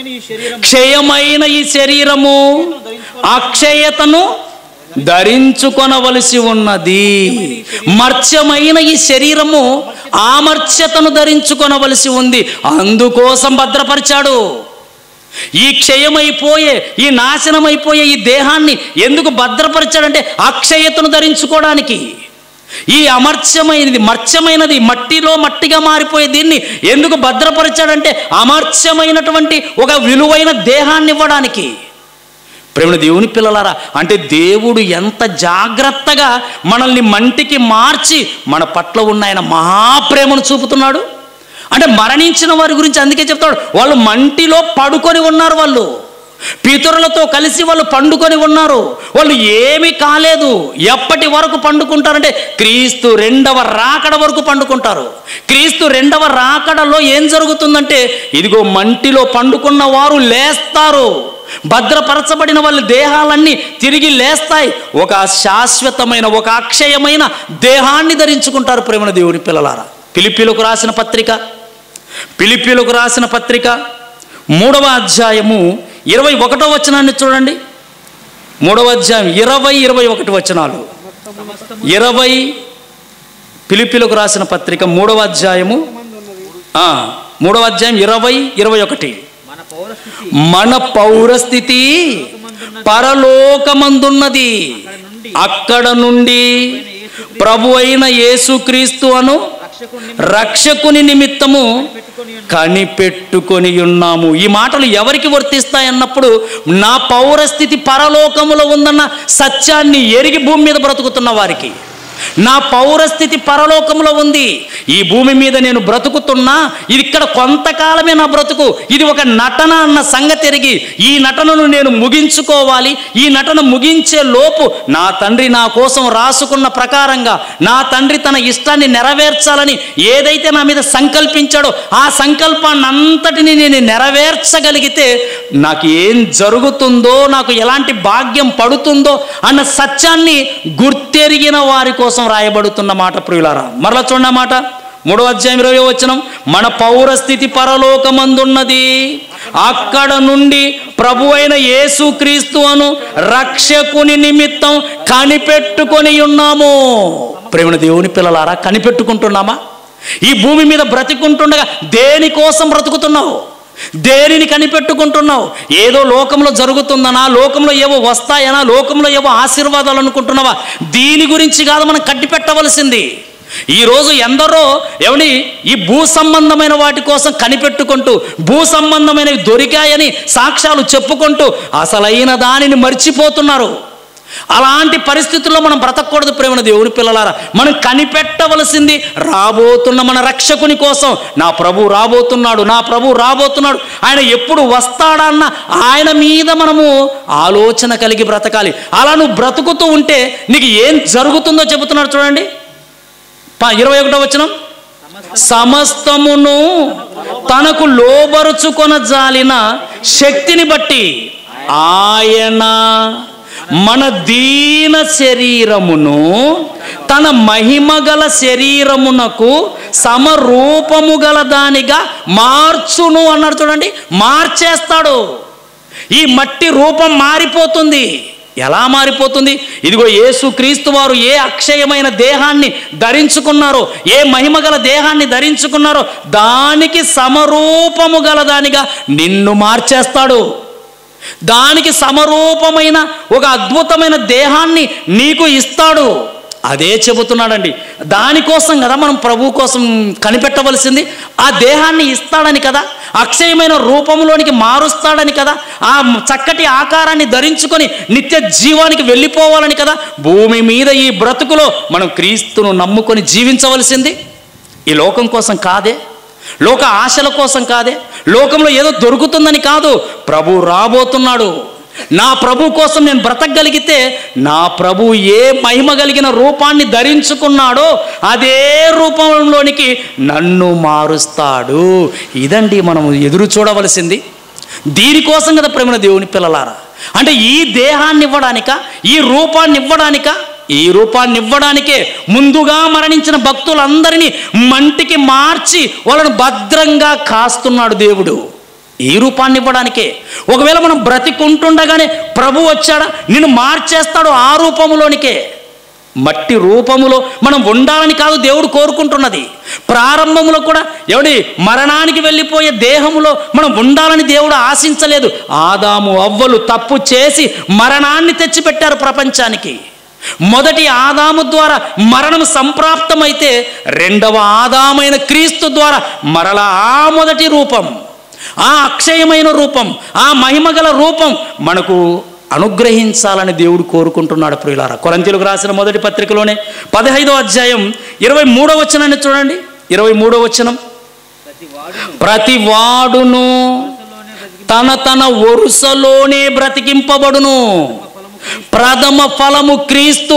క్షయమైన ఈ శరీరము అక్షయతను ధరించుకొనవలసి ఉన్నది మర్త్యమైన ఈ శరీరము ఆమర్త్యతను ధరించుకొనవలసి ఉంది అందుకోసం భద్రపరిచాడు ఈ క్షయమైపోయే ఈ నాశనమైపోయే ఈ దేహాన్ని ఎందుకు భద్రపరిచాడంటే అక్షయతను ధరించుకోవడానికి ఈ అమర్త్యమైనది మర్త్యమైనది మట్టిలో మట్టిగా మారిపోయే దీన్ని ఎందుకు భద్రపరిచాడంటే అమర్త్యమైనటువంటి ఒక విలువైన దేహాన్ని ఇవ్వడానికి ప్రేమ దేవుని పిల్లలారా అంటే దేవుడు ఎంత జాగ్రత్తగా మనల్ని మంటికి మార్చి మన పట్ల ఉన్న ఆయన మహాప్రేమను చూపుతున్నాడు అంటే మరణించిన వారి గురించి అందుకే చెప్తాడు వాళ్ళు మంటిలో పడుకొని ఉన్నారు వాళ్ళు పితరులతో కలిసి వాళ్ళు పండుకొని ఉన్నారు వాళ్ళు ఏమీ కాలేదు ఎప్పటి వరకు పండుకుంటారంటే క్రీస్తు రెండవ రాకడ వరకు పండుకుంటారు క్రీస్తు రెండవ రాకడలో ఏం జరుగుతుందంటే ఇదిగో మంటిలో పండుకున్న వారు లేస్తారు భద్రపరచబడిన వాళ్ళ దేహాలన్నీ తిరిగి లేస్తాయి ఒక శాశ్వతమైన ఒక అక్షయమైన దేహాన్ని ధరించుకుంటారు ప్రేమణ దేవుని పిల్లలారా పిలిపిలకు రాసిన పత్రిక పిలిపిలకు రాసిన పత్రిక మూడవ అధ్యాయము ఇరవై ఒకటో వచనాన్ని చూడండి మూడవ అధ్యాయం ఇరవై ఇరవై ఒకటి వచనాలు ఇరవై పిలిపిలకు రాసిన పత్రిక మూడవ అధ్యాయము ఆ, మూడవ అధ్యాయం ఇరవై ఇరవై ఒకటి మన పౌరస్థితి పరలోకమందున్నది అక్కడ నుండి ప్రభు అయిన యేసుక్రీస్తు అను రక్షకుని నిమిత్తము కనిపెట్టుకొని ఉన్నాము ఈ మాటలు ఎవరికి వర్తిస్తాయన్నప్పుడు నా పౌరస్థితి పరలోకములో ఉందన్న సత్యాన్ని ఎరిగి భూమి మీద బ్రతుకుతున్న వారికి నా పౌరస్థితి పరలోకంలో ఉంది ఈ భూమి మీద నేను బ్రతుకుతున్నా ఇది ఇక్కడ కొంతకాలమే నా బ్రతుకు ఇది ఒక నటన అన్న సంగతి ఎరిగి ఈ నటనను నేను ముగించుకోవాలి ఈ నటన ముగించే లోపు నా తండ్రి నా కోసం రాసుకున్న ప్రకారంగా నా తండ్రి తన ఇష్టాన్ని నెరవేర్చాలని ఏదైతే నా మీద సంకల్పించాడో ఆ సంకల్పాన్ని అంతటిని నేను నెరవేర్చగలిగితే నాకు ఏం జరుగుతుందో నాకు ఎలాంటి భాగ్యం పడుతుందో అన్న సత్యాన్ని గుర్తెరిగిన వారి కోసం రాయబడుతున్న మాట ప్రియులారా మరలా చూడండి ఆ మాట మూడో అధ్యాయం ఇరవై వచనం మన పౌరస్థితి పరలోకమందున్నది అక్కడ నుండి ప్రభు అయిన యేసుక్రీస్తు అను రక్షకుని నిమిత్తం కనిపెట్టుకొని ఉన్నాము ప్రేమ దేవుని పిల్లలారా కనిపెట్టుకుంటున్నామా ఈ భూమి మీద బ్రతికుంటుండగా దేనికోసం బ్రతుకుతున్నావు దేనిని కనిపెట్టుకుంటున్నావు ఏదో లోకంలో జరుగుతుందనా లోకంలో ఏవో వస్తాయనా లోకంలో ఏవో ఆశీర్వాదాలు అనుకుంటున్నావా దీని గురించి కాదు మనం కట్టిపెట్టవలసింది ఈరోజు ఎందరో ఎవని ఈ భూ సంబంధమైన వాటి కోసం కనిపెట్టుకుంటూ భూ సంబంధమైనవి దొరికాయని సాక్ష్యాలు చెప్పుకుంటూ అసలైన దానిని మర్చిపోతున్నారు అలాంటి పరిస్థితుల్లో మనం బ్రతకూడదు ప్రేమణ దేవుని పిల్లలారా మనం కనిపెట్టవలసింది రాబోతున్న మన రక్షకుని కోసం నా ప్రభు రాబోతున్నాడు నా ప్రభు రాబోతున్నాడు ఆయన ఎప్పుడు వస్తాడన్న ఆయన మీద మనము ఆలోచన కలిగి బ్రతకాలి అలా నువ్వు బ్రతుకుతూ ఉంటే నీకు ఏం జరుగుతుందో చెబుతున్నాడు చూడండి ప- ఇరవై ఒకటో వచనం సమస్తమును తనకు లోబరుచుకొన జాలిన శక్తిని బట్టి ఆయన మన దీన శరీరమును తన మహిమ గల శరీరమునకు సమరూపము గల దానిగా మార్చును అన్నాడు చూడండి మార్చేస్తాడు ఈ మట్టి రూపం మారిపోతుంది ఎలా మారిపోతుంది ఇదిగో యేసు క్రీస్తు వారు ఏ అక్షయమైన దేహాన్ని ధరించుకున్నారో ఏ మహిమ గల దేహాన్ని ధరించుకున్నారో దానికి సమరూపము గల దానిగా నిన్ను మార్చేస్తాడు దానికి సమరూపమైన ఒక అద్భుతమైన దేహాన్ని నీకు ఇస్తాడు అదే చెబుతున్నాడండి దానికోసం కదా మనం ప్రభు కోసం కనిపెట్టవలసింది ఆ దేహాన్ని ఇస్తాడని కదా అక్షయమైన రూపంలోనికి మారుస్తాడని కదా ఆ చక్కటి ఆకారాన్ని ధరించుకొని నిత్య జీవానికి వెళ్ళిపోవాలని కదా భూమి మీద ఈ బ్రతుకులో మనం క్రీస్తును నమ్ముకొని జీవించవలసింది ఈ లోకం కోసం కాదే లోక ఆశల కోసం కాదే లోకంలో ఏదో దొరుకుతుందని కాదు ప్రభు రాబోతున్నాడు నా ప్రభు కోసం నేను బ్రతకగలిగితే నా ప్రభు ఏ మహిమ కలిగిన రూపాన్ని ధరించుకున్నాడో అదే రూపంలోనికి నన్ను మారుస్తాడు ఇదండి మనం ఎదురు చూడవలసింది దీనికోసం కదా ప్రేమ దేవుని పిల్లలారా అంటే ఈ దేహాన్ని ఇవ్వడానిక ఈ రూపాన్ని ఇవ్వడానిక ఈ రూపాన్ని ఇవ్వడానికే ముందుగా మరణించిన భక్తులందరినీ మంటికి మార్చి వాళ్ళను భద్రంగా కాస్తున్నాడు దేవుడు ఈ రూపాన్ని ఇవ్వడానికే ఒకవేళ మనం బ్రతికుంటుండగానే ప్రభు వచ్చాడా నిన్ను మార్చేస్తాడు ఆ రూపములోనికే మట్టి రూపములో మనం ఉండాలని కాదు దేవుడు కోరుకుంటున్నది ప్రారంభంలో కూడా ఎవడి మరణానికి వెళ్ళిపోయే దేహములో మనం ఉండాలని దేవుడు ఆశించలేదు ఆదాము అవ్వలు తప్పు చేసి మరణాన్ని తెచ్చిపెట్టారు ప్రపంచానికి మొదటి ఆదాము ద్వారా మరణం సంప్రాప్తమైతే రెండవ ఆదామైన క్రీస్తు ద్వారా మరలా ఆ మొదటి రూపం ఆ అక్షయమైన రూపం ఆ మహిమగల రూపం మనకు అనుగ్రహించాలని దేవుడు కోరుకుంటున్నాడు ప్రియులారా కొరంతీలకు రాసిన మొదటి పత్రికలోనే పదహైదో అధ్యాయం ఇరవై మూడో వచనాన్ని చూడండి ఇరవై మూడో వచనం ప్రతి వాడును తన తన వరుసలోనే బ్రతికింపబడును ప్రథమ ఫలము క్రీస్తు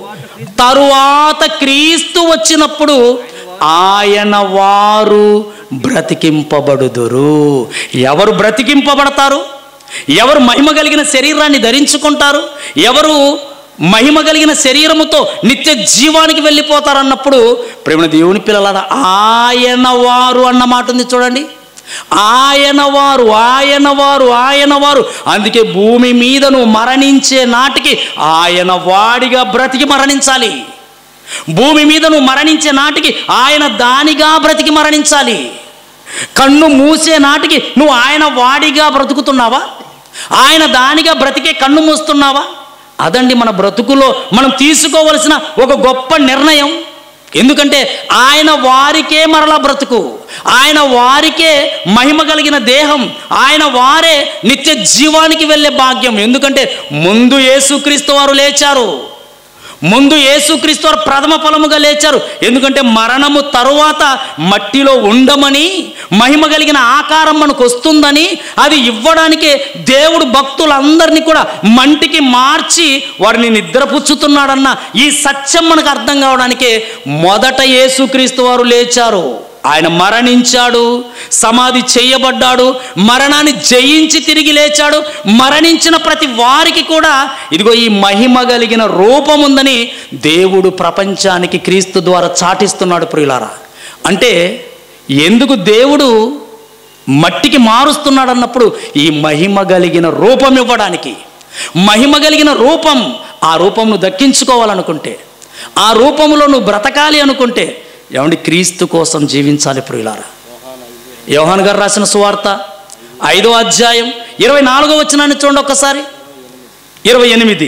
తరువాత క్రీస్తు వచ్చినప్పుడు ఆయన వారు బ్రతికింపబడుదురు ఎవరు బ్రతికింపబడతారు ఎవరు మహిమ కలిగిన శరీరాన్ని ధరించుకుంటారు ఎవరు మహిమ కలిగిన శరీరముతో నిత్య జీవానికి వెళ్ళిపోతారన్నప్పుడు ప్రేమ దేవుని పిల్లల ఆయన వారు అన్న మాట ఉంది చూడండి ఆయన వారు ఆయన వారు ఆయన వారు అందుకే భూమి మీద నువ్వు మరణించే నాటికి ఆయన వాడిగా బ్రతికి మరణించాలి భూమి మీద నువ్వు మరణించే నాటికి ఆయన దానిగా బ్రతికి మరణించాలి కన్ను మూసే నాటికి నువ్వు ఆయన వాడిగా బ్రతుకుతున్నావా ఆయన దానిగా బ్రతికే కన్ను మూస్తున్నావా అదండి మన బ్రతుకులో మనం తీసుకోవలసిన ఒక గొప్ప నిర్ణయం ఎందుకంటే ఆయన వారికే మరలా బ్రతుకు ఆయన వారికే మహిమ కలిగిన దేహం ఆయన వారే నిత్య జీవానికి వెళ్ళే భాగ్యం ఎందుకంటే ముందు యేసుక్రీస్తు వారు లేచారు ముందు యేసుక్రీస్తు వారు ప్రథమ ఫలముగా లేచారు ఎందుకంటే మరణము తరువాత మట్టిలో ఉండమని మహిమ కలిగిన ఆకారం మనకు వస్తుందని అది ఇవ్వడానికే దేవుడు భక్తులందరినీ కూడా మంటికి మార్చి వారిని నిద్రపుచ్చుతున్నాడన్న ఈ సత్యం మనకు అర్థం కావడానికే మొదట యేసుక్రీస్తు వారు లేచారు ఆయన మరణించాడు సమాధి చేయబడ్డాడు మరణాన్ని జయించి తిరిగి లేచాడు మరణించిన ప్రతి వారికి కూడా ఇదిగో ఈ మహిమ కలిగిన రూపం ఉందని దేవుడు ప్రపంచానికి క్రీస్తు ద్వారా చాటిస్తున్నాడు ప్రియులారా అంటే ఎందుకు దేవుడు మట్టికి మారుస్తున్నాడు అన్నప్పుడు ఈ మహిమ కలిగిన రూపం ఇవ్వడానికి మహిమ కలిగిన రూపం ఆ రూపం నువ్వు దక్కించుకోవాలనుకుంటే ఆ రూపంలో నువ్వు బ్రతకాలి అనుకుంటే ఏమండి క్రీస్తు కోసం జీవించాలి ప్రియులారా యోహాన్ గారు రాసిన సువార్త ఐదో అధ్యాయం ఇరవై నాలుగో వచ్చినాన్ని చూడండి ఒక్కసారి ఇరవై ఎనిమిది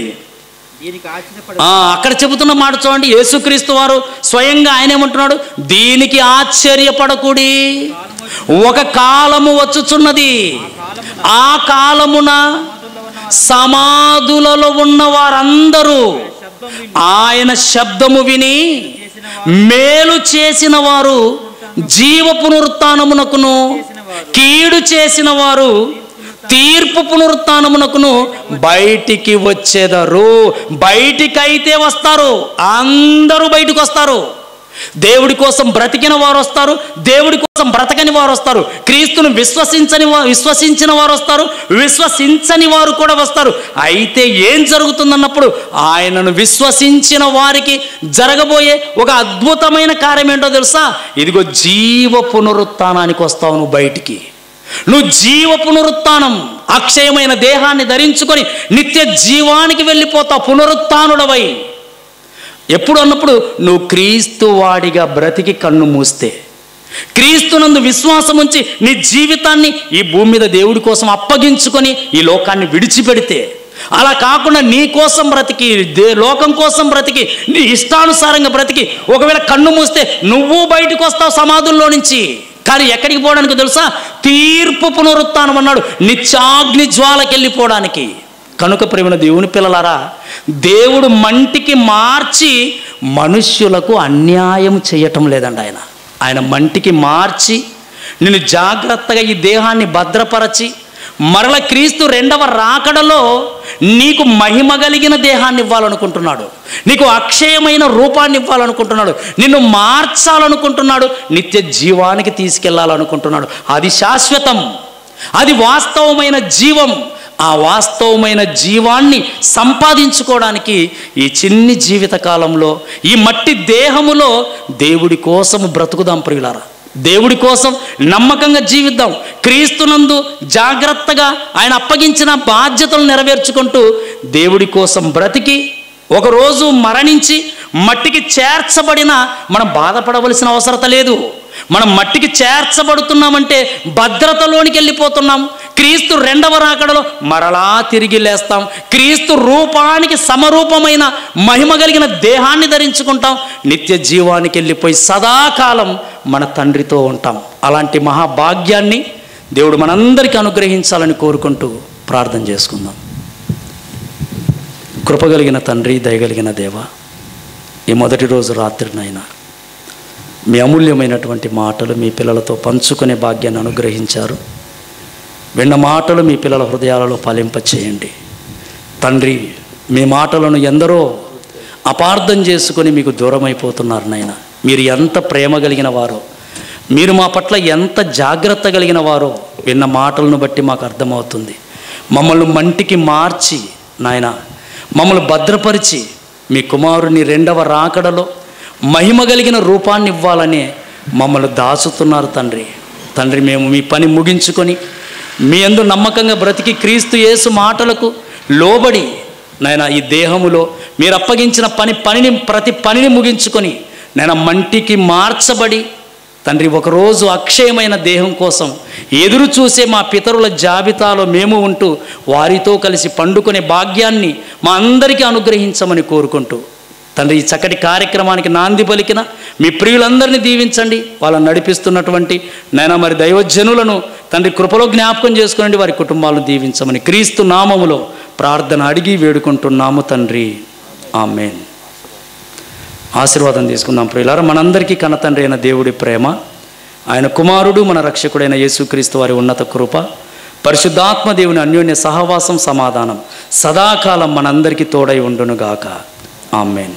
ఆ, అక్కడ చెబుతున్న మాట చూడండి యేసుక్రీస్తు వారు స్వయంగా ఆయన ఏమంటున్నాడు దీనికి ఆశ్చర్యపడకుడి ఒక కాలము వచ్చుచున్నది ఆ కాలమున సమాధులలో ఉన్న వారందరూ ఆయన శబ్దము విని మేలు చేసిన వారు జీవ పునరుత్నమునకును కీడు చేసిన వారు తీర్పు పునరుత్నమునకును బయటికి వచ్చేదరు బయటికైతే వస్తారు అందరూ బయటకు వస్తారు దేవుడి కోసం బ్రతికిన వారు వస్తారు దేవుడి కోసం బ్రతకని వారు వస్తారు క్రీస్తును విశ్వసించని వా- విశ్వసించిన వారు వస్తారు విశ్వసించని వారు కూడా వస్తారు అయితే ఏం జరుగుతుందన్నప్పుడు ఆయనను విశ్వసించిన వారికి జరగబోయే ఒక అద్భుతమైన కార్యం ఏంటో తెలుసా ఇదిగో జీవ పునరుత్నానికి వస్తావు నువ్వు బయటికి నువ్వు జీవ పునరుత్నం అక్షయమైన దేహాన్ని ధరించుకొని నిత్య జీవానికి వెళ్ళిపోతావు పునరుత్నుడవై ఎప్పుడు అన్నప్పుడు నువ్వు క్రీస్తు వాడిగా బ్రతికి కన్ను మూస్తే క్రీస్తునందు విశ్వాసం ఉంచి నీ జీవితాన్ని ఈ భూమి మీద దేవుడి కోసం అప్పగించుకొని ఈ లోకాన్ని విడిచిపెడితే అలా కాకుండా నీ కోసం బ్రతికి దే లోకం కోసం బ్రతికి నీ ఇష్టానుసారంగా బ్రతికి ఒకవేళ కన్ను మూస్తే నువ్వు బయటకు వస్తావు సమాధుల్లో నుంచి కానీ ఎక్కడికి పోవడానికి తెలుసా తీర్పు పునరుత్నం అన్నాడు నిత్యాగ్ని జ్వాలకి వెళ్ళిపోవడానికి కనుక ప్రేమ దేవుని పిల్లలారా దేవుడు మంటికి మార్చి మనుష్యులకు అన్యాయం చేయటం లేదండి ఆయన ఆయన మంటికి మార్చి నిన్ను జాగ్రత్తగా ఈ దేహాన్ని భద్రపరచి మరల క్రీస్తు రెండవ రాకడలో నీకు మహిమ కలిగిన దేహాన్ని ఇవ్వాలనుకుంటున్నాడు నీకు అక్షయమైన రూపాన్ని ఇవ్వాలనుకుంటున్నాడు నిన్ను మార్చాలనుకుంటున్నాడు నిత్య జీవానికి తీసుకెళ్లాలనుకుంటున్నాడు అది శాశ్వతం అది వాస్తవమైన జీవం ఆ వాస్తవమైన జీవాన్ని సంపాదించుకోవడానికి ఈ చిన్ని జీవిత కాలంలో ఈ మట్టి దేహములో దేవుడి కోసం బ్రతుకుదాం ప్రియులారా దేవుడి కోసం నమ్మకంగా జీవిద్దాం క్రీస్తునందు జాగ్రత్తగా ఆయన అప్పగించిన బాధ్యతలు నెరవేర్చుకుంటూ దేవుడి కోసం బ్రతికి ఒకరోజు మరణించి మట్టికి చేర్చబడిన మనం బాధపడవలసిన అవసరత లేదు మనం మట్టికి చేర్చబడుతున్నామంటే భద్రతలోనికి వెళ్ళిపోతున్నాం క్రీస్తు రెండవ రాకడలో మరలా తిరిగి లేస్తాం క్రీస్తు రూపానికి సమరూపమైన మహిమ కలిగిన దేహాన్ని ధరించుకుంటాం నిత్య జీవానికి వెళ్ళిపోయి సదాకాలం మన తండ్రితో ఉంటాం అలాంటి మహాభాగ్యాన్ని దేవుడు మనందరికీ అనుగ్రహించాలని కోరుకుంటూ ప్రార్థన చేసుకుందాం కృపగలిగిన తండ్రి దయగలిగిన దేవ ఈ మొదటి రోజు రాత్రినైనా మీ అమూల్యమైనటువంటి మాటలు మీ పిల్లలతో పంచుకునే భాగ్యాన్ని అనుగ్రహించారు విన్న మాటలు మీ పిల్లల హృదయాలలో ఫలింప చేయండి తండ్రి మీ మాటలను ఎందరో అపార్థం చేసుకొని మీకు దూరం అయిపోతున్నారు నాయన మీరు ఎంత ప్రేమ కలిగిన వారో మీరు మా పట్ల ఎంత జాగ్రత్త కలిగిన వారో విన్న మాటలను బట్టి మాకు అర్థమవుతుంది మమ్మల్ని మంటికి మార్చి నాయన మమ్మల్ని భద్రపరిచి మీ కుమారుని రెండవ రాకడలో మహిమ కలిగిన రూపాన్ని ఇవ్వాలని మమ్మల్ని దాచుతున్నారు తండ్రి తండ్రి మేము మీ పని ముగించుకొని మీ అందు నమ్మకంగా బ్రతికి క్రీస్తు యేసు మాటలకు లోబడి నాయన ఈ దేహములో మీరు అప్పగించిన పని పనిని ప్రతి పనిని ముగించుకొని నేను మంటికి మార్చబడి తండ్రి ఒకరోజు అక్షయమైన దేహం కోసం ఎదురు చూసే మా పితరుల జాబితాలో మేము ఉంటూ వారితో కలిసి పండుకునే భాగ్యాన్ని మా అందరికీ అనుగ్రహించమని కోరుకుంటూ తండ్రి ఈ చక్కటి కార్యక్రమానికి నాంది పలికిన మీ ప్రియులందరినీ దీవించండి వాళ్ళని నడిపిస్తున్నటువంటి నైనా మరి దైవజనులను తండ్రి కృపలో జ్ఞాపకం చేసుకోండి వారి కుటుంబాలను దీవించమని క్రీస్తు నామములో ప్రార్థన అడిగి వేడుకుంటున్నాము తండ్రి ఆమెన్ ఆశీర్వాదం తీసుకుందాం ప్రియులారా మనందరికీ కన్న తండ్రి అయిన దేవుడి ప్రేమ ఆయన కుమారుడు మన రక్షకుడైన యేసుక్రీస్తు వారి ఉన్నత కృప పరిశుద్ధాత్మ దేవుని అన్యోన్య సహవాసం సమాధానం సదాకాలం మనందరికీ తోడై ఉండునుగాక ఆమెన్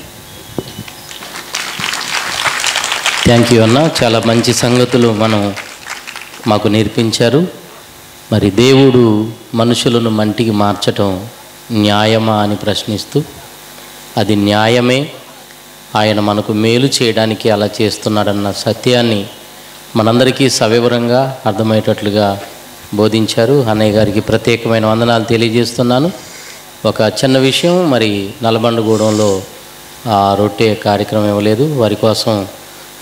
థ్యాంక్ యూ అన్న చాలా మంచి సంగతులు మనం మాకు నేర్పించారు మరి దేవుడు మనుషులను మంటికి మార్చటం న్యాయమా అని ప్రశ్నిస్తూ అది న్యాయమే ఆయన మనకు మేలు చేయడానికి అలా చేస్తున్నాడన్న సత్యాన్ని మనందరికీ సవివరంగా అర్థమయ్యేటట్లుగా బోధించారు అన్నయ్య గారికి ప్రత్యేకమైన వందనాలు తెలియజేస్తున్నాను ఒక చిన్న విషయం మరి నల్లబండగూడెంలో ఆ రొట్టె కార్యక్రమం ఇవ్వలేదు వారి కోసం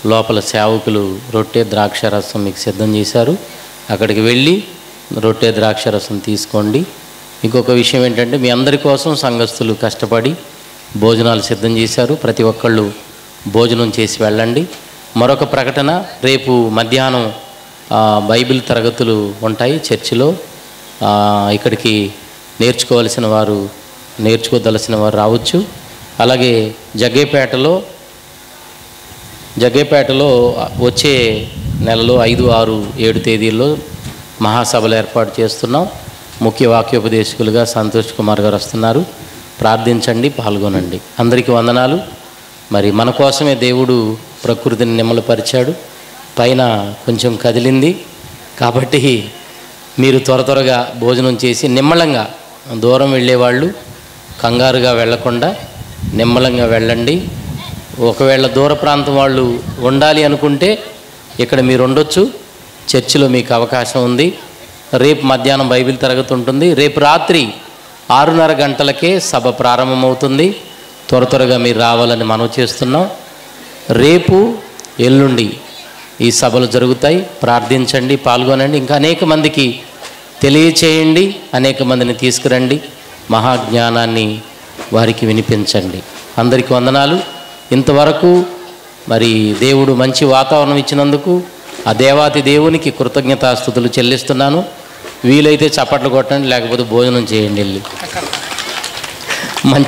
లోపల సేవకులు రొట్టె ద్రాక్ష రసం మీకు సిద్ధం చేశారు అక్కడికి వెళ్ళి రొట్టె ద్రాక్ష రసం తీసుకోండి ఇంకొక విషయం ఏంటంటే మీ అందరి కోసం సంఘస్థులు కష్టపడి భోజనాలు సిద్ధం చేశారు ప్రతి ఒక్కళ్ళు భోజనం చేసి వెళ్ళండి మరొక ప్రకటన రేపు మధ్యాహ్నం ఆ, బైబిల్ తరగతులు ఉంటాయి చర్చిలో ఆ, ఇక్కడికి నేర్చుకోవాల్సిన వారు నేర్చుకోదలసిన వారు రావచ్చు అలాగే జగ్గేపేటలో జగ్గేపేటలో వచ్చే నెలలో ఐదు ఆరు ఏడు తేదీల్లో మహాసభలు ఏర్పాటు చేస్తున్నాం ముఖ్య వాక్యోపదేశకులుగా సంతోష్ కుమార్ గారు వస్తున్నారు ప్రార్థించండి పాల్గొనండి అందరికీ వందనాలు మరి మన కోసమే దేవుడు ప్రకృతిని నిమ్మలపరిచాడు పైన కొంచెం కదిలింది కాబట్టి మీరు త్వర త్వరగా భోజనం చేసి నిమ్మలంగా దూరం వెళ్ళేవాళ్ళు కంగారుగా వెళ్లకుండా నిమ్మలంగా వెళ్ళండి ఒకవేళ దూర ప్రాంతం వాళ్ళు ఉండాలి అనుకుంటే ఇక్కడ మీరు ఉండొచ్చు చర్చిలో మీకు అవకాశం ఉంది రేపు మధ్యాహ్నం బైబిల్ తరగతి ఉంటుంది రేపు రాత్రి ఆరున్నర గంటలకే సభ ప్రారంభమవుతుంది త్వర త్వరగా మీరు రావాలని మనవి చేస్తున్నాం రేపు ఎల్లుండి ఈ సభలు జరుగుతాయి ప్రార్థించండి పాల్గొనండి ఇంకా అనేక మందికి తెలియచేయండి అనేక మందిని తీసుకురండి మహాజ్ఞానాన్ని వారికి వినిపించండి అందరికీ వందనాలు ఇంతవరకు మరి దేవుడు మంచి వాతావరణం ఇచ్చినందుకు ఆ దేవాతి దేవునికి కృతజ్ఞతాస్థుతులు చెల్లిస్తున్నాను వీలైతే చప్పట్లు కొట్టండి లేకపోతే భోజనం చేయండి వెళ్ళి మంచి